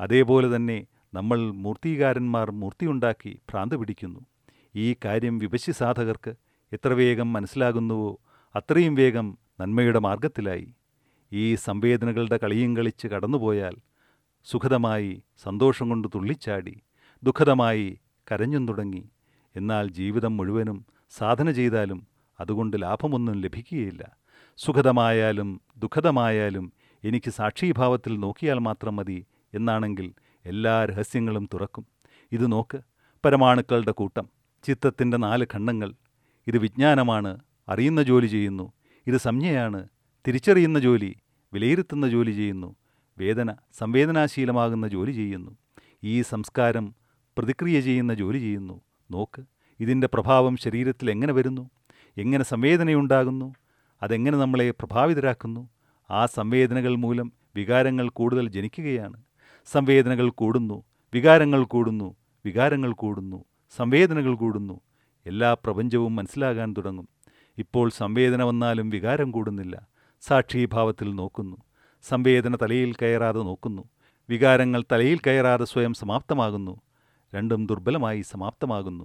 അതേപോലെ തന്നെ നമ്മൾ മൂർത്തീകാരന്മാർ മൂർത്തിയുണ്ടാക്കി ഭ്രാന്ത് പിടിക്കുന്നു ഈ കാര്യം വിപശി സാധകർക്ക് എത്ര വേഗം മനസ്സിലാകുന്നുവോ അത്രയും വേഗം നന്മയുടെ മാർഗത്തിലായി ഈ സംവേദനകളുടെ കളിയും കളിച്ച് കടന്നുപോയാൽ സുഖതമായി സന്തോഷം കൊണ്ട് തുള്ളിച്ചാടി ദുഃഖതമായി കരഞ്ഞും തുടങ്ങി എന്നാൽ ജീവിതം മുഴുവനും സാധന ചെയ്താലും അതുകൊണ്ട് ലാഭമൊന്നും ലഭിക്കുകയില്ല സുഖതമായാലും ദുഃഖതമായാലും എനിക്ക് സാക്ഷീഭാവത്തിൽ നോക്കിയാൽ മാത്രം മതി എന്നാണെങ്കിൽ എല്ലാ രഹസ്യങ്ങളും തുറക്കും ഇത് നോക്ക് പരമാണുക്കളുടെ കൂട്ടം ചിത്തത്തിൻ്റെ നാല് ഖണ്ഡങ്ങൾ ഇത് വിജ്ഞാനമാണ് അറിയുന്ന ജോലി ചെയ്യുന്നു ഇത് സംജ്ഞയാണ് തിരിച്ചറിയുന്ന ജോലി വിലയിരുത്തുന്ന ജോലി ചെയ്യുന്നു വേദന സംവേദനാശീലമാകുന്ന ജോലി ചെയ്യുന്നു ഈ സംസ്കാരം പ്രതിക്രിയ ചെയ്യുന്ന ജോലി ചെയ്യുന്നു നോക്ക് ഇതിൻ്റെ പ്രഭാവം ശരീരത്തിൽ എങ്ങനെ വരുന്നു എങ്ങനെ സംവേദനയുണ്ടാകുന്നു അതെങ്ങനെ നമ്മളെ പ്രഭാവിതരാക്കുന്നു ആ സംവേദനകൾ മൂലം വികാരങ്ങൾ കൂടുതൽ ജനിക്കുകയാണ് സംവേദനകൾ കൂടുന്നു വികാരങ്ങൾ കൂടുന്നു വികാരങ്ങൾ കൂടുന്നു സംവേദനകൾ കൂടുന്നു എല്ലാ പ്രപഞ്ചവും മനസ്സിലാകാൻ തുടങ്ങും ഇപ്പോൾ സംവേദന വന്നാലും വികാരം കൂടുന്നില്ല സാക്ഷീഭാവത്തിൽ നോക്കുന്നു സംവേദന തലയിൽ കയറാതെ നോക്കുന്നു വികാരങ്ങൾ തലയിൽ കയറാതെ സ്വയം സമാപ്തമാകുന്നു രണ്ടും ദുർബലമായി സമാപ്തമാകുന്നു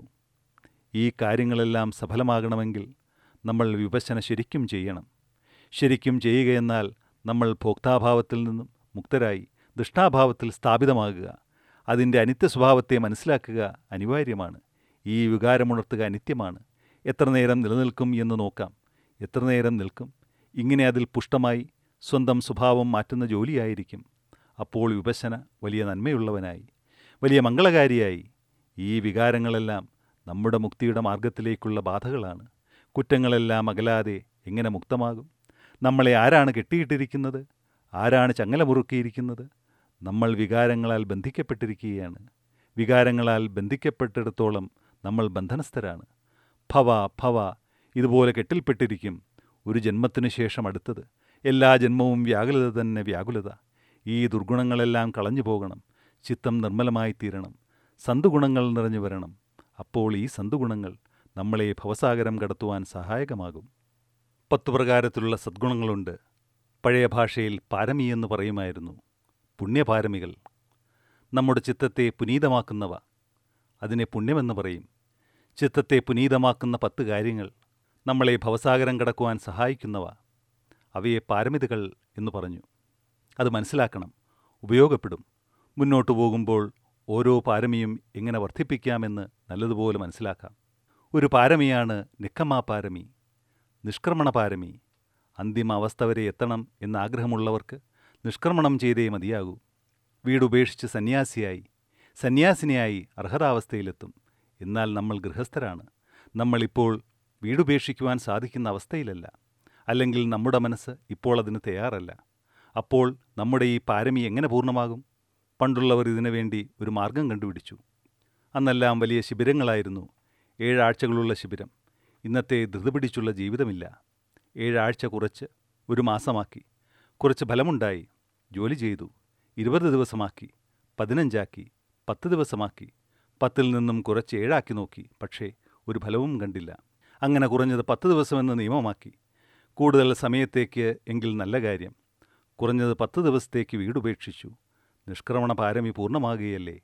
ഈ കാര്യങ്ങളെല്ലാം സഫലമാകണമെങ്കിൽ നമ്മൾ വിഭജന ശരിക്കും ചെയ്യണം ശരിക്കും ചെയ്യുകയെന്നാൽ നമ്മൾ ഭോക്താഭാവത്തിൽ നിന്നും മുക്തരായി ദൃഷ്ടാഭാവത്തിൽ സ്ഥാപിതമാകുക അതിൻ്റെ അനിത്യ സ്വഭാവത്തെ മനസ്സിലാക്കുക അനിവാര്യമാണ് ഈ വികാരമുണർത്തുക അനിത്യമാണ് എത്ര നേരം നിലനിൽക്കും എന്ന് നോക്കാം എത്ര നേരം നിൽക്കും ഇങ്ങനെ അതിൽ പുഷ്ടമായി സ്വന്തം സ്വഭാവം മാറ്റുന്ന ജോലിയായിരിക്കും അപ്പോൾ വിഭജന വലിയ നന്മയുള്ളവനായി വലിയ മംഗളകാരിയായി ഈ വികാരങ്ങളെല്ലാം നമ്മുടെ മുക്തിയുടെ മാർഗത്തിലേക്കുള്ള ബാധകളാണ് കുറ്റങ്ങളെല്ലാം അകലാതെ എങ്ങനെ മുക്തമാകും നമ്മളെ ആരാണ് കെട്ടിയിട്ടിരിക്കുന്നത് ആരാണ് ചങ്ങല മുറുക്കിയിരിക്കുന്നത് നമ്മൾ വികാരങ്ങളാൽ ബന്ധിക്കപ്പെട്ടിരിക്കുകയാണ് വികാരങ്ങളാൽ ബന്ധിക്കപ്പെട്ടിടത്തോളം നമ്മൾ ബന്ധനസ്ഥരാണ് ഭവ ഭവ ഇതുപോലെ കെട്ടിൽപ്പെട്ടിരിക്കും ഒരു ജന്മത്തിനു ശേഷം അടുത്തത് എല്ലാ ജന്മവും വ്യാകുലത തന്നെ വ്യാകുലത ഈ ദുർഗുണങ്ങളെല്ലാം കളഞ്ഞു പോകണം ചിത്തം നിർമ്മലമായി തീരണം സന്തുഗുണങ്ങൾ നിറഞ്ഞു വരണം അപ്പോൾ ഈ സന്തുഗുണങ്ങൾ നമ്മളെ ഭവസാഗരം കടത്തുവാൻ സഹായകമാകും പത്തു പ്രകാരത്തിലുള്ള സദ്ഗുണങ്ങളുണ്ട് പഴയ ഭാഷയിൽ പാരമി എന്ന് പറയുമായിരുന്നു പുണ്യപാരമികൾ നമ്മുടെ ചിത്തത്തെ പുനീതമാക്കുന്നവ അതിനെ പുണ്യമെന്ന് പറയും ചിത്തത്തെ പുനീതമാക്കുന്ന പത്ത് കാര്യങ്ങൾ നമ്മളെ ഭവസാഗരം കടക്കുവാൻ സഹായിക്കുന്നവ അവയെ പാരമിതകൾ എന്ന് പറഞ്ഞു അത് മനസ്സിലാക്കണം ഉപയോഗപ്പെടും മുന്നോട്ടു പോകുമ്പോൾ ഓരോ പാരമിയും എങ്ങനെ വർദ്ധിപ്പിക്കാമെന്ന് നല്ലതുപോലെ മനസ്സിലാക്കാം ഒരു പാരമിയാണ് നിക്കമ്മാ പാരമി നിഷ്ക്രമണ പാരമി അന്തിമ അവസ്ഥ വരെ എത്തണം എന്നാഗ്രഹമുള്ളവർക്ക് നിഷ്ക്രമണം ചെയ്തേ മതിയാകൂ വീടുപേക്ഷിച്ച് സന്യാസിയായി സന്യാസിനിയായി അർഹതാവസ്ഥയിലെത്തും എന്നാൽ നമ്മൾ ഗൃഹസ്ഥരാണ് നമ്മളിപ്പോൾ വീടുപേക്ഷിക്കുവാൻ സാധിക്കുന്ന അവസ്ഥയിലല്ല അല്ലെങ്കിൽ നമ്മുടെ മനസ്സ് ഇപ്പോൾ അതിന് തയ്യാറല്ല അപ്പോൾ നമ്മുടെ ഈ പാരമി എങ്ങനെ പൂർണ്ണമാകും പണ്ടുള്ളവർ ഇതിനു വേണ്ടി ഒരു മാർഗം കണ്ടുപിടിച്ചു അന്നെല്ലാം വലിയ ശിബിരങ്ങളായിരുന്നു ഏഴാഴ്ചകളുള്ള ശിബിരം ഇന്നത്തെ ധൃതി പിടിച്ചുള്ള ജീവിതമില്ല ഏഴാഴ്ച കുറച്ച് ഒരു മാസമാക്കി കുറച്ച് ഫലമുണ്ടായി ജോലി ചെയ്തു ഇരുപത് ദിവസമാക്കി പതിനഞ്ചാക്കി പത്ത് ദിവസമാക്കി പത്തിൽ നിന്നും കുറച്ച് ഏഴാക്കി നോക്കി പക്ഷേ ഒരു ഫലവും കണ്ടില്ല അങ്ങനെ കുറഞ്ഞത് പത്ത് ദിവസമെന്ന് നിയമമാക്കി കൂടുതൽ സമയത്തേക്ക് എങ്കിൽ നല്ല കാര്യം കുറഞ്ഞത് പത്ത് ദിവസത്തേക്ക് വീടുപേക്ഷിച്ചു നിഷ്ക്രമണ പാരമി പൂർണ്ണമാകുകയല്ലേ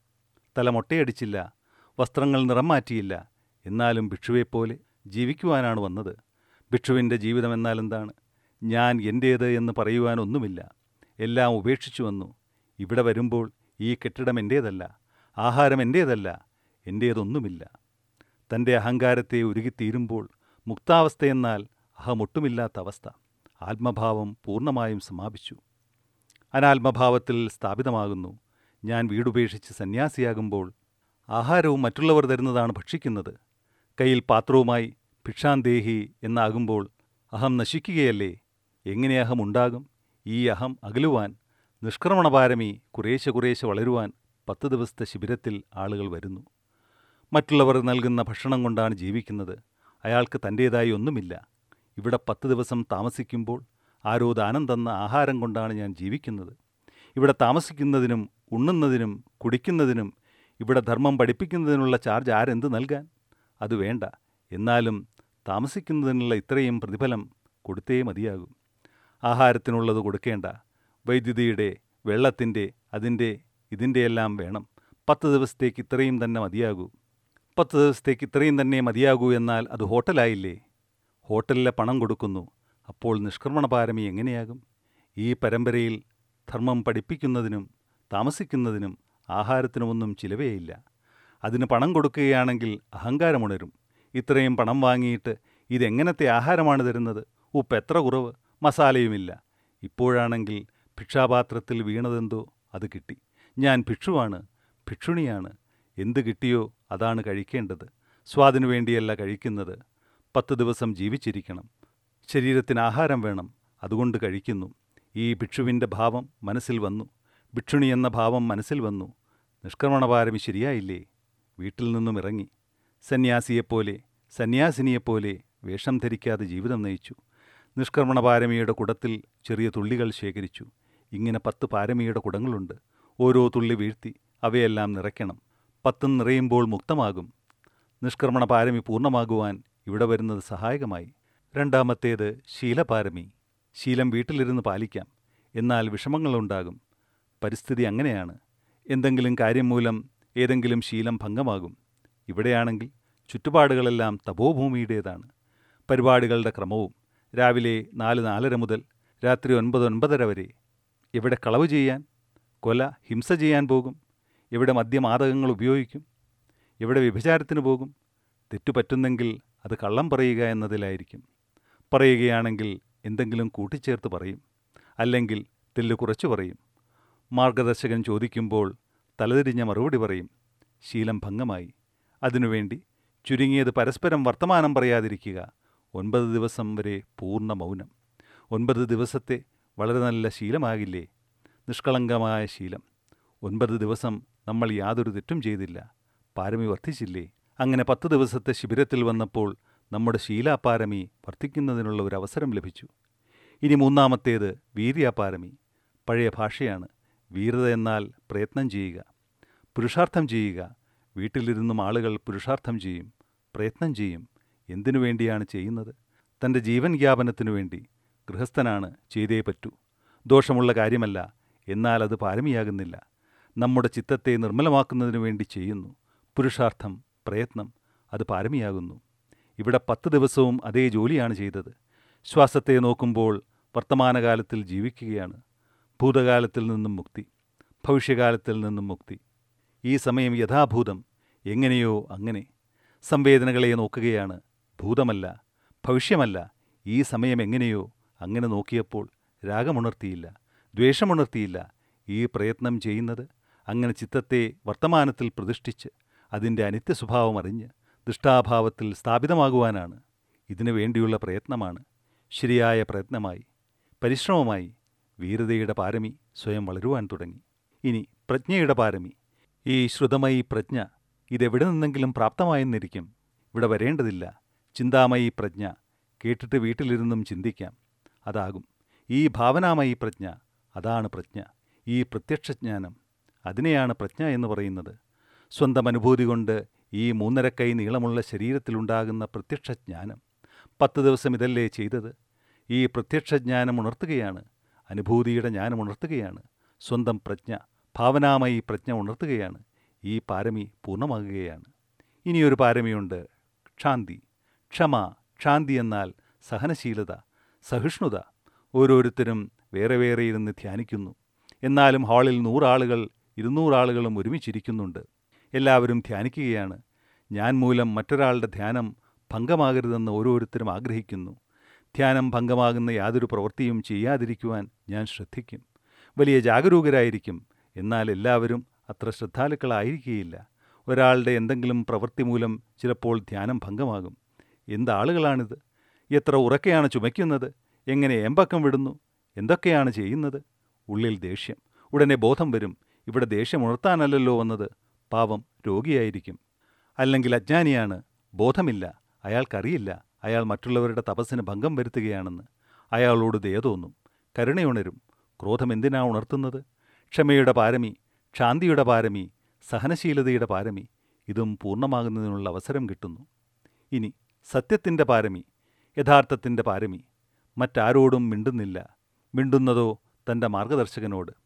തല മൊട്ടയടിച്ചില്ല വസ്ത്രങ്ങൾ നിറം മാറ്റിയില്ല എന്നാലും ഭിക്ഷുവെപ്പോലെ ജീവിക്കുവാനാണ് വന്നത് ഭിക്ഷുവിൻ്റെ ജീവിതം എന്നാൽ എന്താണ് ഞാൻ എൻ്റേത് എന്ന് പറയുവാനൊന്നുമില്ല എല്ലാം ഉപേക്ഷിച്ചു വന്നു ഇവിടെ വരുമ്പോൾ ഈ കെട്ടിടം എൻ്റേതല്ല ആഹാരം എൻ്റേതല്ല എൻ്റേതൊന്നുമില്ല തൻ്റെ അഹങ്കാരത്തെ ഉരുകിത്തീരുമ്പോൾ മുക്താവസ്ഥയെന്നാൽ അഹമൊട്ടുമില്ലാത്ത അവസ്ഥ ആത്മഭാവം പൂർണ്ണമായും സമാപിച്ചു അനാത്മഭാവത്തിൽ സ്ഥാപിതമാകുന്നു ഞാൻ വീടുപേക്ഷിച്ച് സന്യാസിയാകുമ്പോൾ ആഹാരവും മറ്റുള്ളവർ തരുന്നതാണ് ഭക്ഷിക്കുന്നത് കയ്യിൽ പാത്രവുമായി ഭിക്ഷാന്തേഹി എന്നാകുമ്പോൾ അഹം നശിക്കുകയല്ലേ എങ്ങനെ അഹം ഉണ്ടാകും ഈ അഹം അകലുവാൻ നിഷ്ക്രമണപാരമി കുറേശ്ശെ കുറേശ്ശെ വളരുവാൻ പത്ത് ദിവസത്തെ ശിബിരത്തിൽ ആളുകൾ വരുന്നു മറ്റുള്ളവർ നൽകുന്ന ഭക്ഷണം കൊണ്ടാണ് ജീവിക്കുന്നത് അയാൾക്ക് തൻ്റേതായി ഒന്നുമില്ല ഇവിടെ പത്ത് ദിവസം താമസിക്കുമ്പോൾ ആരോ ദാനം തന്ന ആഹാരം കൊണ്ടാണ് ഞാൻ ജീവിക്കുന്നത് ഇവിടെ താമസിക്കുന്നതിനും ഉണ്ണുന്നതിനും കുടിക്കുന്നതിനും ഇവിടെ ധർമ്മം പഠിപ്പിക്കുന്നതിനുള്ള ചാർജ് ആരെന്ത് നൽകാൻ അത് വേണ്ട എന്നാലും താമസിക്കുന്നതിനുള്ള ഇത്രയും പ്രതിഫലം കൊടുത്തേ മതിയാകും ആഹാരത്തിനുള്ളത് കൊടുക്കേണ്ട വൈദ്യുതിയുടെ വെള്ളത്തിൻ്റെ അതിൻ്റെ ഇതിൻ്റെയെല്ലാം വേണം പത്ത് ദിവസത്തേക്ക് ഇത്രയും തന്നെ മതിയാകൂ പത്ത് ദിവസത്തേക്ക് ഇത്രയും തന്നെ മതിയാകൂ എന്നാൽ അത് ഹോട്ടലായില്ലേ ഹോട്ടലിലെ പണം കൊടുക്കുന്നു അപ്പോൾ നിഷ്കർമ്മണ പാരമി എങ്ങനെയാകും ഈ പരമ്പരയിൽ ധർമ്മം പഠിപ്പിക്കുന്നതിനും താമസിക്കുന്നതിനും ആഹാരത്തിനുമൊന്നും ചിലവേയില്ല അതിന് പണം കൊടുക്കുകയാണെങ്കിൽ അഹങ്കാരമുണരും ഇത്രയും പണം വാങ്ങിയിട്ട് ഇതെങ്ങനത്തെ ആഹാരമാണ് തരുന്നത് ഉപ്പ് എത്ര കുറവ് മസാലയുമില്ല ഇപ്പോഴാണെങ്കിൽ ഭിക്ഷാപാത്രത്തിൽ വീണതെന്തോ അത് കിട്ടി ഞാൻ ഭിക്ഷുവാണ് ഭിക്ഷുണിയാണ് എന്ത് കിട്ടിയോ അതാണ് കഴിക്കേണ്ടത് സ്വാദിനു വേണ്ടിയല്ല കഴിക്കുന്നത് പത്ത് ദിവസം ജീവിച്ചിരിക്കണം ശരീരത്തിന് ആഹാരം വേണം അതുകൊണ്ട് കഴിക്കുന്നു ഈ ഭിക്ഷുവിൻ്റെ ഭാവം മനസ്സിൽ വന്നു ഭിക്ഷുണി എന്ന ഭാവം മനസ്സിൽ വന്നു നിഷ്കർമ്മണപാരമി ശരിയായില്ലേ വീട്ടിൽ നിന്നും ഇറങ്ങി സന്യാസിയെപ്പോലെ സന്യാസിനിയെപ്പോലെ വേഷം ധരിക്കാതെ ജീവിതം നയിച്ചു നിഷ്കർമ്മണ പാരമിയുടെ കുടത്തിൽ ചെറിയ തുള്ളികൾ ശേഖരിച്ചു ഇങ്ങനെ പത്ത് പാരമിയുടെ കുടങ്ങളുണ്ട് ഓരോ തുള്ളി വീഴ്ത്തി അവയെല്ലാം നിറയ്ക്കണം പത്തും നിറയുമ്പോൾ മുക്തമാകും നിഷ്കർമ്മണ പാരമി പൂർണ്ണമാകുവാൻ ഇവിടെ വരുന്നത് സഹായകമായി രണ്ടാമത്തേത് ശീലപാരമി ശീലം വീട്ടിലിരുന്ന് പാലിക്കാം എന്നാൽ വിഷമങ്ങളുണ്ടാകും പരിസ്ഥിതി അങ്ങനെയാണ് എന്തെങ്കിലും കാര്യം മൂലം ഏതെങ്കിലും ശീലം ഭംഗമാകും ഇവിടെയാണെങ്കിൽ ചുറ്റുപാടുകളെല്ലാം തപോഭൂമിയുടേതാണ് പരിപാടികളുടെ ക്രമവും രാവിലെ നാല് നാലര മുതൽ രാത്രി ഒൻപത് ഒൻപതര വരെ എവിടെ കളവ് ചെയ്യാൻ കൊല ഹിംസ ചെയ്യാൻ പോകും എവിടെ മദ്യമാതകങ്ങൾ ഉപയോഗിക്കും എവിടെ വ്യഭിചാരത്തിന് പോകും തെറ്റുപറ്റുന്നെങ്കിൽ അത് കള്ളം പറയുക എന്നതിലായിരിക്കും പറയുകയാണെങ്കിൽ എന്തെങ്കിലും കൂട്ടിച്ചേർത്ത് പറയും അല്ലെങ്കിൽ തെല്ല് കുറച്ചു പറയും മാർഗദർശകൻ ചോദിക്കുമ്പോൾ തലതിരിഞ്ഞ മറുപടി പറയും ശീലം ഭംഗമായി അതിനുവേണ്ടി ചുരുങ്ങിയത് പരസ്പരം വർത്തമാനം പറയാതിരിക്കുക ഒൻപത് ദിവസം വരെ പൂർണ്ണ മൗനം ഒൻപത് ദിവസത്തെ വളരെ നല്ല ശീലമാകില്ലേ നിഷ്കളങ്കമായ ശീലം ഒൻപത് ദിവസം നമ്മൾ യാതൊരു തെറ്റും ചെയ്തില്ല പാരമി വർദ്ധിച്ചില്ലേ അങ്ങനെ പത്ത് ദിവസത്തെ ശിബിരത്തിൽ വന്നപ്പോൾ നമ്മുടെ ശീലാപാരമി വർദ്ധിക്കുന്നതിനുള്ള ഒരു അവസരം ലഭിച്ചു ഇനി മൂന്നാമത്തേത് വീര്യാപാരമി പഴയ ഭാഷയാണ് വീരത എന്നാൽ പ്രയത്നം ചെയ്യുക പുരുഷാർത്ഥം ചെയ്യുക വീട്ടിലിരുന്നും ആളുകൾ പുരുഷാർത്ഥം ചെയ്യും പ്രയത്നം ചെയ്യും എന്തിനു വേണ്ടിയാണ് ചെയ്യുന്നത് തൻ്റെ ജീവൻ ജ്ഞാപനത്തിനു വേണ്ടി ഗൃഹസ്ഥനാണ് ചെയ്തേ പറ്റൂ ദോഷമുള്ള കാര്യമല്ല എന്നാൽ അത് പാരമിയാകുന്നില്ല നമ്മുടെ ചിത്തത്തെ നിർമ്മലമാക്കുന്നതിനു വേണ്ടി ചെയ്യുന്നു പുരുഷാർത്ഥം പ്രയത്നം അത് പാരമിയാകുന്നു ഇവിടെ പത്ത് ദിവസവും അതേ ജോലിയാണ് ചെയ്തത് ശ്വാസത്തെ നോക്കുമ്പോൾ വർത്തമാനകാലത്തിൽ ജീവിക്കുകയാണ് ഭൂതകാലത്തിൽ നിന്നും മുക്തി ഭവിഷ്യകാലത്തിൽ നിന്നും മുക്തി ഈ സമയം യഥാഭൂതം എങ്ങനെയോ അങ്ങനെ സംവേദനകളെ നോക്കുകയാണ് ഭൂതമല്ല ഭവിഷ്യമല്ല ഈ സമയം എങ്ങനെയോ അങ്ങനെ നോക്കിയപ്പോൾ രാഗമുണർത്തിയില്ല ദ്വേഷമുണർത്തിയില്ല ഈ പ്രയത്നം ചെയ്യുന്നത് അങ്ങനെ ചിത്തത്തെ വർത്തമാനത്തിൽ പ്രതിഷ്ഠിച്ച് അതിൻ്റെ അനിത്യ സ്വഭാവം അറിഞ്ഞ് ദൃഷ്ടാഭാവത്തിൽ സ്ഥാപിതമാകുവാനാണ് ഇതിനു വേണ്ടിയുള്ള പ്രയത്നമാണ് ശരിയായ പ്രയത്നമായി പരിശ്രമമായി വീരതയുടെ പാരമി സ്വയം വളരുവാൻ തുടങ്ങി ഇനി പ്രജ്ഞയുടെ പാരമി ഈ ശ്രുതമയി പ്രജ്ഞ ഇതെവിടെ നിന്നെങ്കിലും പ്രാപ്തമായെന്നിരിക്കും ഇവിടെ വരേണ്ടതില്ല ചിന്താമയി പ്രജ്ഞ കേട്ടിട്ട് വീട്ടിലിരുന്നും ചിന്തിക്കാം അതാകും ഈ ഭാവനാമയി പ്രജ്ഞ അതാണ് പ്രജ്ഞ ഈ പ്രത്യക്ഷജ്ഞാനം അതിനെയാണ് പ്രജ്ഞ എന്ന് പറയുന്നത് സ്വന്തം അനുഭൂതി കൊണ്ട് ഈ മൂന്നരക്കൈ നീളമുള്ള ശരീരത്തിലുണ്ടാകുന്ന പ്രത്യക്ഷജ്ഞാനം പത്ത് ദിവസം ഇതല്ലേ ചെയ്തത് ഈ പ്രത്യക്ഷജ്ഞാനം ഉണർത്തുകയാണ് അനുഭൂതിയുടെ ജ്ഞാനം ഉണർത്തുകയാണ് സ്വന്തം പ്രജ്ഞ ഭാവനാമയി പ്രജ്ഞ ഉണർത്തുകയാണ് ഈ പാരമി പൂർണ്ണമാകുകയാണ് ഇനിയൊരു പാരമിയുണ്ട് ക്ഷാന്തി ക്ഷമ ക്ഷാന്തി എന്നാൽ സഹനശീലത സഹിഷ്ണുത ഓരോരുത്തരും വേറെ വേറെ ഇരുന്ന് ധ്യാനിക്കുന്നു എന്നാലും ഹാളിൽ നൂറാളുകൾ ഇരുന്നൂറാളുകളും ഒരുമിച്ചിരിക്കുന്നുണ്ട് എല്ലാവരും ധ്യാനിക്കുകയാണ് ഞാൻ മൂലം മറ്റൊരാളുടെ ധ്യാനം ഭംഗമാകരുതെന്ന് ഓരോരുത്തരും ആഗ്രഹിക്കുന്നു ധ്യാനം ഭംഗമാകുന്ന യാതൊരു പ്രവൃത്തിയും ചെയ്യാതിരിക്കുവാൻ ഞാൻ ശ്രദ്ധിക്കും വലിയ ജാഗരൂകരായിരിക്കും എന്നാൽ എല്ലാവരും അത്ര ശ്രദ്ധാലുക്കളായിരിക്കുകയില്ല ഒരാളുടെ എന്തെങ്കിലും പ്രവൃത്തി മൂലം ചിലപ്പോൾ ധ്യാനം ഭംഗമാകും എന്താളുകളാണിത് എത്ര ഉറക്കെയാണ് ചുമയ്ക്കുന്നത് എങ്ങനെ ഏമ്പക്കം വിടുന്നു എന്തൊക്കെയാണ് ചെയ്യുന്നത് ഉള്ളിൽ ദേഷ്യം ഉടനെ ബോധം വരും ഇവിടെ ദേഷ്യം ഉണർത്താനല്ലല്ലോ വന്നത് പാവം രോഗിയായിരിക്കും അല്ലെങ്കിൽ അജ്ഞാനിയാണ് ബോധമില്ല അയാൾക്കറിയില്ല അയാൾ മറ്റുള്ളവരുടെ തപസ്സിന് ഭംഗം വരുത്തുകയാണെന്ന് അയാളോട് ദയ തോന്നും കരുണയുണരും ക്രോധം എന്തിനാ ഉണർത്തുന്നത് ക്ഷമയുടെ പാരമി ക്ഷാന്തിയുടെ പാരമി സഹനശീലതയുടെ പാരമി ഇതും പൂർണ്ണമാകുന്നതിനുള്ള അവസരം കിട്ടുന്നു ഇനി സത്യത്തിൻ്റെ പാരമി യഥാർത്ഥത്തിൻ്റെ പാരമി മറ്റാരോടും മിണ്ടുന്നില്ല മിണ്ടുന്നതോ തൻ്റെ മാർഗദർശകനോട്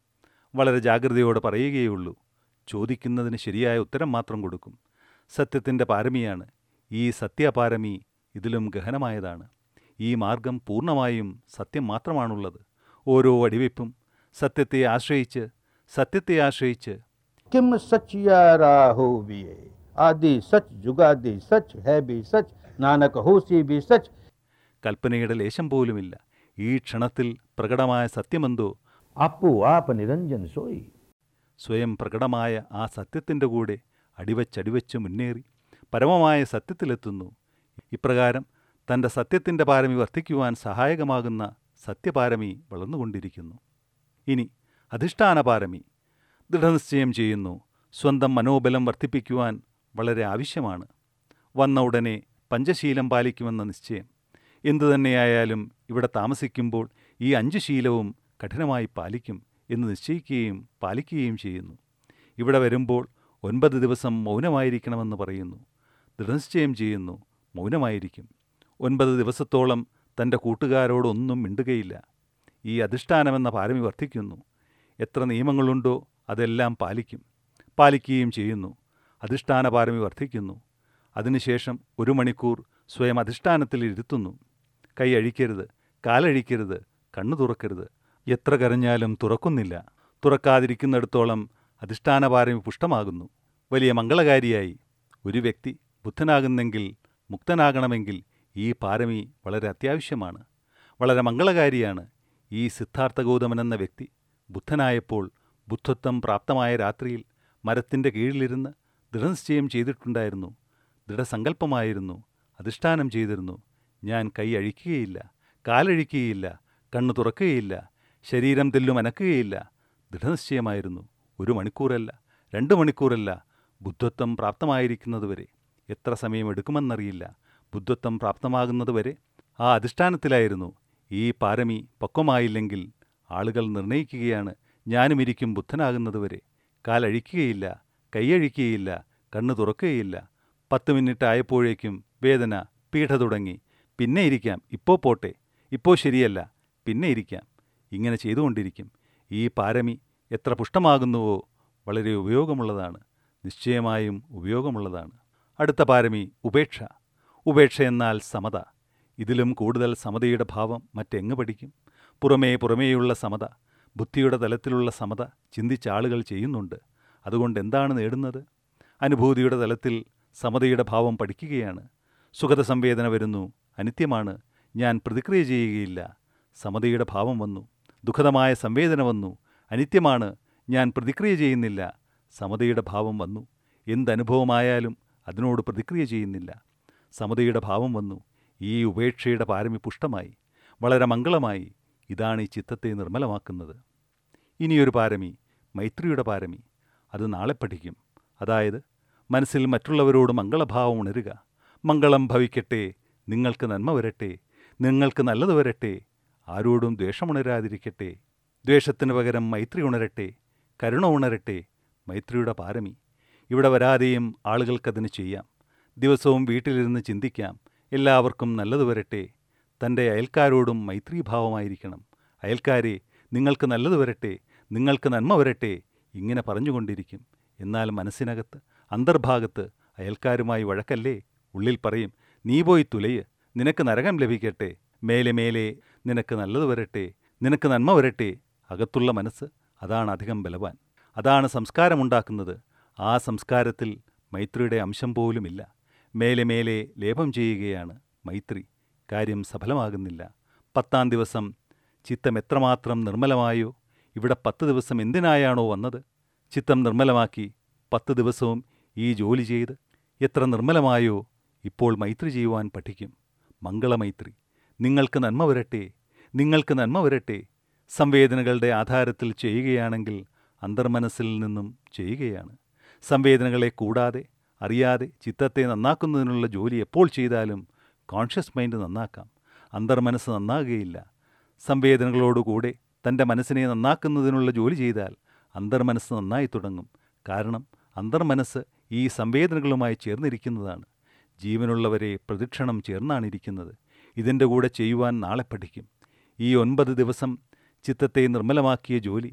വളരെ ജാഗ്രതയോടെ പറയുകയുള്ളൂ ചോദിക്കുന്നതിന് ശരിയായ ഉത്തരം മാത്രം കൊടുക്കും സത്യത്തിൻ്റെ പാരമിയാണ് ഈ സത്യപാരമി ഇതിലും ഗഹനമായതാണ് ഈ മാർഗം പൂർണ്ണമായും സത്യം മാത്രമാണുള്ളത് ഓരോ അടിവയ്പ്പും സത്യത്തെ ആശ്രയിച്ച് സത്യത്തെ ആശ്രയിച്ച് किम सच या राहो भी आदि सच जुगादि सच है भी सच नानक होसी भी सच കൽപ്പനയുടെ ലേശം പോലുമില്ല ഈ ക്ഷണത്തിൽ പ്രകടമായ സത്യമെന്തോ आपो आप निरंजन सोई സ്വയം പ്രകടമായ ആ സത്യത്തിൻ്റെ കൂടെ അടിവച്ചടിവച്ച് മുന്നേറി പരമമായ സത്യത്തിലെത്തുന്നു ഇപ്രകാരം തൻ്റെ സത്യത്തിൻ്റെ പാരമി വർദ്ധിക്കുവാൻ സഹായകമാകുന്ന സത്യപാരമി വളർന്നുകൊണ്ടിരിക്കുന്നു ഇനി അധിഷ്ഠാന പാരമി ദൃഢനിശ്ചയം ചെയ്യുന്നു സ്വന്തം മനോബലം വർദ്ധിപ്പിക്കുവാൻ വളരെ ആവശ്യമാണ് വന്ന ഉടനെ പഞ്ചശീലം പാലിക്കുമെന്ന നിശ്ചയം എന്തുതന്നെയായാലും ഇവിടെ താമസിക്കുമ്പോൾ ഈ അഞ്ച് ശീലവും കഠിനമായി പാലിക്കും എന്ന് നിശ്ചയിക്കുകയും പാലിക്കുകയും ചെയ്യുന്നു ഇവിടെ വരുമ്പോൾ ഒൻപത് ദിവസം മൗനമായിരിക്കണമെന്ന് പറയുന്നു ദൃഢനിശ്ചയം ചെയ്യുന്നു മൗനമായിരിക്കും ഒൻപത് ദിവസത്തോളം തൻ്റെ കൂട്ടുകാരോടൊന്നും മിണ്ടുകയില്ല ഈ അധിഷ്ഠാനമെന്ന പാരമി വർദ്ധിക്കുന്നു എത്ര നിയമങ്ങളുണ്ടോ അതെല്ലാം പാലിക്കും പാലിക്കുകയും ചെയ്യുന്നു അധിഷ്ഠാന പാരമി വർദ്ധിക്കുന്നു അതിനുശേഷം ഒരു മണിക്കൂർ സ്വയം അധിഷ്ഠാനത്തിൽ ഇരുത്തുന്നു കൈ അഴിക്കരുത് കാലഴിക്കരുത് കണ്ണു തുറക്കരുത് എത്ര കരഞ്ഞാലും തുറക്കുന്നില്ല തുറക്കാതിരിക്കുന്നിടത്തോളം അധിഷ്ഠാന പാരമി പുഷ്ടമാകുന്നു വലിയ മംഗളകാരിയായി ഒരു വ്യക്തി ബുദ്ധനാകുന്നെങ്കിൽ മുക്തനാകണമെങ്കിൽ ഈ പാരമി വളരെ അത്യാവശ്യമാണ് വളരെ മംഗളകാരിയാണ് ഈ സിദ്ധാർത്ഥ ഗൗതമൻ എന്ന വ്യക്തി ബുദ്ധനായപ്പോൾ ബുദ്ധത്വം പ്രാപ്തമായ രാത്രിയിൽ മരത്തിൻ്റെ കീഴിലിരുന്ന് ദൃഢനിശ്ചയം ചെയ്തിട്ടുണ്ടായിരുന്നു ദൃഢസങ്കല്പമായിരുന്നു അധിഷ്ഠാനം ചെയ്തിരുന്നു ഞാൻ കൈ അഴിക്കുകയില്ല കാലഴിക്കുകയില്ല കണ്ണു തുറക്കുകയില്ല ശരീരം തെല്ലും അനക്കുകയില്ല ദൃഢനിശ്ചയമായിരുന്നു ഒരു മണിക്കൂറല്ല രണ്ട് മണിക്കൂറല്ല ബുദ്ധത്വം പ്രാപ്തമായിരിക്കുന്നതുവരെ എത്ര സമയമെടുക്കുമെന്നറിയില്ല ബുദ്ധത്വം പ്രാപ്തമാകുന്നതുവരെ ആ അധിഷ്ഠാനത്തിലായിരുന്നു ഈ പാരമി പക്വമായില്ലെങ്കിൽ ആളുകൾ നിർണയിക്കുകയാണ് ഞാനും ഇരിക്കും ബുദ്ധനാകുന്നതുവരെ കാലഴിക്കുകയില്ല കൈയഴിക്കുകയില്ല കണ്ണു തുറക്കുകയില്ല പത്ത് മിനിറ്റ് ആയപ്പോഴേക്കും വേദന പീഠ തുടങ്ങി പിന്നെ ഇരിക്കാം ഇപ്പോൾ പോട്ടെ ഇപ്പോൾ ശരിയല്ല പിന്നെ ഇരിക്കാം ഇങ്ങനെ ചെയ്തുകൊണ്ടിരിക്കും ഈ പാരമി എത്ര പുഷ്ടമാകുന്നുവോ വളരെ ഉപയോഗമുള്ളതാണ് നിശ്ചയമായും ഉപയോഗമുള്ളതാണ് അടുത്ത പാരമി ഉപേക്ഷ ഉപേക്ഷ എന്നാൽ സമത ഇതിലും കൂടുതൽ സമതയുടെ ഭാവം മറ്റെങ്ങ് പഠിക്കും പുറമേ പുറമേയുള്ള സമത ബുദ്ധിയുടെ തലത്തിലുള്ള സമത ചിന്തിച്ച ആളുകൾ ചെയ്യുന്നുണ്ട് അതുകൊണ്ട് എന്താണ് നേടുന്നത് അനുഭൂതിയുടെ തലത്തിൽ സമതയുടെ ഭാവം പഠിക്കുകയാണ് സുഖത സംവേദന വരുന്നു അനിത്യമാണ് ഞാൻ പ്രതിക്രിയ ചെയ്യുകയില്ല സമതയുടെ ഭാവം വന്നു ദുഃഖതമായ സംവേദന വന്നു അനിത്യമാണ് ഞാൻ പ്രതിക്രിയ ചെയ്യുന്നില്ല സമതയുടെ ഭാവം വന്നു എന്തനുഭവമായാലും അതിനോട് പ്രതിക്രിയ ചെയ്യുന്നില്ല സമതയുടെ ഭാവം വന്നു ഈ ഉപേക്ഷയുടെ പാരമി പുഷ്ടമായി വളരെ മംഗളമായി ഇതാണ് ഈ ചിത്തത്തെ നിർമ്മലമാക്കുന്നത് ഇനിയൊരു പാരമി മൈത്രിയുടെ പാരമി അത് നാളെ പഠിക്കും അതായത് മനസ്സിൽ മറ്റുള്ളവരോട് മംഗളഭാവം ഉണരുക മംഗളം ഭവിക്കട്ടെ നിങ്ങൾക്ക് നന്മ വരട്ടെ നിങ്ങൾക്ക് നല്ലത് വരട്ടെ ആരോടും ദ്വേഷമുണരാതിരിക്കട്ടെ ദ്വേഷത്തിന് പകരം മൈത്രി ഉണരട്ടെ കരുണ ഉണരട്ടെ മൈത്രിയുടെ പാരമി ഇവിടെ വരാതെയും ആളുകൾക്കതിന് ചെയ്യാം ദിവസവും വീട്ടിലിരുന്ന് ചിന്തിക്കാം എല്ലാവർക്കും നല്ലത് വരട്ടെ തൻ്റെ അയൽക്കാരോടും മൈത്രീഭാവമായിരിക്കണം അയൽക്കാരെ നിങ്ങൾക്ക് നല്ലത് വരട്ടെ നിങ്ങൾക്ക് നന്മ വരട്ടെ ഇങ്ങനെ പറഞ്ഞുകൊണ്ടിരിക്കും എന്നാൽ മനസ്സിനകത്ത് അന്തർഭാഗത്ത് അയൽക്കാരുമായി വഴക്കല്ലേ ഉള്ളിൽ പറയും നീ പോയി തുലയ് നിനക്ക് നരകം ലഭിക്കട്ടെ മേലെ മേലെ നിനക്ക് നല്ലത് വരട്ടെ നിനക്ക് നന്മ വരട്ടെ അകത്തുള്ള മനസ്സ് അതാണ് അധികം ബലവാൻ അതാണ് സംസ്കാരമുണ്ടാക്കുന്നത് ആ സംസ്കാരത്തിൽ മൈത്രിയുടെ അംശം പോലുമില്ല മേലെ മേലെ ലേപം ചെയ്യുകയാണ് മൈത്രി കാര്യം സഫലമാകുന്നില്ല പത്താം ദിവസം ചിത്തം എത്രമാത്രം നിർമ്മലമായോ ഇവിടെ പത്ത് ദിവസം എന്തിനായാണോ വന്നത് ചിത്തം നിർമ്മലമാക്കി പത്ത് ദിവസവും ഈ ജോലി ചെയ്ത് എത്ര നിർമ്മലമായോ ഇപ്പോൾ മൈത്രി ചെയ്യുവാൻ പഠിക്കും മംഗളമൈത്രി നിങ്ങൾക്ക് നന്മ വരട്ടെ നിങ്ങൾക്ക് നന്മ വരട്ടെ സംവേദനകളുടെ ആധാരത്തിൽ ചെയ്യുകയാണെങ്കിൽ അന്തർമനസ്സിൽ നിന്നും ചെയ്യുകയാണ് സംവേദനകളെ കൂടാതെ അറിയാതെ ചിത്തത്തെ നന്നാക്കുന്നതിനുള്ള ജോലി എപ്പോൾ ചെയ്താലും കോൺഷ്യസ് മൈൻഡ് നന്നാക്കാം അന്തർമനസ്സ് നന്നാകുകയില്ല സംവേദനകളോടുകൂടെ തൻ്റെ മനസ്സിനെ നന്നാക്കുന്നതിനുള്ള ജോലി ചെയ്താൽ അന്തർമനസ്സ് നന്നായി തുടങ്ങും കാരണം അന്തർമനസ്സ് ഈ സംവേദനകളുമായി ചേർന്നിരിക്കുന്നതാണ് ജീവനുള്ളവരെ പ്രദക്ഷിണം ചേർന്നാണിരിക്കുന്നത് ഇതിൻ്റെ കൂടെ ചെയ്യുവാൻ നാളെ പഠിക്കും ഈ ഒൻപത് ദിവസം ചിത്തത്തെ നിർമ്മലമാക്കിയ ജോലി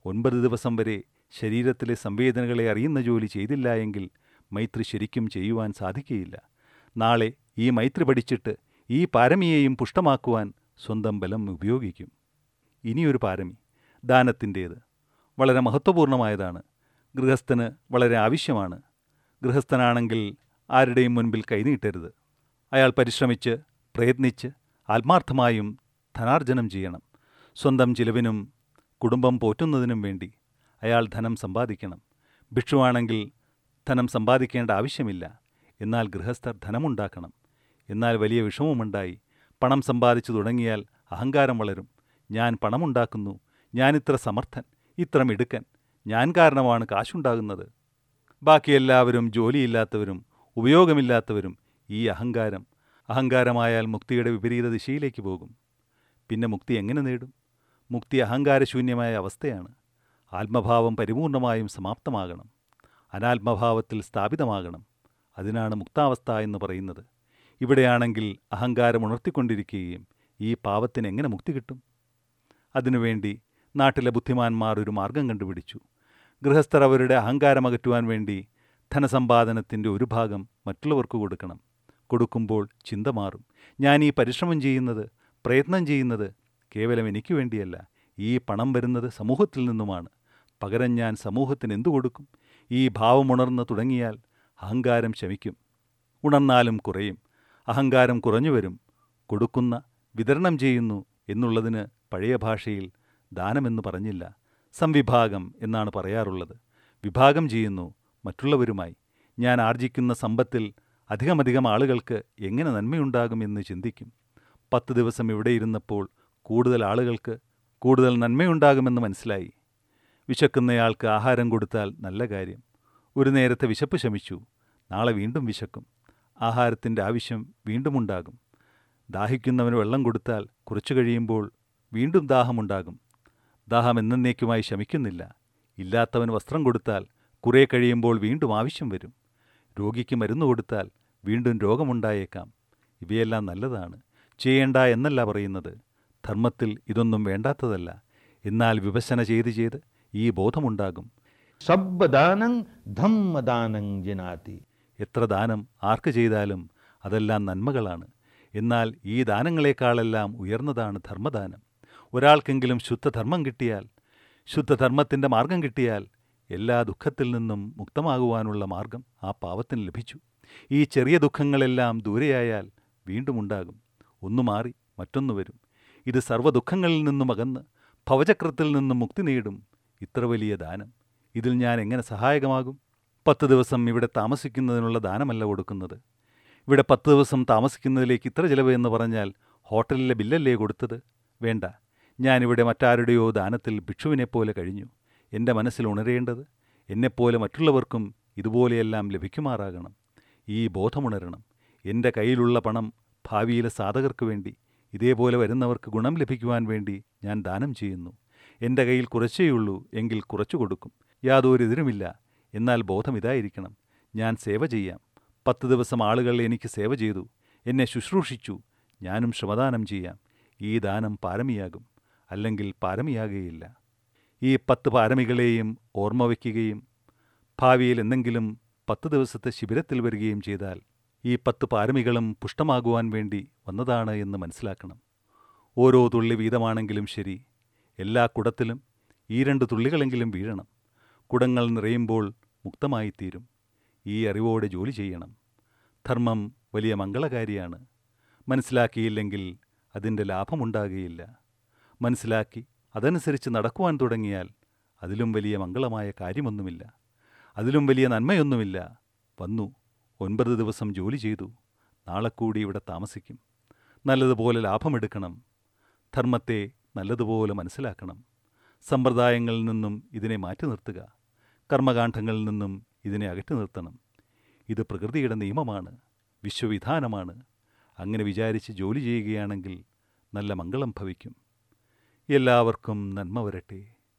ഒൻപത് ദിവസം വരെ ശരീരത്തിലെ സംവേദനകളെ അറിയുന്ന ജോലി ചെയ്തില്ല എങ്കിൽ മൈത്രി ശരിക്കും ചെയ്യുവാൻ സാധിക്കുകയില്ല നാളെ ഈ മൈത്രി പഠിച്ചിട്ട് ഈ പാരമിയെയും പുഷ്ടമാക്കുവാൻ സ്വന്തം ബലം ഉപയോഗിക്കും ഇനിയൊരു പാരമി ദാനത്തിൻ്റേത് വളരെ മഹത്വപൂർണമായതാണ് ഗൃഹസ്ഥന് വളരെ ആവശ്യമാണ് ഗൃഹസ്ഥനാണെങ്കിൽ ആരുടെയും മുൻപിൽ കൈനീട്ടരുത് അയാൾ പരിശ്രമിച്ച് പ്രയത്നിച്ച് ആത്മാർത്ഥമായും ധനാർജനം ചെയ്യണം സ്വന്തം ചിലവിനും കുടുംബം പോറ്റുന്നതിനും വേണ്ടി അയാൾ ധനം സമ്പാദിക്കണം ഭിക്ഷുവാണെങ്കിൽ ധനം സമ്പാദിക്കേണ്ട ആവശ്യമില്ല എന്നാൽ ഗൃഹസ്ഥർ ധനമുണ്ടാക്കണം എന്നാൽ വലിയ വിഷമമുണ്ടായി പണം സമ്പാദിച്ചു തുടങ്ങിയാൽ അഹങ്കാരം വളരും ഞാൻ പണമുണ്ടാക്കുന്നു ഞാനിത്ര സമർത്ഥൻ ഇത്ര മിടുക്കൻ ഞാൻ കാരണമാണ് കാശുണ്ടാകുന്നത് ബാക്കി എല്ലാവരും ജോലിയില്ലാത്തവരും ഉപയോഗമില്ലാത്തവരും ഈ അഹങ്കാരം അഹങ്കാരമായാൽ മുക്തിയുടെ വിപരീത ദിശയിലേക്ക് പോകും പിന്നെ മുക്തി എങ്ങനെ നേടും മുക്തി അഹങ്കാരശൂന്യമായ അവസ്ഥയാണ് ആത്മഭാവം പരിപൂർണമായും സമാപ്തമാകണം അനാത്മഭാവത്തിൽ സ്ഥാപിതമാകണം അതിനാണ് മുക്താവസ്ഥ എന്ന് പറയുന്നത് ഇവിടെയാണെങ്കിൽ അഹങ്കാരം ഉണർത്തിക്കൊണ്ടിരിക്കുകയും ഈ പാവത്തിന് എങ്ങനെ മുക്തി കിട്ടും അതിനുവേണ്ടി നാട്ടിലെ ബുദ്ധിമാന്മാർ ഒരു മാർഗം കണ്ടുപിടിച്ചു ഗൃഹസ്ഥർ അവരുടെ അഹങ്കാരം അകറ്റുവാൻ വേണ്ടി ധനസമ്പാദനത്തിൻ്റെ ഒരു ഭാഗം മറ്റുള്ളവർക്ക് കൊടുക്കണം കൊടുക്കുമ്പോൾ ചിന്ത മാറും ഞാൻ ഈ പരിശ്രമം ചെയ്യുന്നത് പ്രയത്നം ചെയ്യുന്നത് കേവലം എനിക്ക് വേണ്ടിയല്ല ഈ പണം വരുന്നത് സമൂഹത്തിൽ നിന്നുമാണ് പകരം ഞാൻ സമൂഹത്തിന് എന്തു കൊടുക്കും ഈ ഭാവമുണർന്ന് തുടങ്ങിയാൽ അഹങ്കാരം ശമിക്കും ഉണർന്നാലും കുറയും അഹങ്കാരം കുറഞ്ഞു വരും കൊടുക്കുന്ന വിതരണം ചെയ്യുന്നു എന്നുള്ളതിന് പഴയ ഭാഷയിൽ ദാനമെന്ന് പറഞ്ഞില്ല സംവിഭാഗം എന്നാണ് പറയാറുള്ളത് വിഭാഗം ചെയ്യുന്നു മറ്റുള്ളവരുമായി ഞാൻ ആർജിക്കുന്ന സമ്പത്തിൽ അധികമധികം ആളുകൾക്ക് എങ്ങനെ നന്മയുണ്ടാകുമെന്ന് ചിന്തിക്കും പത്ത് ദിവസം ഇവിടെ ഇരുന്നപ്പോൾ കൂടുതൽ ആളുകൾക്ക് കൂടുതൽ നന്മയുണ്ടാകുമെന്ന് മനസ്സിലായി വിശക്കുന്നയാൾക്ക് ആഹാരം കൊടുത്താൽ നല്ല കാര്യം ഒരു നേരത്തെ വിശപ്പ് ശമിച്ചു നാളെ വീണ്ടും വിശക്കും ആഹാരത്തിൻ്റെ ആവശ്യം വീണ്ടും ഉണ്ടാകും ദാഹിക്കുന്നവന് വെള്ളം കൊടുത്താൽ കുറച്ചു കഴിയുമ്പോൾ വീണ്ടും ദാഹമുണ്ടാകും ദാഹം എന്നേക്കുമായി ശമിക്കുന്നില്ല ഇല്ലാത്തവന് വസ്ത്രം കൊടുത്താൽ കുറേ കഴിയുമ്പോൾ വീണ്ടും ആവശ്യം വരും രോഗിക്ക് മരുന്ന് കൊടുത്താൽ വീണ്ടും രോഗമുണ്ടായേക്കാം ഇവയെല്ലാം നല്ലതാണ് ചെയ്യേണ്ട എന്നല്ല പറയുന്നത് ധർമ്മത്തിൽ ഇതൊന്നും വേണ്ടാത്തതല്ല എന്നാൽ വിഭജന ചെയ്ത് ചെയ്ത് ഈ ബോധമുണ്ടാകും सब दानं धम्म दानं जिनाति എത്ര ദാനം ആർക്ക് ചെയ്താലും അതെല്ലാം നന്മകളാണ് എന്നാൽ ഈ ദാനങ്ങളെക്കാളെല്ലാം ഉയർന്നതാണ് ധർമ്മദാനം ഒരാൾക്കെങ്കിലും ശുദ്ധധർമ്മം കിട്ടിയാൽ ശുദ്ധധർമ്മത്തിൻ്റെ മാർഗം കിട്ടിയാൽ എല്ലാ ദുഃഖത്തിൽ നിന്നും മുക്തമാകുവാനുള്ള മാർഗം ആ പാവത്തിന് ലഭിച്ചു ഈ ചെറിയ ദുഃഖങ്ങളെല്ലാം ദൂരെയായാൽ വീണ്ടും ഉണ്ടാകും ഒന്നു മാറി മറ്റൊന്നു വരും ഇത് സർവ്വ ദുഃഖങ്ങളിൽ നിന്നും അകന്ന് ഭവചക്രത്തിൽ നിന്നും മുക്തി നേടും ഇത്ര വലിയ ദാനം ഇതിൽ ഞാൻ എങ്ങനെ സഹായകമാകും പത്ത് ദിവസം ഇവിടെ താമസിക്കുന്നതിനുള്ള ദാനമല്ല കൊടുക്കുന്നത് ഇവിടെ പത്ത് ദിവസം താമസിക്കുന്നതിലേക്ക് ഇത്ര ചിലവ് എന്ന് പറഞ്ഞാൽ ഹോട്ടലിലെ ബില്ലല്ലേ കൊടുത്തത് വേണ്ട ഞാനിവിടെ മറ്റാരുടെയോ ദാനത്തിൽ ഭിക്ഷുവിനെപ്പോലെ കഴിഞ്ഞു എൻ്റെ മനസ്സിൽ ഉണരേണ്ടത് എന്നെപ്പോലെ മറ്റുള്ളവർക്കും ഇതുപോലെയെല്ലാം ലഭിക്കുമാറാകണം ഈ ബോധമുണരണം എൻ്റെ കയ്യിലുള്ള പണം ഭാവിയിലെ സാധകർക്ക് വേണ്ടി ഇതേപോലെ വരുന്നവർക്ക് ഗുണം ലഭിക്കുവാൻ വേണ്ടി ഞാൻ ദാനം ചെയ്യുന്നു എൻ്റെ കയ്യിൽ കുറച്ചേയുള്ളൂ എങ്കിൽ കുറച്ചു കൊടുക്കും യാതൊരു എതിരുമില്ല എന്നാൽ ബോധം ഇതായിരിക്കണം ഞാൻ സേവ ചെയ്യാം പത്ത് ദിവസം ആളുകൾ എനിക്ക് സേവ ചെയ്തു എന്നെ ശുശ്രൂഷിച്ചു ഞാനും ശ്രമദാനം ചെയ്യാം ഈ ദാനം പാരമിയാകും അല്ലെങ്കിൽ പാരമിയാകുകയില്ല ഈ പത്ത് പാരമികളെയും ഓർമ്മ വയ്ക്കുകയും ഭാവിയിൽ എന്തെങ്കിലും പത്ത് ദിവസത്തെ ശിബിരത്തിൽ വരികയും ചെയ്താൽ ഈ പത്ത് പാരമികളും പുഷ്ടമാകുവാൻ വേണ്ടി വന്നതാണ് എന്ന് മനസ്സിലാക്കണം ഓരോ തുള്ളി വീതമാണെങ്കിലും ശരി എല്ലാ കുടത്തിലും ഈ രണ്ട് തുള്ളികളെങ്കിലും വീഴണം കുടങ്ങൾ നിറയുമ്പോൾ മുക്തമായിത്തീരും ഈ അറിവോടെ ജോലി ചെയ്യണം ധർമ്മം വലിയ മംഗളകാരിയാണ് മനസ്സിലാക്കിയില്ലെങ്കിൽ അതിൻ്റെ ലാഭമുണ്ടാകുകയില്ല മനസ്സിലാക്കി അതനുസരിച്ച് നടക്കുവാൻ തുടങ്ങിയാൽ അതിലും വലിയ മംഗളമായ കാര്യമൊന്നുമില്ല അതിലും വലിയ നന്മയൊന്നുമില്ല വന്നു ഒൻപത് ദിവസം ജോലി ചെയ്തു നാളെ കൂടി ഇവിടെ താമസിക്കും നല്ലതുപോലെ ലാഭമെടുക്കണം ധർമ്മത്തെ നല്ലതുപോലെ മനസ്സിലാക്കണം സമ്പ്രദായങ്ങളിൽ നിന്നും ഇതിനെ മാറ്റി നിർത്തുക കർമ്മകാന്ഡങ്ങളിൽ നിന്നും ഇതിനെ അകറ്റി നിർത്തണം ഇത് പ്രകൃതിയുടെ നിയമമാണ് വിശ്വവിധാനമാണ് അങ്ങനെ വിചാരിച്ച് ജോലി ചെയ്യുകയാണെങ്കിൽ നല്ല മംഗളം ഭവിക്കും എല്ലാവർക്കും നന്മ വരട്ടെ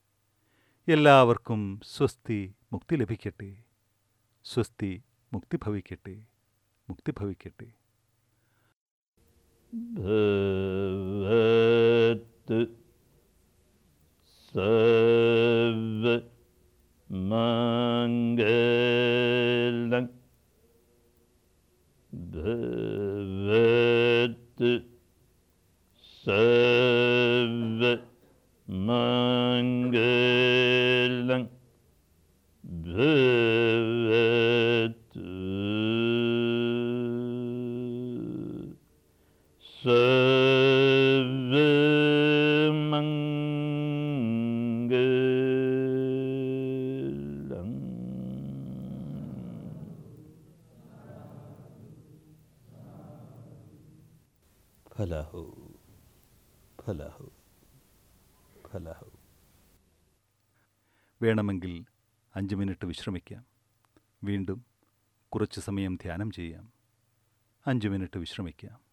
എല്ലാവർക്കും സ്വസ്തി മുക്തി ലഭിക്കട്ടെ സ്വസ്തി മുക്തി ഭവിക്കട്ടെ മുക്തി ഭവിക്കട്ടെ भवत् सर्वं മംഗലം ഭവതു സർവമംഗളം ഫലഹു ഫലഹു ഫലഹു വേണമെങ്കിൽ അഞ്ച് മിനിറ്റ് വിശ്രമിക്കാം വീണ്ടും കുറച്ച് സമയം ധ്യാനം ചെയ്യാം അഞ്ച് മിനിറ്റ് വിശ്രമിക്കാം